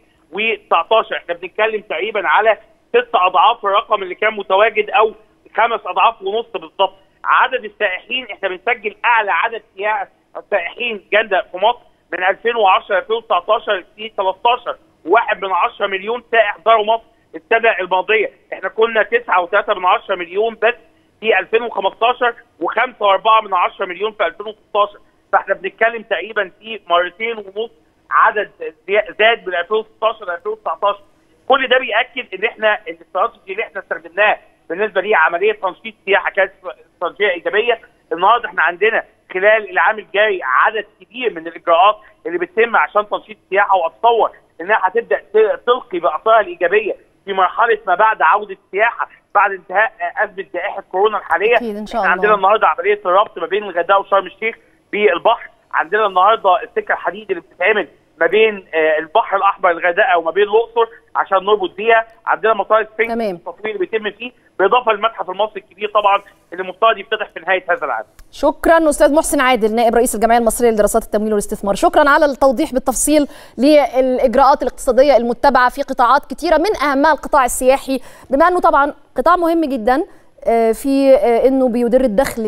2019 احنا بنتكلم تقريبا على ست اضعاف الرقم اللي كان متواجد او خمس اضعاف ونص بالظبط عدد السائحين احنا بنسجل اعلى عدد سائحين جنة في مصر من 2010 2019 في 13 واحد من 10 مليون سائح زاروا مصر السنه الماضيه احنا كنا 9.3 من 10 مليون بس في 2015 و5 و4 من 10 مليون في 2016 فاحنا بنتكلم تقريبا في مرتين ونص عدد زاد من 2016 ل 2019 كل ده بياكد ان احنا الاستراتيجي اللي احنا استخدمناها بالنسبه لعمليه تنشيط سياحه كانت استراتيجيه ايجابيه النهارده احنا عندنا خلال العام الجاي عدد كبير من الاجراءات اللي بتتم عشان تنشيط السياحه واتصور انها هتبدا ت- تلقي باثارها الايجابيه في مرحله ما بعد عوده السياحه بعد انتهاء آه، ازمه جائحه كورونا الحاليه أكيد إن شاء إحنا الله. عندنا النهارده عمليه الربط ما بين الغردقه وشرم الشيخ بالبحر عندنا النهارده السكه الحديد اللي بتتعمل ما بين آه، البحر الاحمر الغردقه وما بين الاقصر عشان نربط بيها عندنا مطار سفنكس التطوير اللي بيتم فيه بالاضافه للمتحف المصري الكبير طبعا اللي مفترض يفتتح في نهايه هذا العام شكرا استاذ محسن عادل نائب رئيس الجمعيه المصريه لدراسات التمويل والاستثمار شكرا على التوضيح بالتفصيل للاجراءات الاقتصاديه المتبعه في قطاعات كثيره من اهمها القطاع السياحي بما انه طبعا قطاع مهم جدا آه، في آه، انه بيدر الدخل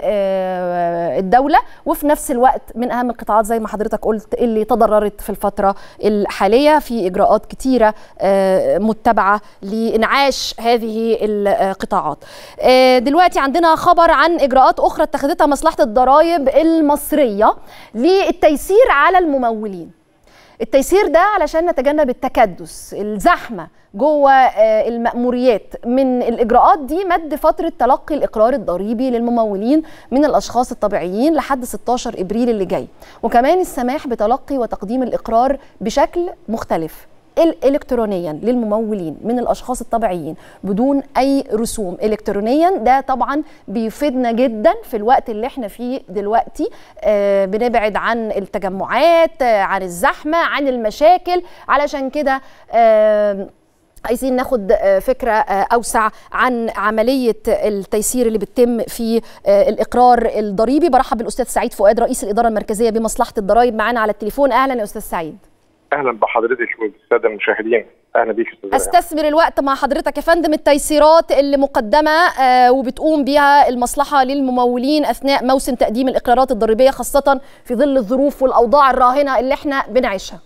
للدوله وفي نفس الوقت من اهم القطاعات زي ما حضرتك قلت اللي تضررت في الفتره الحاليه في اجراءات كتيره آه، متبعه لانعاش هذه القطاعات. آه، دلوقتي عندنا خبر عن اجراءات اخرى اتخذتها مصلحه الضرائب المصريه للتيسير على الممولين. التيسير ده علشان نتجنب التكدس الزحمه جوه آه، المأموريات من الإجراءات دي مد فترة تلقي الإقرار الضريبي للممولين من الأشخاص الطبيعيين لحد 16 إبريل اللي جاي وكمان السماح بتلقي وتقديم الإقرار بشكل مختلف الكترونيا للممولين من الاشخاص الطبيعيين بدون اي رسوم الكترونيا ده طبعا بيفيدنا جدا في الوقت اللي احنا فيه دلوقتي آه بنبعد عن التجمعات آه عن الزحمه عن المشاكل علشان كده آه عايزين ناخد آه، فكرة آه، أوسع عن عملية التيسير اللي بتتم في آه، الإقرار الضريبي برحب بالأستاذ سعيد فؤاد رئيس الإدارة المركزية بمصلحة الضرائب معانا على التليفون أهلا يا أستاذ سعيد اهلا بحضرتك والساده المشاهدين اهلا بيك استاذ ريان. استثمر الوقت مع حضرتك يا فندم التيسيرات اللي مقدمه آه، وبتقوم بها المصلحه للممولين اثناء موسم تقديم الاقرارات الضريبيه خاصه في ظل الظروف والاوضاع الراهنه اللي احنا بنعيشها.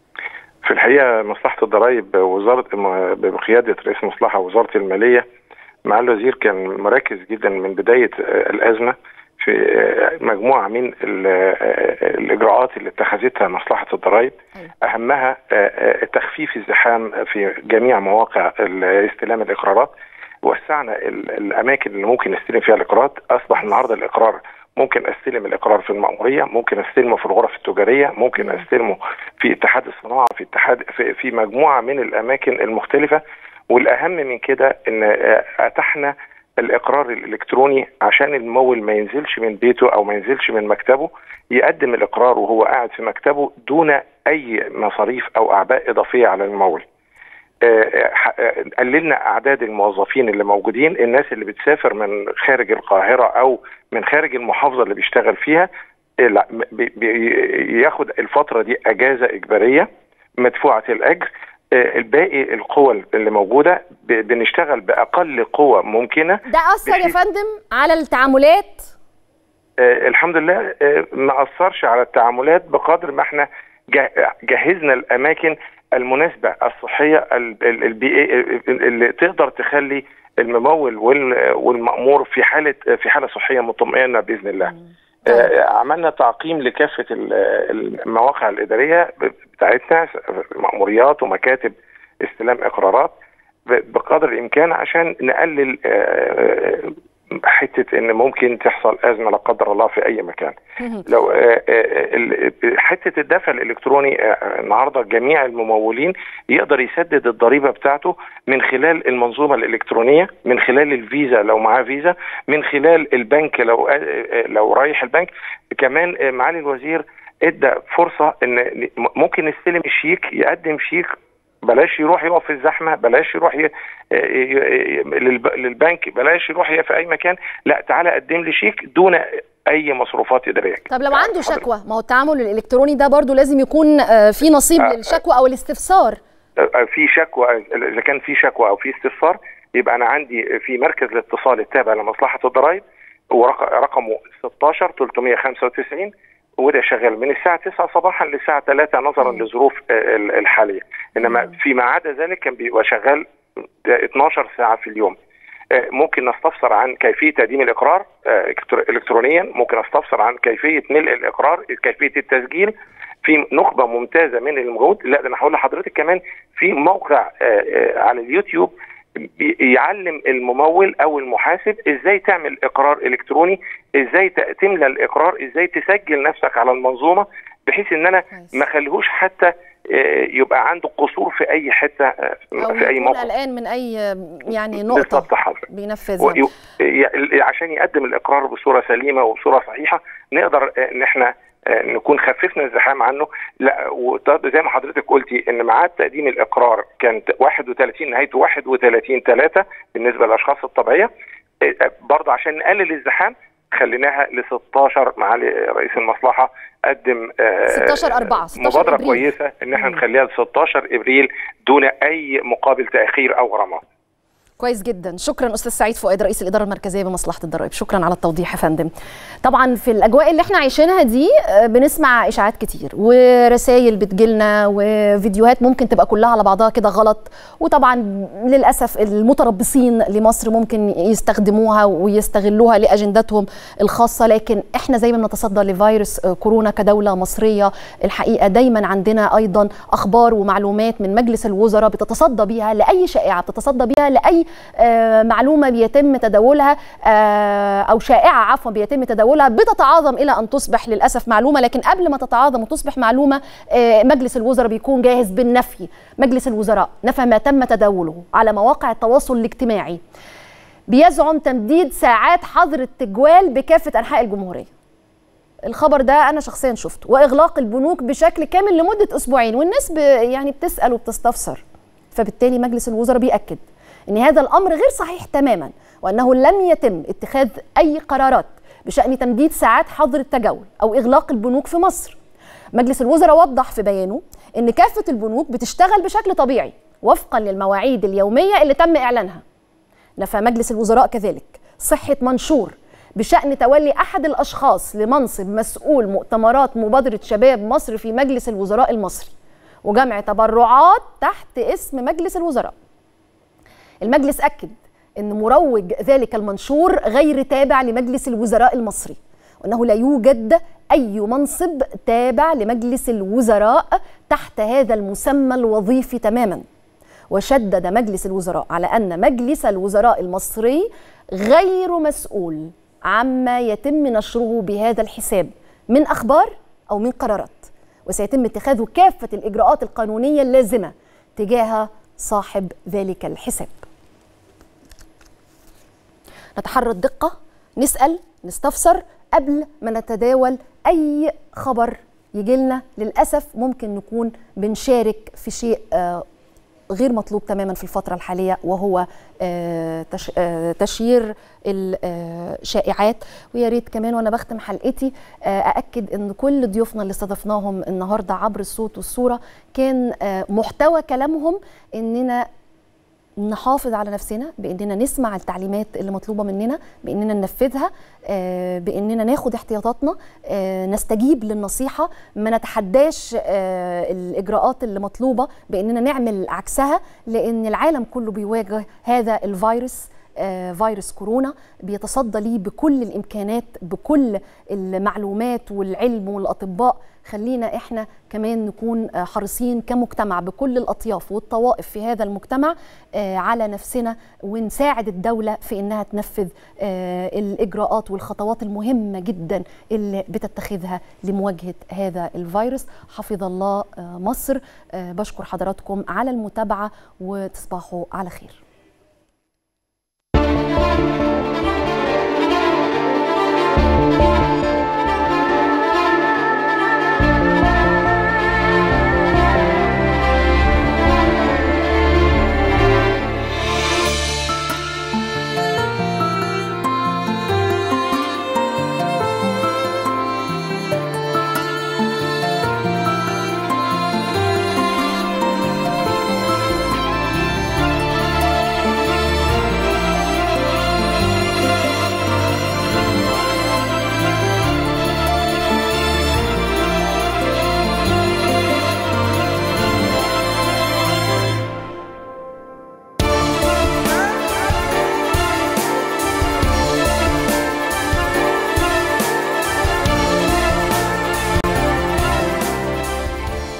في الحقيقه مصلحه الضرائب وزاره بقياده رئيس مصلحه وزاره الماليه مع الوزير كان مركز جدا من بدايه آه، الازمه في آه، مجموعه من ال- آه، الاجراءات اللي اتخذتها مصلحه الضرائب اهمها آه، آه، تخفيف الزحام في جميع مواقع ال- استلام الاقرارات وسعنا ال- الاماكن اللي ممكن نستلم فيها الاقرارات اصبح النهارده الاقرار ممكن استلم الاقرار في المأموريه ممكن استلمه في الغرف التجاريه ممكن استلمه في اتحاد الصناعه في اتحاد في, في مجموعه من الاماكن المختلفه والاهم من كده ان آه، اتحنا الاقرار الالكتروني عشان الممول ما ينزلش من بيته او ما ينزلش من مكتبه يقدم الاقرار وهو قاعد في مكتبه دون اي مصاريف او اعباء اضافيه على الممول آه، ح- آه، قللنا اعداد الموظفين اللي موجودين الناس اللي بتسافر من خارج القاهره او من خارج المحافظه اللي بيشتغل فيها آه، لا بي- بي- ياخد الفتره دي اجازه اجباريه مدفوعه الاجر آه، الباقي القوى اللي موجوده ب- بنشتغل باقل قوه ممكنه ده اثر يا بحيث- فندم على التعاملات آه، الحمد لله آه، ما اثرش على التعاملات بقدر ما احنا جه- جهزنا الاماكن المناسبه الصحيه ال- ال- البيئيه اللي تقدر تخلي الممول وال- والمامور في حاله في حاله صحيه مطمئنه باذن الله. آه، عملنا تعقيم لكافه ال- المواقع الاداريه بتاعتنا ماموريات ومكاتب استلام اقرارات ب- بقدر الامكان عشان نقلل آه، حته ان ممكن تحصل ازمه لا قدر الله في اي مكان. لو آه، آه، ال- حته الدفع الالكتروني آه، النهارده جميع الممولين يقدر يسدد الضريبه بتاعته من خلال المنظومه الالكترونيه من خلال الفيزا لو معاه فيزا من خلال البنك لو آه، آه، لو رايح البنك كمان آه، معالي الوزير ادى فرصه ان ممكن نستلم الشيك يقدم شيك بلاش يروح يقف في الزحمه بلاش يروح ي... ي- ي- للب- للبنك بلاش يروح ي- في اي مكان لا تعالى قدم لي شيك دون اي مصروفات اداريه طب لو عنده شكوى ما هو التعامل الالكتروني ده برضو لازم يكون آه، في نصيب آه، للشكوى او الاستفسار في شكوى اذا كان في شكوى او في استفسار يبقى انا عندي في مركز الاتصال التابع لمصلحه الضرائب ورقمه 16 395 وده شغال من الساعه 9 صباحا للساعه 3 نظرا للظروف آه، ال- الحاليه انما فيما عدا ذلك كان بيبقى شغال 12 ساعه في اليوم آه، ممكن نستفسر عن كيفيه تقديم الاقرار آه، إلكتر- الكترونيا ممكن استفسر عن كيفيه ملء الاقرار كيفيه التسجيل في نخبه ممتازه من الموجود لا ده انا هقول لحضرتك كمان في موقع آه، آه، على اليوتيوب بيعلم الممول او المحاسب ازاي تعمل اقرار الكتروني ازاي ت- تملى الاقرار ازاي تسجل نفسك على المنظومه بحيث ان انا ما اخليهوش حتى آه، يبقى عنده قصور في اي حته آه، او في اي يكون موقف قلقان من اي يعني نقطه بالظبط حضرتك بينفذها وي- ي- عشان يقدم الاقرار بصوره سليمه وبصوره صحيحه نقدر آه، ان احنا آه، نكون خففنا الزحام عنه لا وط- زي ما حضرتك قلتي ان ميعاد تقديم الاقرار كانت 31 نهايته 31 3 بالنسبه للاشخاص الطبيعيه آه، آه، برضه عشان نقلل الزحام خليناها ل 16 معالي رئيس المصلحه قدم آه، 16 4 16 مبادره إبريل. كويسه ان احنا نخليها ل 16 ابريل دون اي مقابل تاخير او غرامات كويس جدا شكرا استاذ سعيد فؤاد رئيس الاداره المركزيه بمصلحه الضرائب شكرا على التوضيح يا فندم طبعا في الاجواء اللي احنا عايشينها دي آه، بنسمع اشاعات كتير ورسائل بتجيلنا وفيديوهات ممكن تبقى كلها على بعضها كده غلط وطبعا للاسف المتربصين لمصر ممكن يستخدموها ويستغلوها لاجنداتهم الخاصه لكن احنا زي ما بنتصدى لفيروس آه، كورونا كدوله مصريه الحقيقه دايما عندنا ايضا اخبار ومعلومات من مجلس الوزراء بتتصدى بيها لاي شائعه بتتصدى بيها لاي آه، معلومه بيتم تداولها آه، او شائعه عفوا بيتم تداولها بتتعاظم الى ان تصبح للاسف معلومه لكن قبل ما تتعاظم وتصبح معلومه آه، مجلس الوزراء بيكون جاهز بالنفي مجلس الوزراء نفى ما تم تداوله على مواقع التواصل الاجتماعي بيزعم تمديد ساعات حظر التجوال بكافه انحاء الجمهوريه الخبر ده انا شخصيا شفته واغلاق البنوك بشكل كامل لمده اسبوعين والناس ب يعني بتسال وبتستفسر فبالتالي مجلس الوزراء بياكد ان هذا الامر غير صحيح تماما وانه لم يتم اتخاذ اي قرارات بشان تمديد ساعات حظر التجول او اغلاق البنوك في مصر مجلس الوزراء وضح في بيانه ان كافه البنوك بتشتغل بشكل طبيعي وفقا للمواعيد اليوميه اللي تم اعلانها نفى مجلس الوزراء كذلك صحة منشور بشأن تولي أحد الأشخاص لمنصب مسؤول مؤتمرات مبادرة شباب مصر في مجلس الوزراء المصري وجمع تبرعات تحت اسم مجلس الوزراء المجلس أكد أن مروج ذلك المنشور غير تابع لمجلس الوزراء المصري وأنه لا يوجد أي منصب تابع لمجلس الوزراء تحت هذا المسمى الوظيفي تماماً وشدد مجلس الوزراء على ان مجلس الوزراء المصري غير مسؤول عما يتم نشره بهذا الحساب من اخبار او من قرارات وسيتم اتخاذ كافه الاجراءات القانونيه اللازمه تجاه صاحب ذلك الحساب نتحرى الدقه نسال نستفسر قبل ما نتداول اي خبر يجيلنا للاسف ممكن نكون بنشارك في شيء آه غير مطلوب تماما في الفترة الحالية وهو آه، تش- آه، تشيير الشائعات ويا ريت كمان وانا بختم حلقتي آه، ااكد ان كل ضيوفنا اللي استضفناهم النهارده عبر الصوت والصوره كان آه، محتوى كلامهم اننا نحافظ على نفسنا باننا نسمع التعليمات اللي مطلوبه مننا باننا ننفذها آه، باننا ناخد احتياطاتنا آه، نستجيب للنصيحه ما نتحداش آه، الاجراءات اللي مطلوبه باننا نعمل عكسها لان العالم كله بيواجه هذا الفيروس آه، فيروس كورونا بيتصدى ليه بكل الامكانات بكل المعلومات والعلم والاطباء خلينا احنا كمان نكون آه، حريصين كمجتمع بكل الاطياف والطوائف في هذا المجتمع آه، على نفسنا ونساعد الدوله في انها تنفذ آه، الاجراءات والخطوات المهمه جدا اللي بتتخذها لمواجهه هذا الفيروس حفظ الله آه، مصر آه، بشكر حضراتكم على المتابعه وتصبحوا على خير